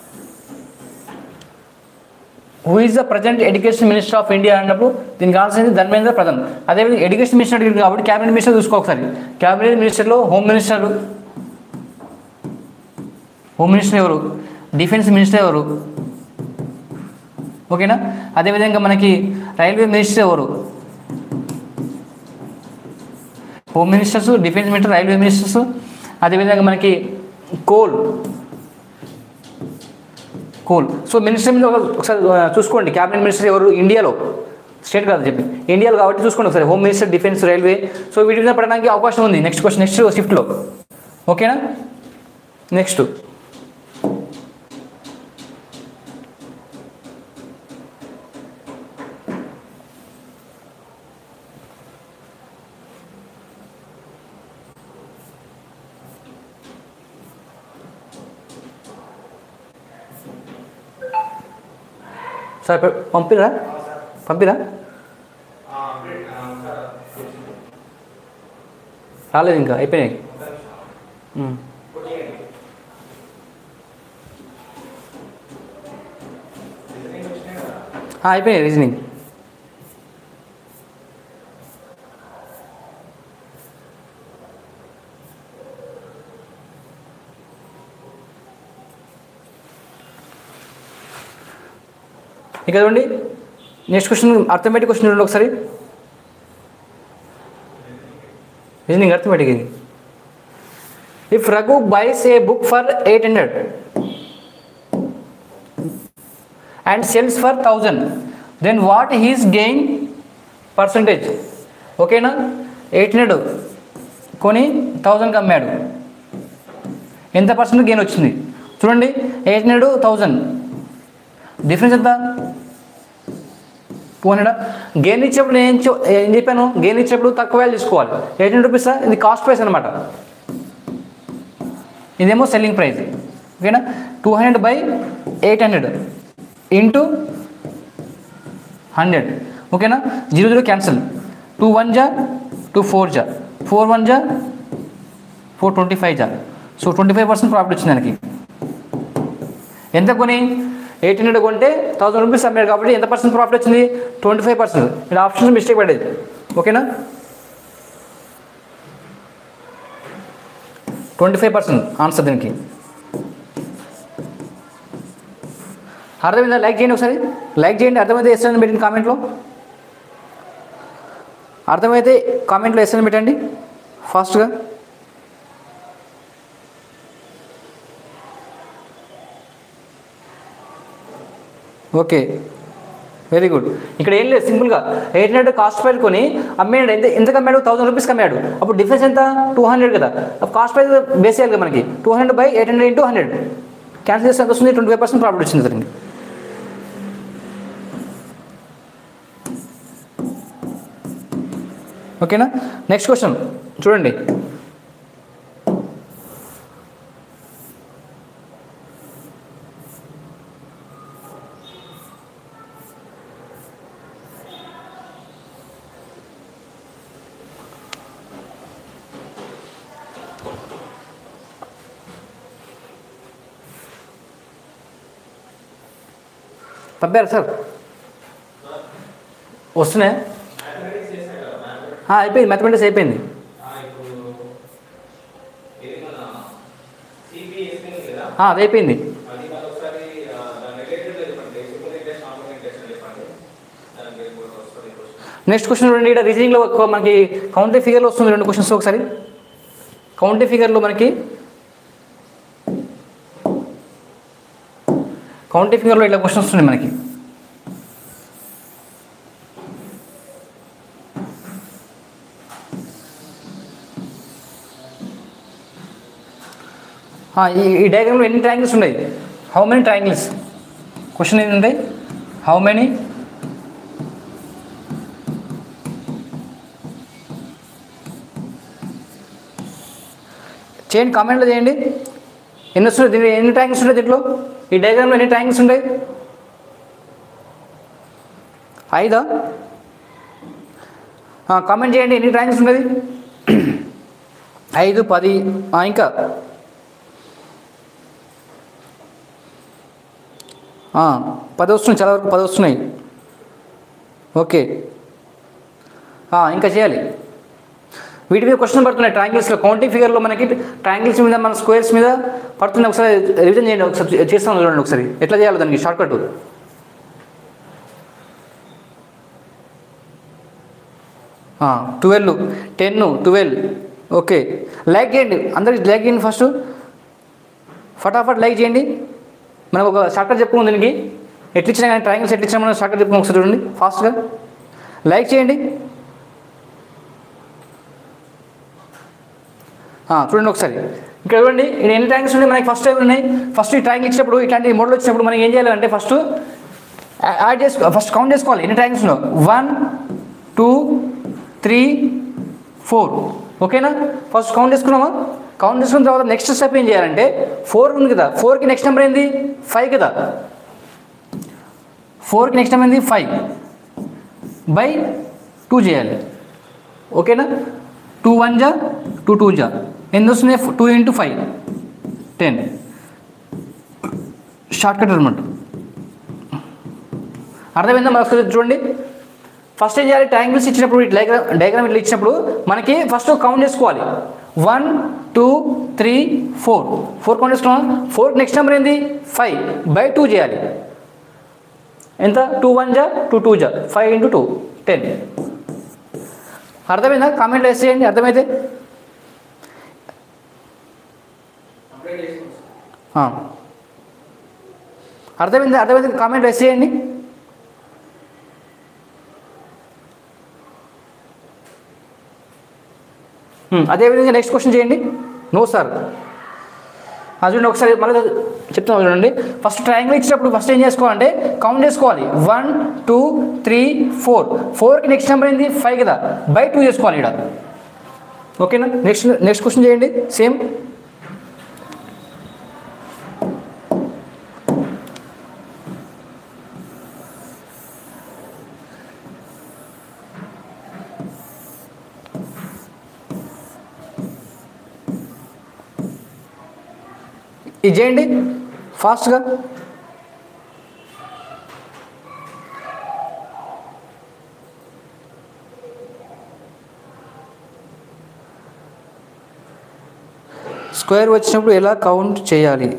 who is the present education minister of India అన్నప్పుడు దీనికి కావాల్సింది ధర్మేంద్ర ప్రధాన్ అదేవిధంగా ఎడ్యుకేషన్ మినిస్టర్ అడిగింది కాబట్టి క్యాబినెట్ మినిస్టర్ చూసుకో ఒకసారి క్యాబినెట్ మినిస్టర్లో హోమ్ మినిస్టర్ హోమ్ మినిస్టర్ ఎవరు డిఫెన్స్ మినిస్టర్ ఎవరు ఓకేనా అదేవిధంగా మనకి రైల్వే మినిస్టర్ ఎవరు home ministers defence minister railway ministers అదేవిధంగా మనకి కోల్ కోల్ సో మినిస్టర్ మీద ఒక- ఒకసారి ఆ, చూసుకోండి క్యాబినెట్ మినిస్టర్ ఎవరు ఇండియాలో స్టేట్ కాదు చెప్పి ఇండియాలో కాబట్టి చూసుకోండి ఒకసారి home minister defence railway so వీటి మీద పడడానికి అవకాశం ఉంది నెక్స్ట్ క్వశ్చన్ నెక్స్ట్ షిఫ్ట్లో ఓకేనా నెక్స్ట్ సార్ పె- పంపిరా పంపిరా రాలేదు ఇంకా అయిపోయినాయి ఉమ్. ఆ, అయిపోయినాయి రీజనింగ్ ఇక చూడండి నెక్స్ట్ క్వశ్చన్ అర్థమెటిక్ క్వశ్చన్ చూడండి ఒకసారి రీజనింగ్ అర్థమెటిక్ ఇది if Raghu buys a book for eight hundred and sells for thousand then what his gain percentage ఓకేనా ఎయిట్ హండ్రెడ్ కొని థౌజండ్కి అమ్మాడు ఎంత పర్సెంట్ గెయిన్ వచ్చింది చూడండి ఎయిట్ హండ్రెడ్ థౌజండ్ డిఫరెన్స్ ఎంత టూ హండ్రెడ్ గెయిన్ ఇచ్చేప్పుడు నేను ఏం చెప్- ఏం చెప్పాను గెయిన్ ఇచ్చేప్పుడు తక్కువ వాల్యూ తీసుకోవాలి ఎయిట్ హండ్రెడ్ రూపీస్ ఇది కాస్ట్ ప్రైస్ అనమాట ఇదేమో సెల్లింగ్ ప్రైస్ ఓకేనా two hundred by eight hundred into hundred ఓకేనా zero zero cancel two one జా టూ ఫోర్ జా ఫోర్ వన్ జా ఫోర్ ట్వంటీ ఫైవ్ జా so twenty five percent profit వచ్చింది దానికి ఎంత కొని ఎయిట్ హండ్రెడ్ కొంటే థౌసండ్ రూపీస్ అమ్మాడు కాబట్టి ఎంత పర్సెంట్ ప్రాఫిట్ వచ్చింది ట్వంటీ ఫైవ్ పర్సెంట్ ఇక్కడ ఆప్షన్ మిస్టేక్ పడేది ఓకేనా ట్వంటీ ఫైవ్ పర్సెంట్ ఆన్సర్ దీనికి అర్థమైందా లైక్ చేయండి ఒకసారి లైక్ చేయండి అర్థమైతే ఎస్ అని పెట్టండి కామెంట్లో అర్థమైతే కామెంట్లో ఎస్ అని పెట్టండి ఫాస్ట్గా ఓకే వెరీ గుడ్ ఇక్కడ ఏం లేదు సింపుల్గా ఎయిట్ హండ్రెడ్ కాస్ట్ ప్రైస్ కొని అమ్మాడు ఎంత ఎంతకు అమ్మాడు థౌసండ్ రూపీస్కి అమ్మాడు అప్పుడు డిఫరెన్స్ ఎంత టూ హండ్రెడ్ కదా కాస్ట్ ప్రైస్ బేస్ చేయాలి కదా మనకి two hundred by eight hundred into hundred cancel చేస్తే ఎంత వస్తుంది ట్వంటీ ఫైవ్ పర్సెంట్ ప్రాఫిట్ వచ్చింది దానికి ఓకేనా నెక్స్ట్ క్వశ్చన్ చూడండి పంపారు సార్ వస్తున్నాయి అయిపోయింది మ్యాథమెటిక్స్ అయిపోయింది ఆ, అది అయిపోయింది నెక్స్ట్ క్వశ్చన్ చూడండి ఇక్కడ రీజనింగ్లో ఒక మనకి కౌంటీ ఫిగర్లో వస్తుంది రెండు క్వశ్చన్స్ ఒకసారి కౌంటీ ఫిగర్లో మనకి కౌంటీ ఫిగర్లో ఇట్లా క్వశ్చన్స్ వస్తున్నాయి మనకి ఆ, ఈ ఈ డయాగ్రామ్లో ఎన్ని ట్రయాంగిల్స్ ఉన్నాయి హౌ మెనీ ట్రయాంగిల్స్ క్వశ్చన్ ఏంటంటే హౌ మెనీ చేయండి కామెంట్లో చేయండి ఎన్ని వస్తున్నాయి దీంట్లో ఎన్ని ట్యాంగిల్స్ ఉన్నాయి దీంట్లో ఈ డయాగ్రామ్లో ఎన్ని ట్యాంగిల్స్ ఉంటాయి ఐదా కామెంట్ చేయండి ఎన్ని ట్యాంగిల్స్ ఉన్నది ఐదు పది ఆ, ఇంకా ఆ, పది వస్తున్నాయి చాలా వరకు పది వస్తున్నాయి ఓకే ఆ, ఇంకా చేయాలి వీటి మీద క్వశ్చన్ పడుతున్నాయి ట్రాంగిల్స్లో కౌంటింగ్ ఫిగర్లో మనకి ట్రాంగిల్స్ మీద మన స్క్వేర్స్ మీద పడుతున్నాయి ఒకసారి రివిజన్ చేయండి ఒకసారి చేస్తాను చూడండి ఒకసారి ఎట్లా చేయాలి దానికి short cut twelve ten twelve okay like చేయండి అందరికి లైక్ చేయండి ఫస్ట్ ఫటాఫట్ లైక్ చేయండి మనం ఒక షార్ట్ కట్ చెప్పుకుంది దీనికి ఎట్లా ఇచ్చినా కానీ ట్రయాంగిల్స్ ఎట్లా ఇచ్చినా మనం షార్ట్ కట్ చెప్పుకుని ఒకసారి చూడండి ఫాస్ట్గా లైక్ చేయండి ఆ, చూడండి ఒకసారి ఇక్కడ చూడండి ఇక్కడ ఎన్ని ట్యాంగిల్స్ ఉన్నాయి మనకి ఫస్ట్ టైం ఉన్నాయి ఫస్ట్ ఈ ట్యాంగిల్ ఇచ్చినప్పుడు ఇట్లాంటి మోడల్ వచ్చినప్పుడు మనం ఏం చేయాలంటే ఫస్ట్ యాడ్ చేసుకో ఫస్ట్ కౌంట్ చేసుకోవాలి ఎన్ని ట్యాంగిల్స్ ఉన్నాయి వన్ టూ త్రీ ఫోర్ ఓకేనా ఫస్ట్ కౌంట్ చేసుకున్నామా కౌంట్ చేసుకున్న తర్వాత నెక్స్ట్ స్టెప్ ఏం చేయాలంటే ఫోర్ ఉంది కదా ఫోర్కి నెక్స్ట్ నెంబర్ ఏంది ఫైవ్ కదా ఫోర్కి నెక్స్ట్ నెంబర్ ఏంది ఫైవ్ బై టూ చేయాలి ఓకేనా టూ వన్ జా టూ టూ జా ఎన్ని వస్తున్నాయి two into five ten short cut అనమాట అర్థమైందా మరి ఒకసారి చూడండి ఫస్ట్ ఏం చేయాలి ట్యాంగిల్స్ ఇచ్చినప్పుడు ఇట్లా డయాగ్రామ్ డయాగ్రామ్ ఇట్లా ఇచ్చినప్పుడు మనకి ఫస్ట్ కౌంట్ చేసుకోవాలి one two three four four count చేసుకున్నాం ఫోర్ నెక్స్ట్ నెంబర్ ఏంది ఫైవ్ బై టూ చేయాలి ఎంత టూ వన్ జా టూ టూ జా ఫైవ్ ఇంటూ టూ టెన్ అర్థమైందా కామెంట్లో వేసి చేయండి అర్థమైతే ఆ. అర్థమైంది అర్థమైంది కామెంట్ వేసి చేయండి హ్మ్, అదేవిధంగా నెక్స్ట్ క్వశ్చన్ చేయండి నో సార్ అది చూడండి ఒకసారి మళ్ళీ చెప్తాను చూడండి ఫస్ట్ ట్రయాంగిల్ ఇచ్చినప్పుడు ఫస్ట్ ఏం చేసుకోవాలంటే కౌంట్ చేసుకోవాలి వన్ టూ త్రీ ఫోర్ ఫోర్కి నెక్స్ట్ నెంబర్ ఏంది ఫైవ్ కదా బై టూ చేసుకోవాలి ఇక్కడ ఓకేనా నెక్స్ట్ నెక్స్ట్ క్వశ్చన్ చేయండి సేమ్ ఇది చేయండి ఫాస్ట్గా స్క్వేర్ వచ్చినప్పుడు ఎలా కౌంట్ చేయాలి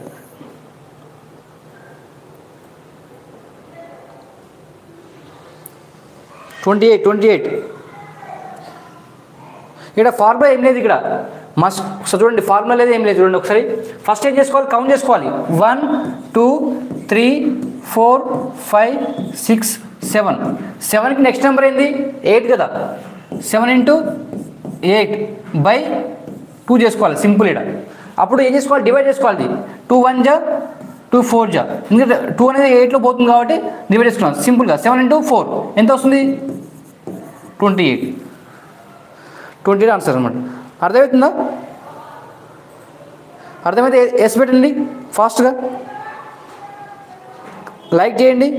ట్వంటీ ఎయిట్ ట్వంటీ ఎయిట్ ఇక్కడ ఫార్ములా ఏం లేదు ఇక్కడ మస్ట్ ఒకసారి చూడండి ఫార్ములా లేదు ఏం లేదు చూడండి ఒకసారి ఫస్ట్ ఏం చేసుకోవాలి కౌంట్ చేసుకోవాలి one two three four five six seven సెవెన్కి నెక్స్ట్ నెంబర్ ఏంది ఎయిట్ కదా seven into eight by two చేసుకోవాలి సింపుల్ ఇక్కడ అప్పుడు ఏం చేసుకోవాలి డివైడ్ చేసుకోవాలి టూ వన్ జా టూ ఫోర్ జా ఎందుకంటే టూ అనేది ఎయిట్లో పోతుంది కాబట్టి డివైడ్ చేసుకున్నాం సింపుల్గా సెవెన్ ఇంటూ ఫోర్ ఎంత వస్తుంది ట్వంటీ ఎయిట్ ట్వంటీ ఆన్సర్ అనమాట అర్థమవుతుందా అర్థమైతే ఎస్ పెట్టండి ఫాస్ట్గా లైక్ చేయండి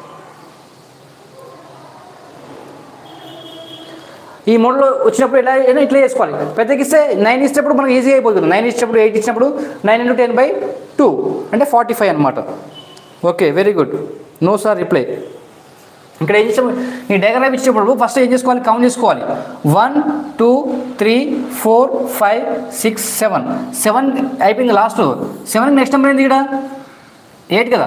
ఈ మోడల్లో వచ్చినప్పుడు ఎలా అయినా ఇట్లా చేసుకోవాలి పెద్దకి ఇస్తే నైన్ ఇచ్చినప్పుడు మనకు ఈజీగా అయిపోతుంది నైన్ ఇచ్చినప్పుడు ఎయిట్ ఇచ్చినప్పుడు nine into ten by two అంటే ఫార్టీ ఫైవ్ అనమాట okay very good no sir reply ఇక్కడ ఏం చేసాము ఈ డయాగ్రామ్ ఇచ్చినప్పుడు ఫస్ట్ ఏం చేసుకోవాలి కౌంట్ చేసుకోవాలి one two three four five six seven seven అయిపోయింది లాస్ట్ సెవెన్ నెక్స్ట్ నెంబర్ ఏంది ఇక్కడ ఎయిట్ కదా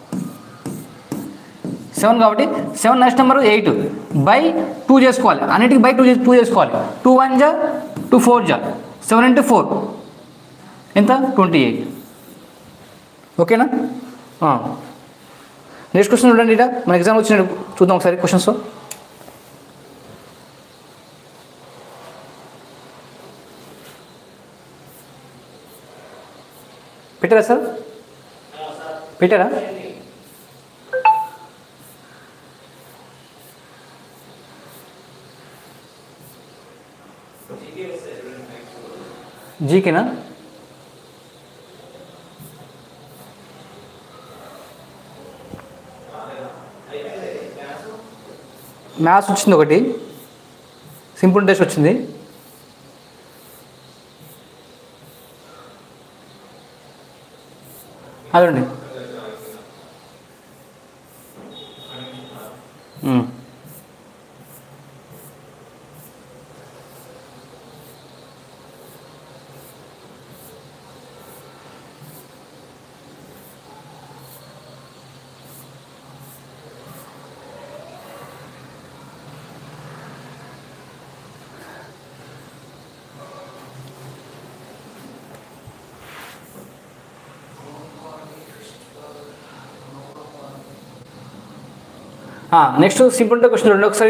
సెవెన్ కాబట్టి seven next number eight by two చేసుకోవాలి అన్నిటికి బై టూ టూ చేసుకోవాలి టూ వన్ జా టూ ఫోర్ జా సెవెన్ ఇంటూ ఫోర్ ఎంత ట్వంటీ ఎయిట్ ఓకేనా నెక్స్ట్ క్వశ్చన్ చూడండి ఇట మన ఎగ్జామ్ వచ్చిన చూద్దాం ఒకసారి క్వశ్చన్స్ పెట్టారా సార్ పెట్టారా జీకేనా మ్యాథ్స్ వచ్చింది ఒకటి సింపుల్ ఇంట్రెస్ట్ వచ్చింది అదండి ఉమ్. నెక్స్ట్ సింపుల్ క్వశ్చన్ చూడండి ఒకసారి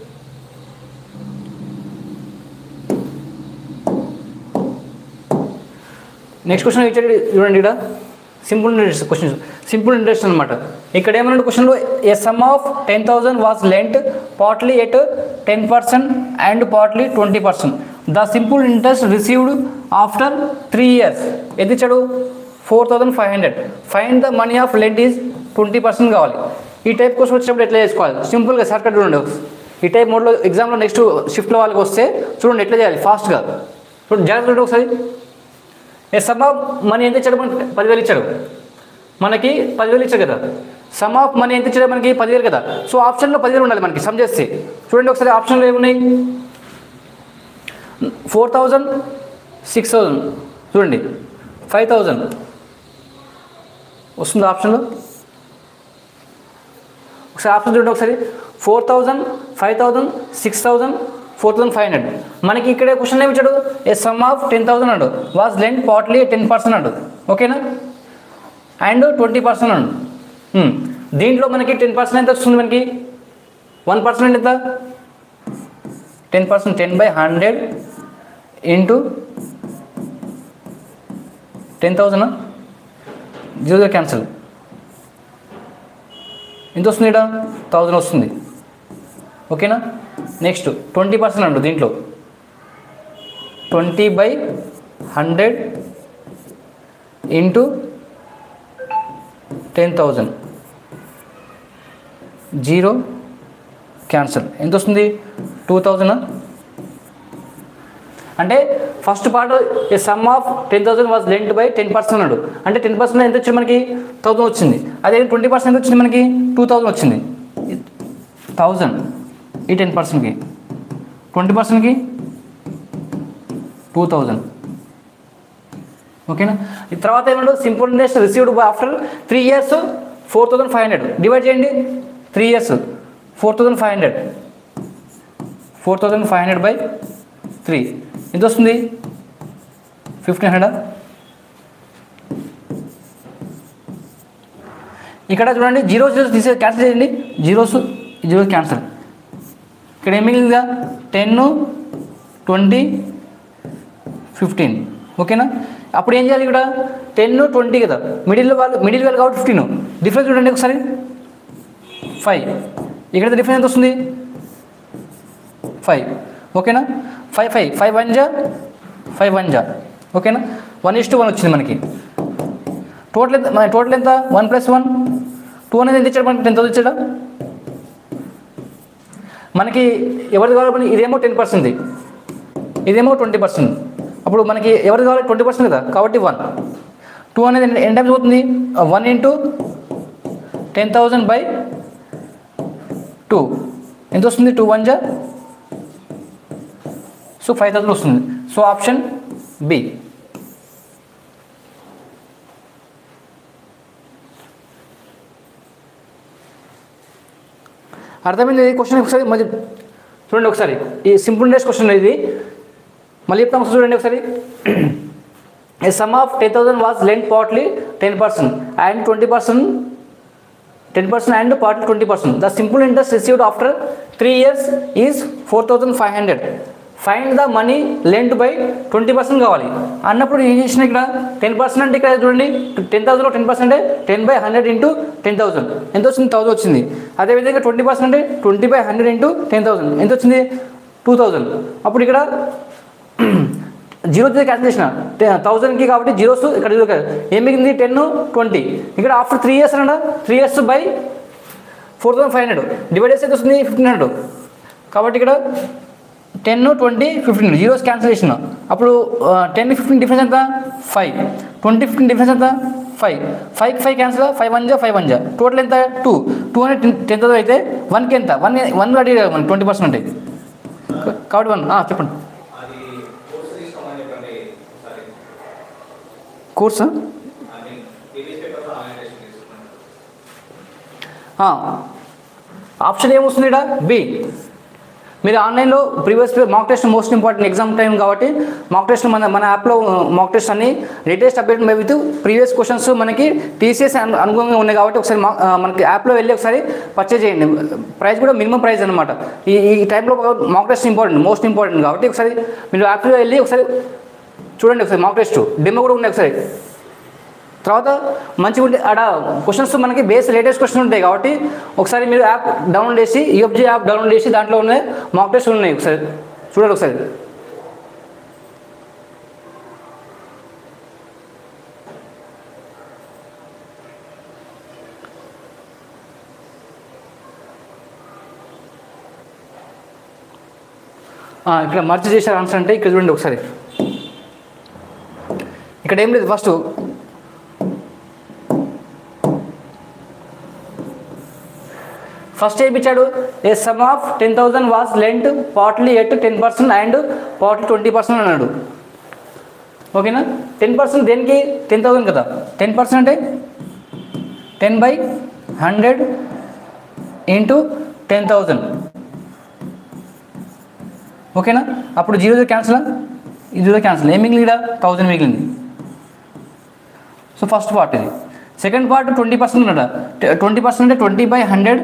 నెక్స్ట్ క్వశ్చన్ ఇచ్చాడు చూడండి ఇక్కడ simple interest question simple interest అనమాట ఇక్కడ ఏమన్నా క్వశ్చన్లో a sum of ten thousand was lent partly at ten percent and partly twenty percent the simple interest received after three years ఎంత ఇచ్చాడు four thousand five hundred find the money of lent is twenty percent కావాలి ఈ type question వచ్చినప్పుడు ఎట్లా చేసుకోవాలి సింపుల్గా shortcut చూడండి ఈ టైప్ మోడ్లో ఎగ్జామ్లో నెక్స్ట్ షిఫ్ట్లో వాళ్ళకి వస్తే చూడండి ఎట్లా చేయాలి ఫాస్ట్గా చూడండి జాగ్రత్త చూడండి ఒకసారి ఏ సమ్ ఆఫ్ మనీ ఎంత ఇచ్చాడు మనకి పదివేలు ఇచ్చాడు మనకి పదివేలు ఇచ్చాడు కదా సమ్ ఆఫ్ మనీ ఎంత ఇచ్చాడు మనకి పదివేలు కదా సో ఆప్షన్లో పదివేలు ఉండాలి మనకి సమ్ చేస్తే చూడండి ఒకసారి ఆప్షన్లో ఏమున్నాయి ఫోర్ థౌజండ్ సిక్స్ థౌజండ్ చూడండి ఫైవ్ థౌజండ్ వస్తుంది ఆప్షన్లో ఒకసారి ఆప్షన్ చూడండి ఒకసారి four thousand five thousand six thousand four thousand five hundred మనకి ఇక్కడ క్వశ్చన్ ఏమి ఇచ్చాడు a sum of ten thousand and was lend partly ten percent and ఓకేనా and twenty percent and Hmm. దీంట్లో మనకి టెన్ పర్సెంట్ ఎంత వస్తుంది మనకి వన్ పర్సెంట్ ఎంత ten percent ten by hundred into ten thousand zero cancel ఎంత వస్తుంది ఇక్కడ థౌజండ్ వస్తుంది ఓకేనా నెక్స్ట్ ట్వంటీ పర్సెంట్ అంటు దీంట్లో twenty by hundred into ten thousand zero cancel ఎంత వస్తుంది టూ థౌజండ్ అంటే first part a sum of ten thousand was lent by ten percent అన్నాడు అంటే టెన్ పర్సెంట్ ఎంత వచ్చింది మనకి థౌసండ్ వచ్చింది అదే ట్వంటీ పర్సెంట్ ఎంత వచ్చింది మనకి టూ థౌసండ్ వచ్చింది థౌజండ్ ఈ టెన్ పర్సెంట్కి ట్వంటీ పర్సెంట్కి టూ థౌజండ్ ఓకేనా ఈ తర్వాత ఏమన్నాడు simple interest received after three years four thousand five hundred divide చేయండి three years four thousand five hundred four thousand five hundred by three ఎంత వస్తుంది ఫిఫ్టీన్ హండ్రెడ్ ఇక్కడ చూడండి జీరో జీరోస్ తీసే క్యాన్సిల్ చేయండి జీరోస్ జీరో క్యాన్సిల్ ఇక్కడ ఏం మిగిలిందిగా ten twenty fifteen ఓకేనా అప్పుడు ఏం చేయాలి ఇక్కడ టెన్ ట్వంటీ కదా మిడిల్ వాళ్ళు మిడిల్ వాళ్ళు కాబట్టి ఫిఫ్టీన్ డిఫరెన్స్ చూడండి ఒకసారి ఫైవ్ ఇక్కడ డిఫరెన్స్ ఎంత వస్తుంది ఫైవ్ ఓకేనా ఫైవ్ ఫైవ్ ఫైవ్ వన్ జా ఫైవ్ వన్ జా ఓకేనా వన్ ఇస్ టూ వన్ వచ్చింది మనకి టోటల్ ఎంత మన టోటల్ ఎంత వన్ ప్లస్ వన్ టూ అనేది ఎంత ఇచ్చాడు మనకి టెన్ థౌసండ్ ఇచ్చాడా మనకి ఎవరిది కావాలి మనకి ఇదేమో టెన్ పర్సెంట్ ఇదేమో ట్వంటీ పర్సెంట్ అప్పుడు మనకి ఎవరిది కావాలి ట్వంటీ పర్సెంట్ కదా కాబట్టి వన్ టూ అనేది ఎన్ని- ఎన్ని టైమ్స్ అవుతుంది one into ten thousand by two ఎంత వస్తుంది టూ వన్ జా సో ఫైవ్ థౌసండ్ వస్తుంది సో ఆప్షన్ బి అర్థమైంది ఈ క్వశ్చన్ ఒకసారి మళ్ళీ చూడండి ఒకసారి ఈ సింపుల్ డేస్ క్వశ్చన్ ఇది మళ్ళీ చెప్తాం ఒకసారి చూడండి ఒకసారి a sum of ten thousand was lent partly ten percent and twenty percent ten percent and partly twenty percent the simple interest received after three years is four thousand five hundred find the money lent by twenty percent కావాలి అన్నప్పుడు ఏం చేసిన ఇక్కడ ten percent అంటే ఇక్కడ చూడండి ten థౌసండ్లో ten percent ten by hundred into ten thousand ఎంత వచ్చింది థౌసండ్ వచ్చింది అదేవిధంగా ట్వంటీ పర్సెంట్ అంటే twenty by hundred into ten thousand ఎంత వచ్చింది టూ థౌసండ్ అప్పుడు ఇక్కడ జీరో క్యాన్సిల్ చేసిన థౌసండ్కి కాబట్టి జీరోస్ ఇక్కడ జీరో ఏం మిగిలింది టెన్ ట్వంటీ ఇక్కడ ఆఫ్టర్ త్రీ ఇయర్స్ అన్న three years by four thousand five hundred divide చేస్తే ఎంత వస్తుంది ఫిఫ్టీన్ హండ్రెడ్ కాబట్టి ఇక్కడ ten twenty fifteen zeros cancel చేసిన అప్పుడు టెన్ ఫిఫ్టీన్ డిఫరెన్స్ ఎంత ఫైవ్ ట్వంటీ ఫిఫ్టీన్ డిఫరెన్స్ ఎంత five five five cancel five one జా ఫైవ్ వన్ జా టోటల్ ఎంత two two hundred ten ten thousand అయితే వన్కి ఎంత వన్ వన్ అడిగి మన ట్వంటీ పర్సెంట్ అంటే కాబట్టి వన్ చెప్పండి
అది కోర్స్ తీసుకోమని చెప్పండి ఒకసారి
కోర్సా
అది టీవీస్ పేపర్ ఆన్లైన్ తీసుకున్నాను
ఆప్షన్ ఏమొస్తుంది ఇక్కడ బి మీరు ఆన్లైన్లో previous mock test most important exam time కాబట్టి మాక్ టెస్ట్ మన మన యాప్లో మాక్ టెస్ట్ అన్ని latest update with previous questions మనకి టీసీఎస్ అనుగుణంగా ఉన్నాయి కాబట్టి ఒకసారి మా- ఆ, మనకి యాప్లో వెళ్ళి ఒకసారి పర్చేజ్ చేయండి ప్రైస్ కూడా మినిమం ప్రైస్ అనమాట ఈ ఈ టైంలో mock test important most important కాబట్టి ఒకసారి మీరు యాప్లో వెళ్ళి ఒకసారి చూడండి ఒకసారి మాక్ టెస్ట్ డెమో కూడా ఉన్నాయి ఒకసారి తర్వాత మంచిగా ఉంటే ఆడ క్వశ్చన్స్ మనకి బేస్ లేటెస్ట్ క్వశ్చన్ ఉంటాయి కాబట్టి ఒకసారి మీరు యాప్ డౌన్లోడ్ చేసి ఈఎఫ్జీ యాప్ డౌన్లోడ్ చేసి దాంట్లో ఉన్నాయి మాక్ టెస్ట్ ఉన్నాయి ఒకసారి చూడండి ఒకసారి ఆ, ఇక్కడ మర్చి చేశారు ఆన్సర్ అంటే ఇక్కడ చూడండి ఒకసారి ఇక్కడ ఏం లేదు ఫస్ట్ ఫస్ట్ ఏమి ఇచ్చాడు a sum of ten thousand was lent partly at ten percent and partly twenty percent అన్నాడు ఓకేనా టెన్ పర్సెంట్ దేనికి టెన్ థౌసండ్ కదా టెన్ పర్సెంట్ అంటే ten by hundred into ten thousand ఓకేనా అప్పుడు జీరో జీరో క్యాన్సిల్ ఈ జీరో క్యాన్సిల్ ఏం మిగిలింది థౌజండ్ మిగిలింది సో ఫస్ట్ పార్ట్ ఇది సెకండ్ పార్ట్ ట్వంటీ పర్సెంట్ ఉన్నాడు ట్వంటీ పర్సెంట్ అంటే ట్వంటీ బై హండ్రెడ్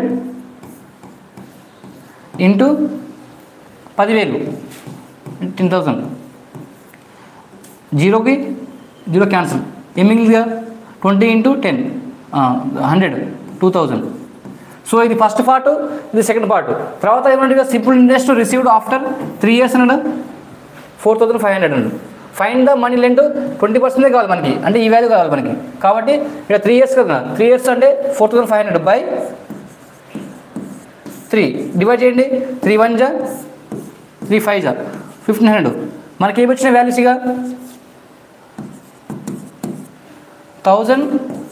ఇంటూ పదివేలు టెన్ థౌసండ్ జీరోకి జీరో క్యాన్సిల్ ఏం మిగిలిందిగా twenty into ten hundred two thousand so ఇది ఫస్ట్ పార్ట్ ఇది సెకండ్ పార్ట్ తర్వాత ఏమంటే simple interest received after three years అన్నాడు ఫోర్ థౌసండ్ ఫైవ్ హండ్రెడ్ అండి find the money lent twenty పర్సెంటే కావాలి మనకి అంటే ఈ వాల్యూ కావాలి మనకి కాబట్టి ఇక్కడ త్రీ ఇయర్స్ కదా త్రీ ఇయర్స్ అంటే four thousand five hundred by three divide చేయండి త్రీ వన్ జా త్రీ ఫైవ్ జా ఫిఫ్టీన్ హండ్రెడ్ మనకి ఏమి వచ్చిన వాల్యూస్ ఇక thousand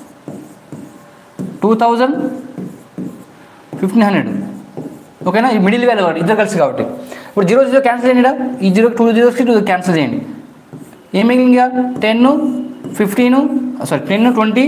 two thousand fifteen hundred ఓకేనా ఈ మిడిల్ వాల్యూ కాబట్టి ఇద్దరు కలిసి కాబట్టి ఇప్పుడు జీరో జీరో క్యాన్సిల్ చేయండి ఈడ. ఈ జీరో టూ జీరోస్కి టూ క్యాన్సిల్ చేయండి ఏం మిగిలింది ten fifteen sorry ten twenty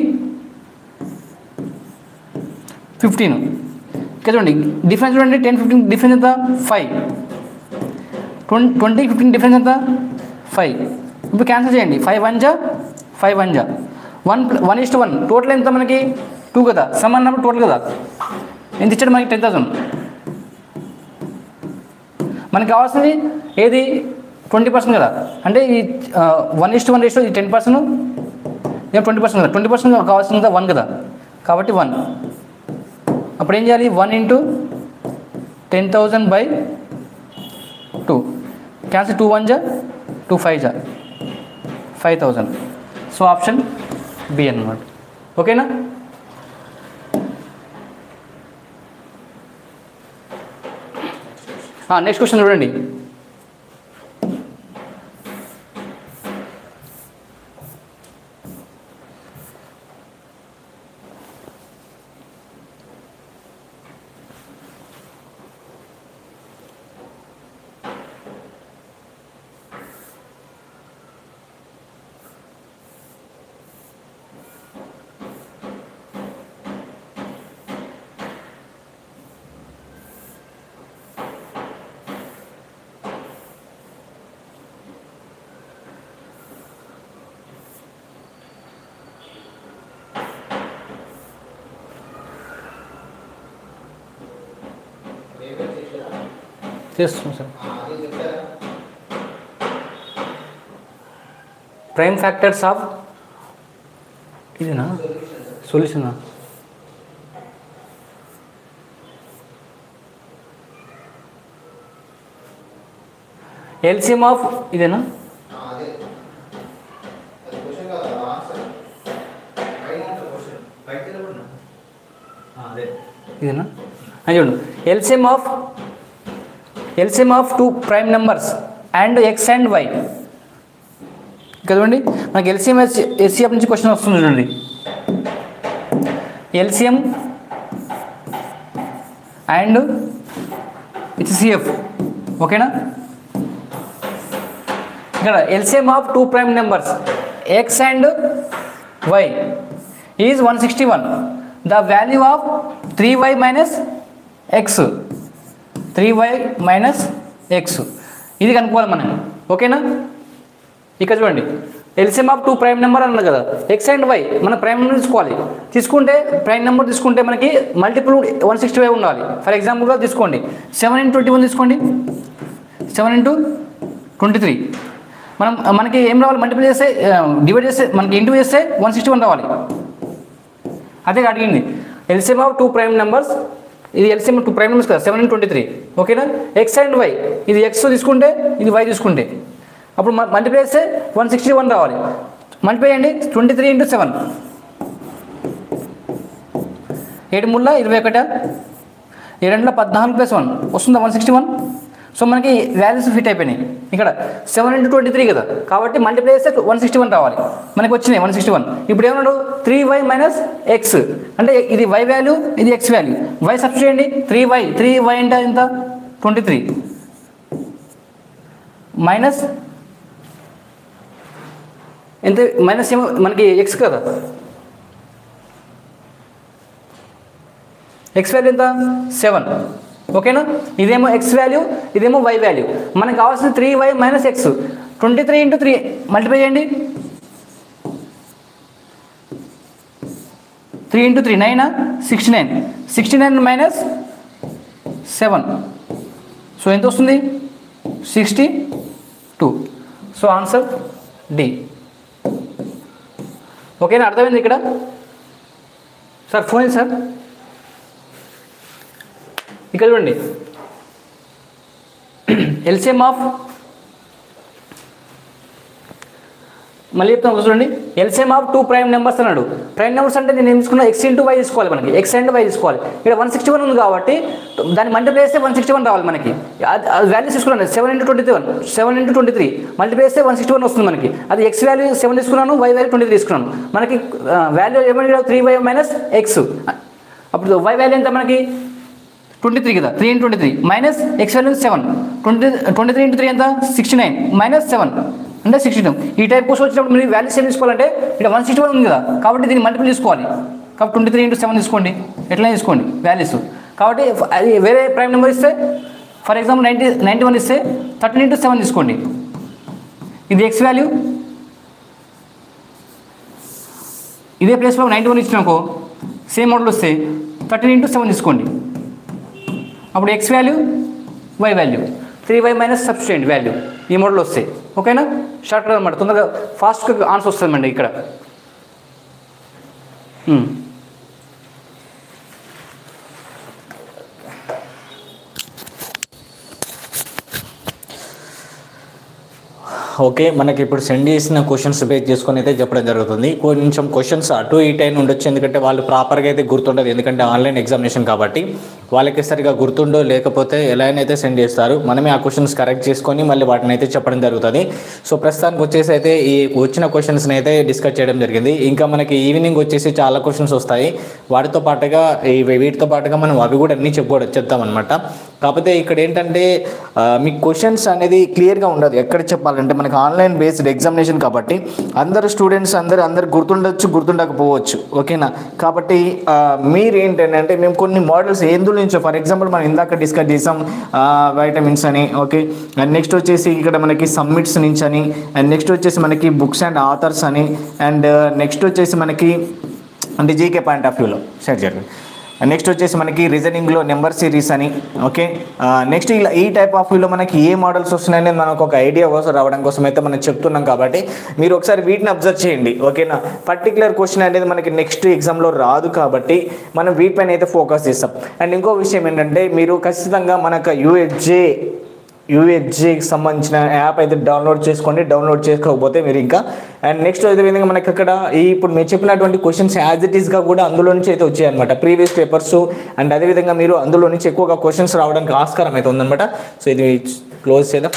fifteen ఇక్కడ చూడండి డిఫరెన్స్ చూడండి టెన్ ఫిఫ్టీన్ డిఫరెన్స్ ఎంత five twenty twenty fifteen difference ఎంత ఫైవ్ ఇప్పుడు క్యాన్సిల్ చేయండి ఫైవ్ వన్ జా ఫైవ్ వన్ జా వన్ వన్ ఇస్ట్ వన్ టోటల్ ఎంత మనకి టూ కదా సమ్ అన్నప్పుడు టోటల్ కదా ఎంత ఇచ్చాడు మనకి టెన్ థౌసండ్ మనకి కావాల్సింది ఏది ట్వంటీ పర్సెంట్ కదా అంటే ఈ వన్ ఇస్ట్ వన్ ఇస్ట్ ఈ టెన్ పర్సెంట్ ఏం ట్వంటీ పర్సెంట్ కదా ట్వంటీ పర్సెంట్ కావాల్సింది కదా వన్ కదా కాబట్టి వన్ అప్పుడు ఏం చేయాలి one into ten thousand by two cancel two one జా టూ ఫైవ్ జా five thousand so option B అన్నమాట ఓకేనా నెక్స్ట్ క్వశ్చన్ చూడండి చేస్తున్నాం సార్ ప్రైమ్ ఫ్యాక్టర్స్ ఆఫ్ ఇదేనా సొల్యూషనా ఎల్సిఎం ఆఫ్ ఇదేనా
అదే అది క్వశ్చన్ కాదు ఆన్సర్ పైన క్వశ్చన్ బయట అదే
ఇదేనా అని చూడండి LCM of LCM of two prime numbers and x and y ఇక్కడ చూడండి మనకి ఎల్సిఎం ఎస్సీఎఫ్ నుంచి క్వశ్చన్ వస్తుంది చూడండి ఎల్సిఎం అండ్ హెచ్సిఎఫ్ ఓకేనా ఇక్కడ LCM of two prime numbers x and y is one sixty one the value of three y minus x three y minus x ఇది కనుక్కోవాలి మనం ఓకేనా ఇక్కడ చూడండి LCM of two prime number అన్నది కదా ఎక్స్ అండ్ వై మన prime number తీసుకోవాలి తీసుకుంటే ప్రైమ్ నెంబర్ తీసుకుంటే మనకి మల్టిపుల్ వన్ సిక్స్టీ ఫైవ్ ఉండాలి ఫర్ ఎగ్జాంపుల్గా తీసుకోండి సెవెన్ ఇంటూ ట్వంటీ వన్ తీసుకోండి సెవెన్ ఇంటూ ట్వంటీ త్రీ మనం మనకి ఏం రావాలి మల్టిపుల్ చేస్తే డివైడ్ చేస్తే మనకి ఇంటూ చేస్తే వన్ సిక్స్టీ వన్ రావాలి అదే అడిగింది LCM of two prime numbers ఇది ఎల్సిఎం టూ ప్రైమ్ నెంబర్స్ కదా సెవెన్ అండ్ ట్వంటీ త్రీ ఓకేనా ఎక్స్ అండ్ వై ఇది ఎక్స్ తీసుకుంటే ఇది వై తీసుకుంటే అప్పుడు మల్టిప్లై చేస్తే వన్ సిక్స్టీ వన్ రావాలి మల్టిప్లై చేయండి ట్వంటీ త్రీ ఇంటూ సెవెన్ ఏడు ముళ్ళ ఇరవై ఒకట ఏడు పద్నాలుగు ప్లస్ వన్ వస్తుందా వన్ సిక్స్టీ వన్ సో మనకి వాల్యూస్ ఫిట్ అయిపోయినాయి ఇక్కడ సెవెన్ ఇంటూ ట్వంటీ త్రీ కదా కాబట్టి మల్టిప్లై చేస్తే వన్ సిక్స్టీ వన్ రావాలి మనకి వచ్చినాయి వన్ సిక్స్టీ వన్ ఇప్పుడు ఏమన్నాడు త్రీ వై మైనస్ ఎక్స్ అంటే ఇది వై వాల్యూ ఇది ఎక్స్ వాల్యూ వై సబ్స్టిట్యూట్ చేయండి త్రీ వై త్రీ వై అంటే ఎంత ట్వంటీ త్రీ మైనస్ ఎంత మైనస్ ఏమో మనకి ఎక్స్ కదా ఎక్స్ వాల్యూ ఎంత సెవెన్ ఓకేనా ఇదేమో ఎక్స్ వాల్యూ ఇదేమో వై వాల్యూ మనకు కావాల్సిన three y minus x twenty three into three multiply చేయండి three into three nine sixty nine sixty nine minus seven so ఎంత వస్తుంది sixty two so answer D ఓకేనా అర్థమైంది ఇక్కడ సార్ ఫోన్ సార్ ఇక్కడ చూడండి ఎల్సిఎం ఆఫ్ మళ్ళీ చెప్తాను చూడండి LCM of two prime numbers అన్నాడు ప్రైమ్ నెంబర్స్ అంటే నేను ఏం తీసుకున్నా ఎక్స్ ఇంటూ వై తీసుకోవాలి మనకి ఎక్స్ అండ్ వై తీసుకోవాలి ఇక్కడ వన్ సిక్స్టీ వన్ ఉంది కాబట్టి దాన్ని మల్టిప్లై చేస్తే వన్ సిక్స్టీ వన్ రావాలి మనకి అది వాల్యూస్ తీసుకున్నాను seven into twenty one seven into twenty three multiply చేస్తే వన్ సిక్స్టీ వన్ వస్తుంది మనకి అది ఎక్స్ వాల్యూ సెవెన్ తీసుకున్నాను వై వాల్యూ ట్వంటీ త్రీ తీసుకున్నాను మనకి వాల్యూ ఏమైనా త్రీ వై మైనస్ ఎక్స్ అప్పుడు వై వాల్యూ ఎంత మనకి ట్వంటీ త్రీ కదా three into twenty three minus x value seven twenty twenty three into three ఎంత సిక్స్టీ నైన్ మైనస్ సెవెన్ అంటే సిక్స్టీ టూ ఈ టైప్ కోసం వచ్చినప్పుడు మీరు వాల్యూస్ ఏం తీసుకోవాలంటే ఇక్కడ వన్ సిక్స్టీ వన్ ఉంది కదా కాబట్టి దీన్ని మల్టిపుల్ తీసుకోవాలి కాబట్టి ట్వంటీ త్రీ ఇంటూ సెవెన్ తీసుకోండి ఎట్లా తీసుకోండి వాల్యూస్ కాబట్టి అది వేరే ప్రైమ్ నెంబర్ ఇస్తే for example ninety ninety one ఇస్తే థర్టీన్ ఇంటూ సెవెన్ తీసుకోండి ఇది ఎక్స్ వాల్యూ ఇదే ప్లేస్లో నైంటీ వన్ ఇచ్చినాకో సేమ్ మోడల్ వస్తే థర్టీన్ ఇంటూ సెవెన్ తీసుకోండి అప్పుడు x value y value three y minus substitute value ఈ మోడల్ వస్తాయి ఓకేనా షార్ట్ కట్ అనమాట తొందరగా ఫాస్ట్గా ఆన్సర్ వస్తుందండి ఇక్కడ ఉమ్.
ఓకే మనకి ఇప్పుడు సెండ్ చేసిన క్వశ్చన్స్ బేస్ చేసుకొని అయితే చెప్పడం జరుగుతుంది కొంచెం క్వశ్చన్స్ అటు ఇటు అయిన ఉండొచ్చు ఎందుకంటే వాళ్ళు ప్రాపర్గా అయితే గుర్తుండదు ఎందుకంటే ఆన్లైన్ ఎగ్జామినేషన్ కాబట్టి వాళ్ళకి సరిగా గుర్తుండో లేకపోతే ఎలా అయితే సెండ్ చేస్తారు మనమే ఆ క్వశ్చన్స్ కరెక్ట్ చేసుకొని మళ్ళీ వాటిని అయితే చెప్పడం జరుగుతుంది సో ప్రస్తుతానికి వచ్చేసి అయితే ఈ వచ్చిన క్వశ్చన్స్ని అయితే డిస్కస్ చేయడం జరిగింది ఇంకా మనకి ఈవినింగ్ వచ్చేసి చాలా క్వశ్చన్స్ వస్తాయి వాటితో పాటుగా ఈ వీటితో పాటుగా మనం అవి కూడా అన్నీ చెప్పుకోవడం చెప్తామన్నమాట కాకపోతే ఇక్కడ ఏంటంటే ఆ, మీకు క్వశ్చన్స్ అనేది క్లియర్గా ఉండదు ఎక్కడ చెప్పాలంటే మనకి ఆన్లైన్ బేస్డ్ ఎగ్జామినేషన్ కాబట్టి అందరు స్టూడెంట్స్ అందరు అందరు గుర్తుండొచ్చు గుర్తుండకపోవచ్చు ఓకేనా కాబట్టి ఆ, మీరు ఏంటంటే మేము కొన్ని మోడల్స్ ఎందులో నుంచో ఫర్ ఎగ్జాంపుల్ మనం ఇందాక డిస్కస్ చేసాం వైటమిన్స్ అని ఓకే అండ్ నెక్స్ట్ వచ్చేసి ఇక్కడ మనకి సమ్మిట్స్ నుంచి అని అండ్ నెక్స్ట్ వచ్చేసి మనకి బుక్స్ అండ్ ఆథర్స్ అని అండ్ నెక్స్ట్ వచ్చేసి మనకి అంటే జీకే పాయింట్ ఆఫ్ వ్యూలో షేర్ చేయండి నెక్స్ట్ వచ్చేసి మనకి రీజనింగ్లో నెంబర్ సిరీస్ అని ఓకే నెక్స్ట్ ఇలా ఈ టైప్ ఆఫ్ వ్యూలో మనకి ఏ మోడల్స్ వస్తున్నాయని మనకు ఒక ఐడియా కోసం రావడం కోసం అయితే మనం చెప్తున్నాం కాబట్టి మీరు ఒకసారి వీటిని అబ్జర్వ్ చేయండి ఓకేనా పర్టికులర్ క్వశ్చన్ అనేది మనకి నెక్స్ట్ ఎగ్జామ్లో రాదు కాబట్టి మనం వీటిపైన అయితే ఫోకస్ చేస్తాం అండ్ ఇంకో విషయం ఏంటంటే మీరు ఖచ్చితంగా మనకు యూఎస్జే యూఎస్జీకి సంబంధించిన యాప్ అయితే డౌన్లోడ్ చేసుకోండి డౌన్లోడ్ చేసుకోకపోతే మీరు ఇంకా అండ్ నెక్స్ట్ అదే విధంగా మనకి అక్కడ ఈ ఇప్పుడు మీరు చెప్పినటువంటి క్వశ్చన్స్ యాజ్ ఇట్ ఈస్గా కూడా అందులో నుంచి అయితే వచ్చాయన్నమాట ప్రీవియస్ పేపర్స్ అండ్ అదేవిధంగా మీరు అందులో నుంచి ఎక్కువగా క్వశ్చన్స్ రావడానికి ఆస్కారం అయితే ఉందన్నమాట సో ఇది క్లోజ్ చేద్దాం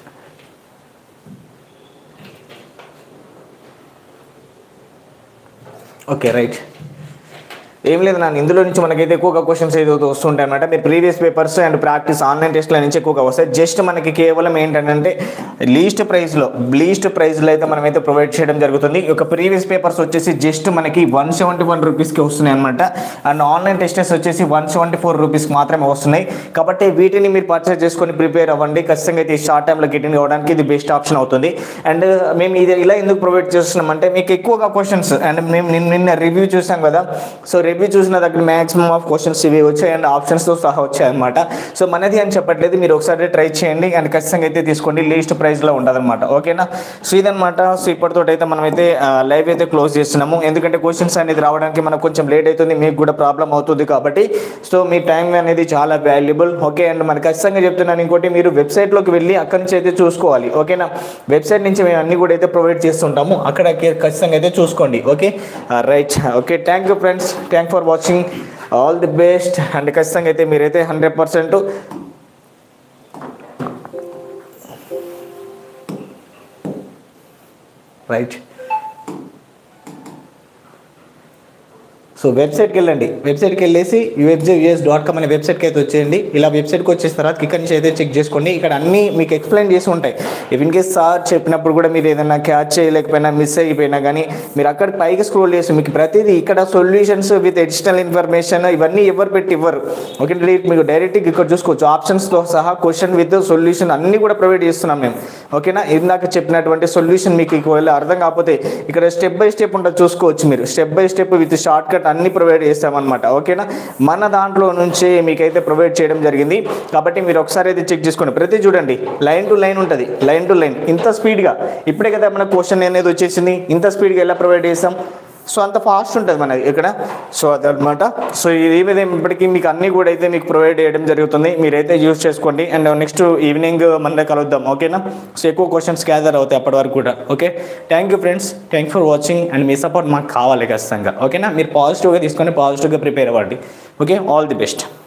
ఓకే రైట్ ఏం లేదు నాన్న ఇందులో నుంచి మనకైతే ఎక్కువగా క్వశ్చన్స్ ఏదో వస్తుంటాయి అనమాట మీ previous papers and practice online టెస్ట్ల నుంచి ఎక్కువగా వస్తాయి జస్ట్ మనకి కేవలం ఏంటంటే లీస్ట్ ప్రైస్లో లీస్ట్ ప్రైస్లో అయితే మనమైతే ప్రొవైడ్ చేయడం జరుగుతుంది ఒక ప్రీవియస్ పేపర్స్ వచ్చేసి జస్ట్ మనకి వన్ సెవెంటీ వన్ రూపీస్కి వస్తున్నాయి అనమాట అండ్ ఆన్లైన్ టెస్టెస్ వచ్చేసి వన్ సెవెంటీ ఫోర్ రూపీస్కి మాత్రమే వస్తున్నాయి కాబట్టి వీటిని మీరు పర్చేస్ చేసుకొని ప్రిపేర్ అవ్వండి ఖచ్చితంగా అయితే షార్ట్ టైంలో గెటింగ్ అవ్వడానికి ఇది బెస్ట్ ఆప్షన్ అవుతుంది అండ్ మేము ఇది ఇలా ఎందుకు ప్రొవైడ్ చేస్తున్నాం అంటే మీకు ఎక్కువగా క్వశ్చన్స్ అండ్ మేము నిన్న నిన్న రివ్యూ చూసాం కదా సో రివ్యూ చూసిన దగ్గర మ్యాక్సిమం ఆఫ్ క్వశ్చన్స్ ఇవి వచ్చాయి అండ్ ఆప్షన్స్తో సహా వచ్చాయి అనమాట సో మనది అని చెప్పట్లేదు మీరు ఒకసారి ట్రై చేయండి అండ్ ఖచ్చితంగా అయితే తీసుకోండి లీస్ట్ ప్రైస్లో ఉంటుందన్నమాట ఓకేనా సో ఇదనమాట సో ఇప్పటితో అయితే మనమైతే లైవ్ అయితే క్లోజ్ చేస్తున్నాము ఎందుకంటే క్వశ్చన్స్ అనేది రావడానికి మనకు కొంచెం లేట్ అవుతుంది మీకు కూడా ప్రాబ్లం అవుతుంది కాబట్టి సో మీ టైం అనేది చాలా వాల్యుబుల్ ఓకే అండ్ మనకి ఖచ్చితంగా చెప్తున్నాను ఇంకోటి మీరు వెబ్సైట్లోకి వెళ్ళి అక్కడి నుంచి అయితే చూసుకోవాలి ఓకేనా వెబ్సైట్ నుంచి మేము అన్ని కూడా అయితే ప్రొవైడ్ చేస్తుంటాము అక్కడ ఖచ్చితంగా అయితే చూసుకోండి okay right okay thank you friends thank for watching all the best and ఖచ్చితంగా అయితే మీరైతే హండ్రెడ్ పర్సెంట్ రైట్ సో వెబ్సైట్కి వెళ్ళండి వెబ్సైట్కి వెళ్ళేసి యూఎఫ్జే యూఎస్ డాట్ కామ్ అనే వెబ్సైట్కి అయితే వచ్చేయండి ఇలా వెబ్సైట్కి వచ్చేసిన తర్వాత ఇక్కడ నుంచి అయితే చెక్ చేసుకోండి ఇక్కడ అన్నీ మీకు ఎక్స్ప్లెయిన్ చేసి ఉంటాయి ఇఫ్ ఇన్ కేస్ సార్ చెప్పినప్పుడు కూడా మీరు ఏదైనా క్యాచ్ చేయలేకపోయినా మిస్ అయిపోయినా కానీ మీరు అక్కడ పైకి స్క్రోల్ చేసి మీకు ప్రతిదీ ఇక్కడ సొల్యూషన్స్ విత్ అడిషనల్ ఇన్ఫర్మేషన్ ఇవన్నీ ఎవరు పెట్టి ఇవ్వరు ఓకే మీకు డైరెక్ట్గా ఇక్కడ చూసుకోవచ్చు ఆప్షన్స్తో సహా క్వశ్చన్ విత్ సొల్యూషన్ అన్నీ కూడా ప్రొవైడ్ చేస్తున్నాం మేము ఓకేనా ఇందాక చెప్పినటువంటి సొల్యూషన్ మీకు ఒకవేళ అర్థం కాకపోతే ఇక్కడ స్టెప్ బై స్టెప్ ఉంటుంది చూసుకోవచ్చు మీరు step by step with shortcut అన్ని ప్రొవైడ్ చేస్తామన్నమాట ఓకేనా మన దాంట్లో నుంచి మీకైతే ప్రొవైడ్ చేయడం జరిగింది కాబట్టి మీరు ఒకసారి అయితే చెక్ చేసుకోండి ప్రతి చూడండి లైన్ టు లైన్ ఉంటుంది లైన్ టు లైన్ ఇంత స్పీడ్గా ఇప్పుడే కదా మన క్వశ్చన్ అనేది వచ్చేసింది ఇంత స్పీడ్గా ఎలా ప్రొవైడ్ చేస్తాం సో అంత ఫాస్ట్ ఉంటుంది మనకి ఇక్కడ సో అదనమాట సో ఇది ఏమైతే ఇప్పటికీ మీకు అన్నీ కూడా అయితే మీకు ప్రొవైడ్ చేయడం జరుగుతుంది మీరైతే యూజ్ చేసుకోండి అండ్ నెక్స్ట్ ఈవినింగ్ మన కలుద్దాం ఓకేనా సో ఎక్కువ క్వశ్చన్స్ గ్యాదర్ అవుతాయి అప్పటి వరకు కూడా okay thank you friends thank for watching and మీ సపోర్ట్ మాకు కావాలి ఖచ్చితంగా ఓకేనా మీరు పాజిటివ్గా తీసుకొని పాజిటివ్గా ప్రిపేర్ అవ్వండి ఓకే ఆల్ ది బెస్ట్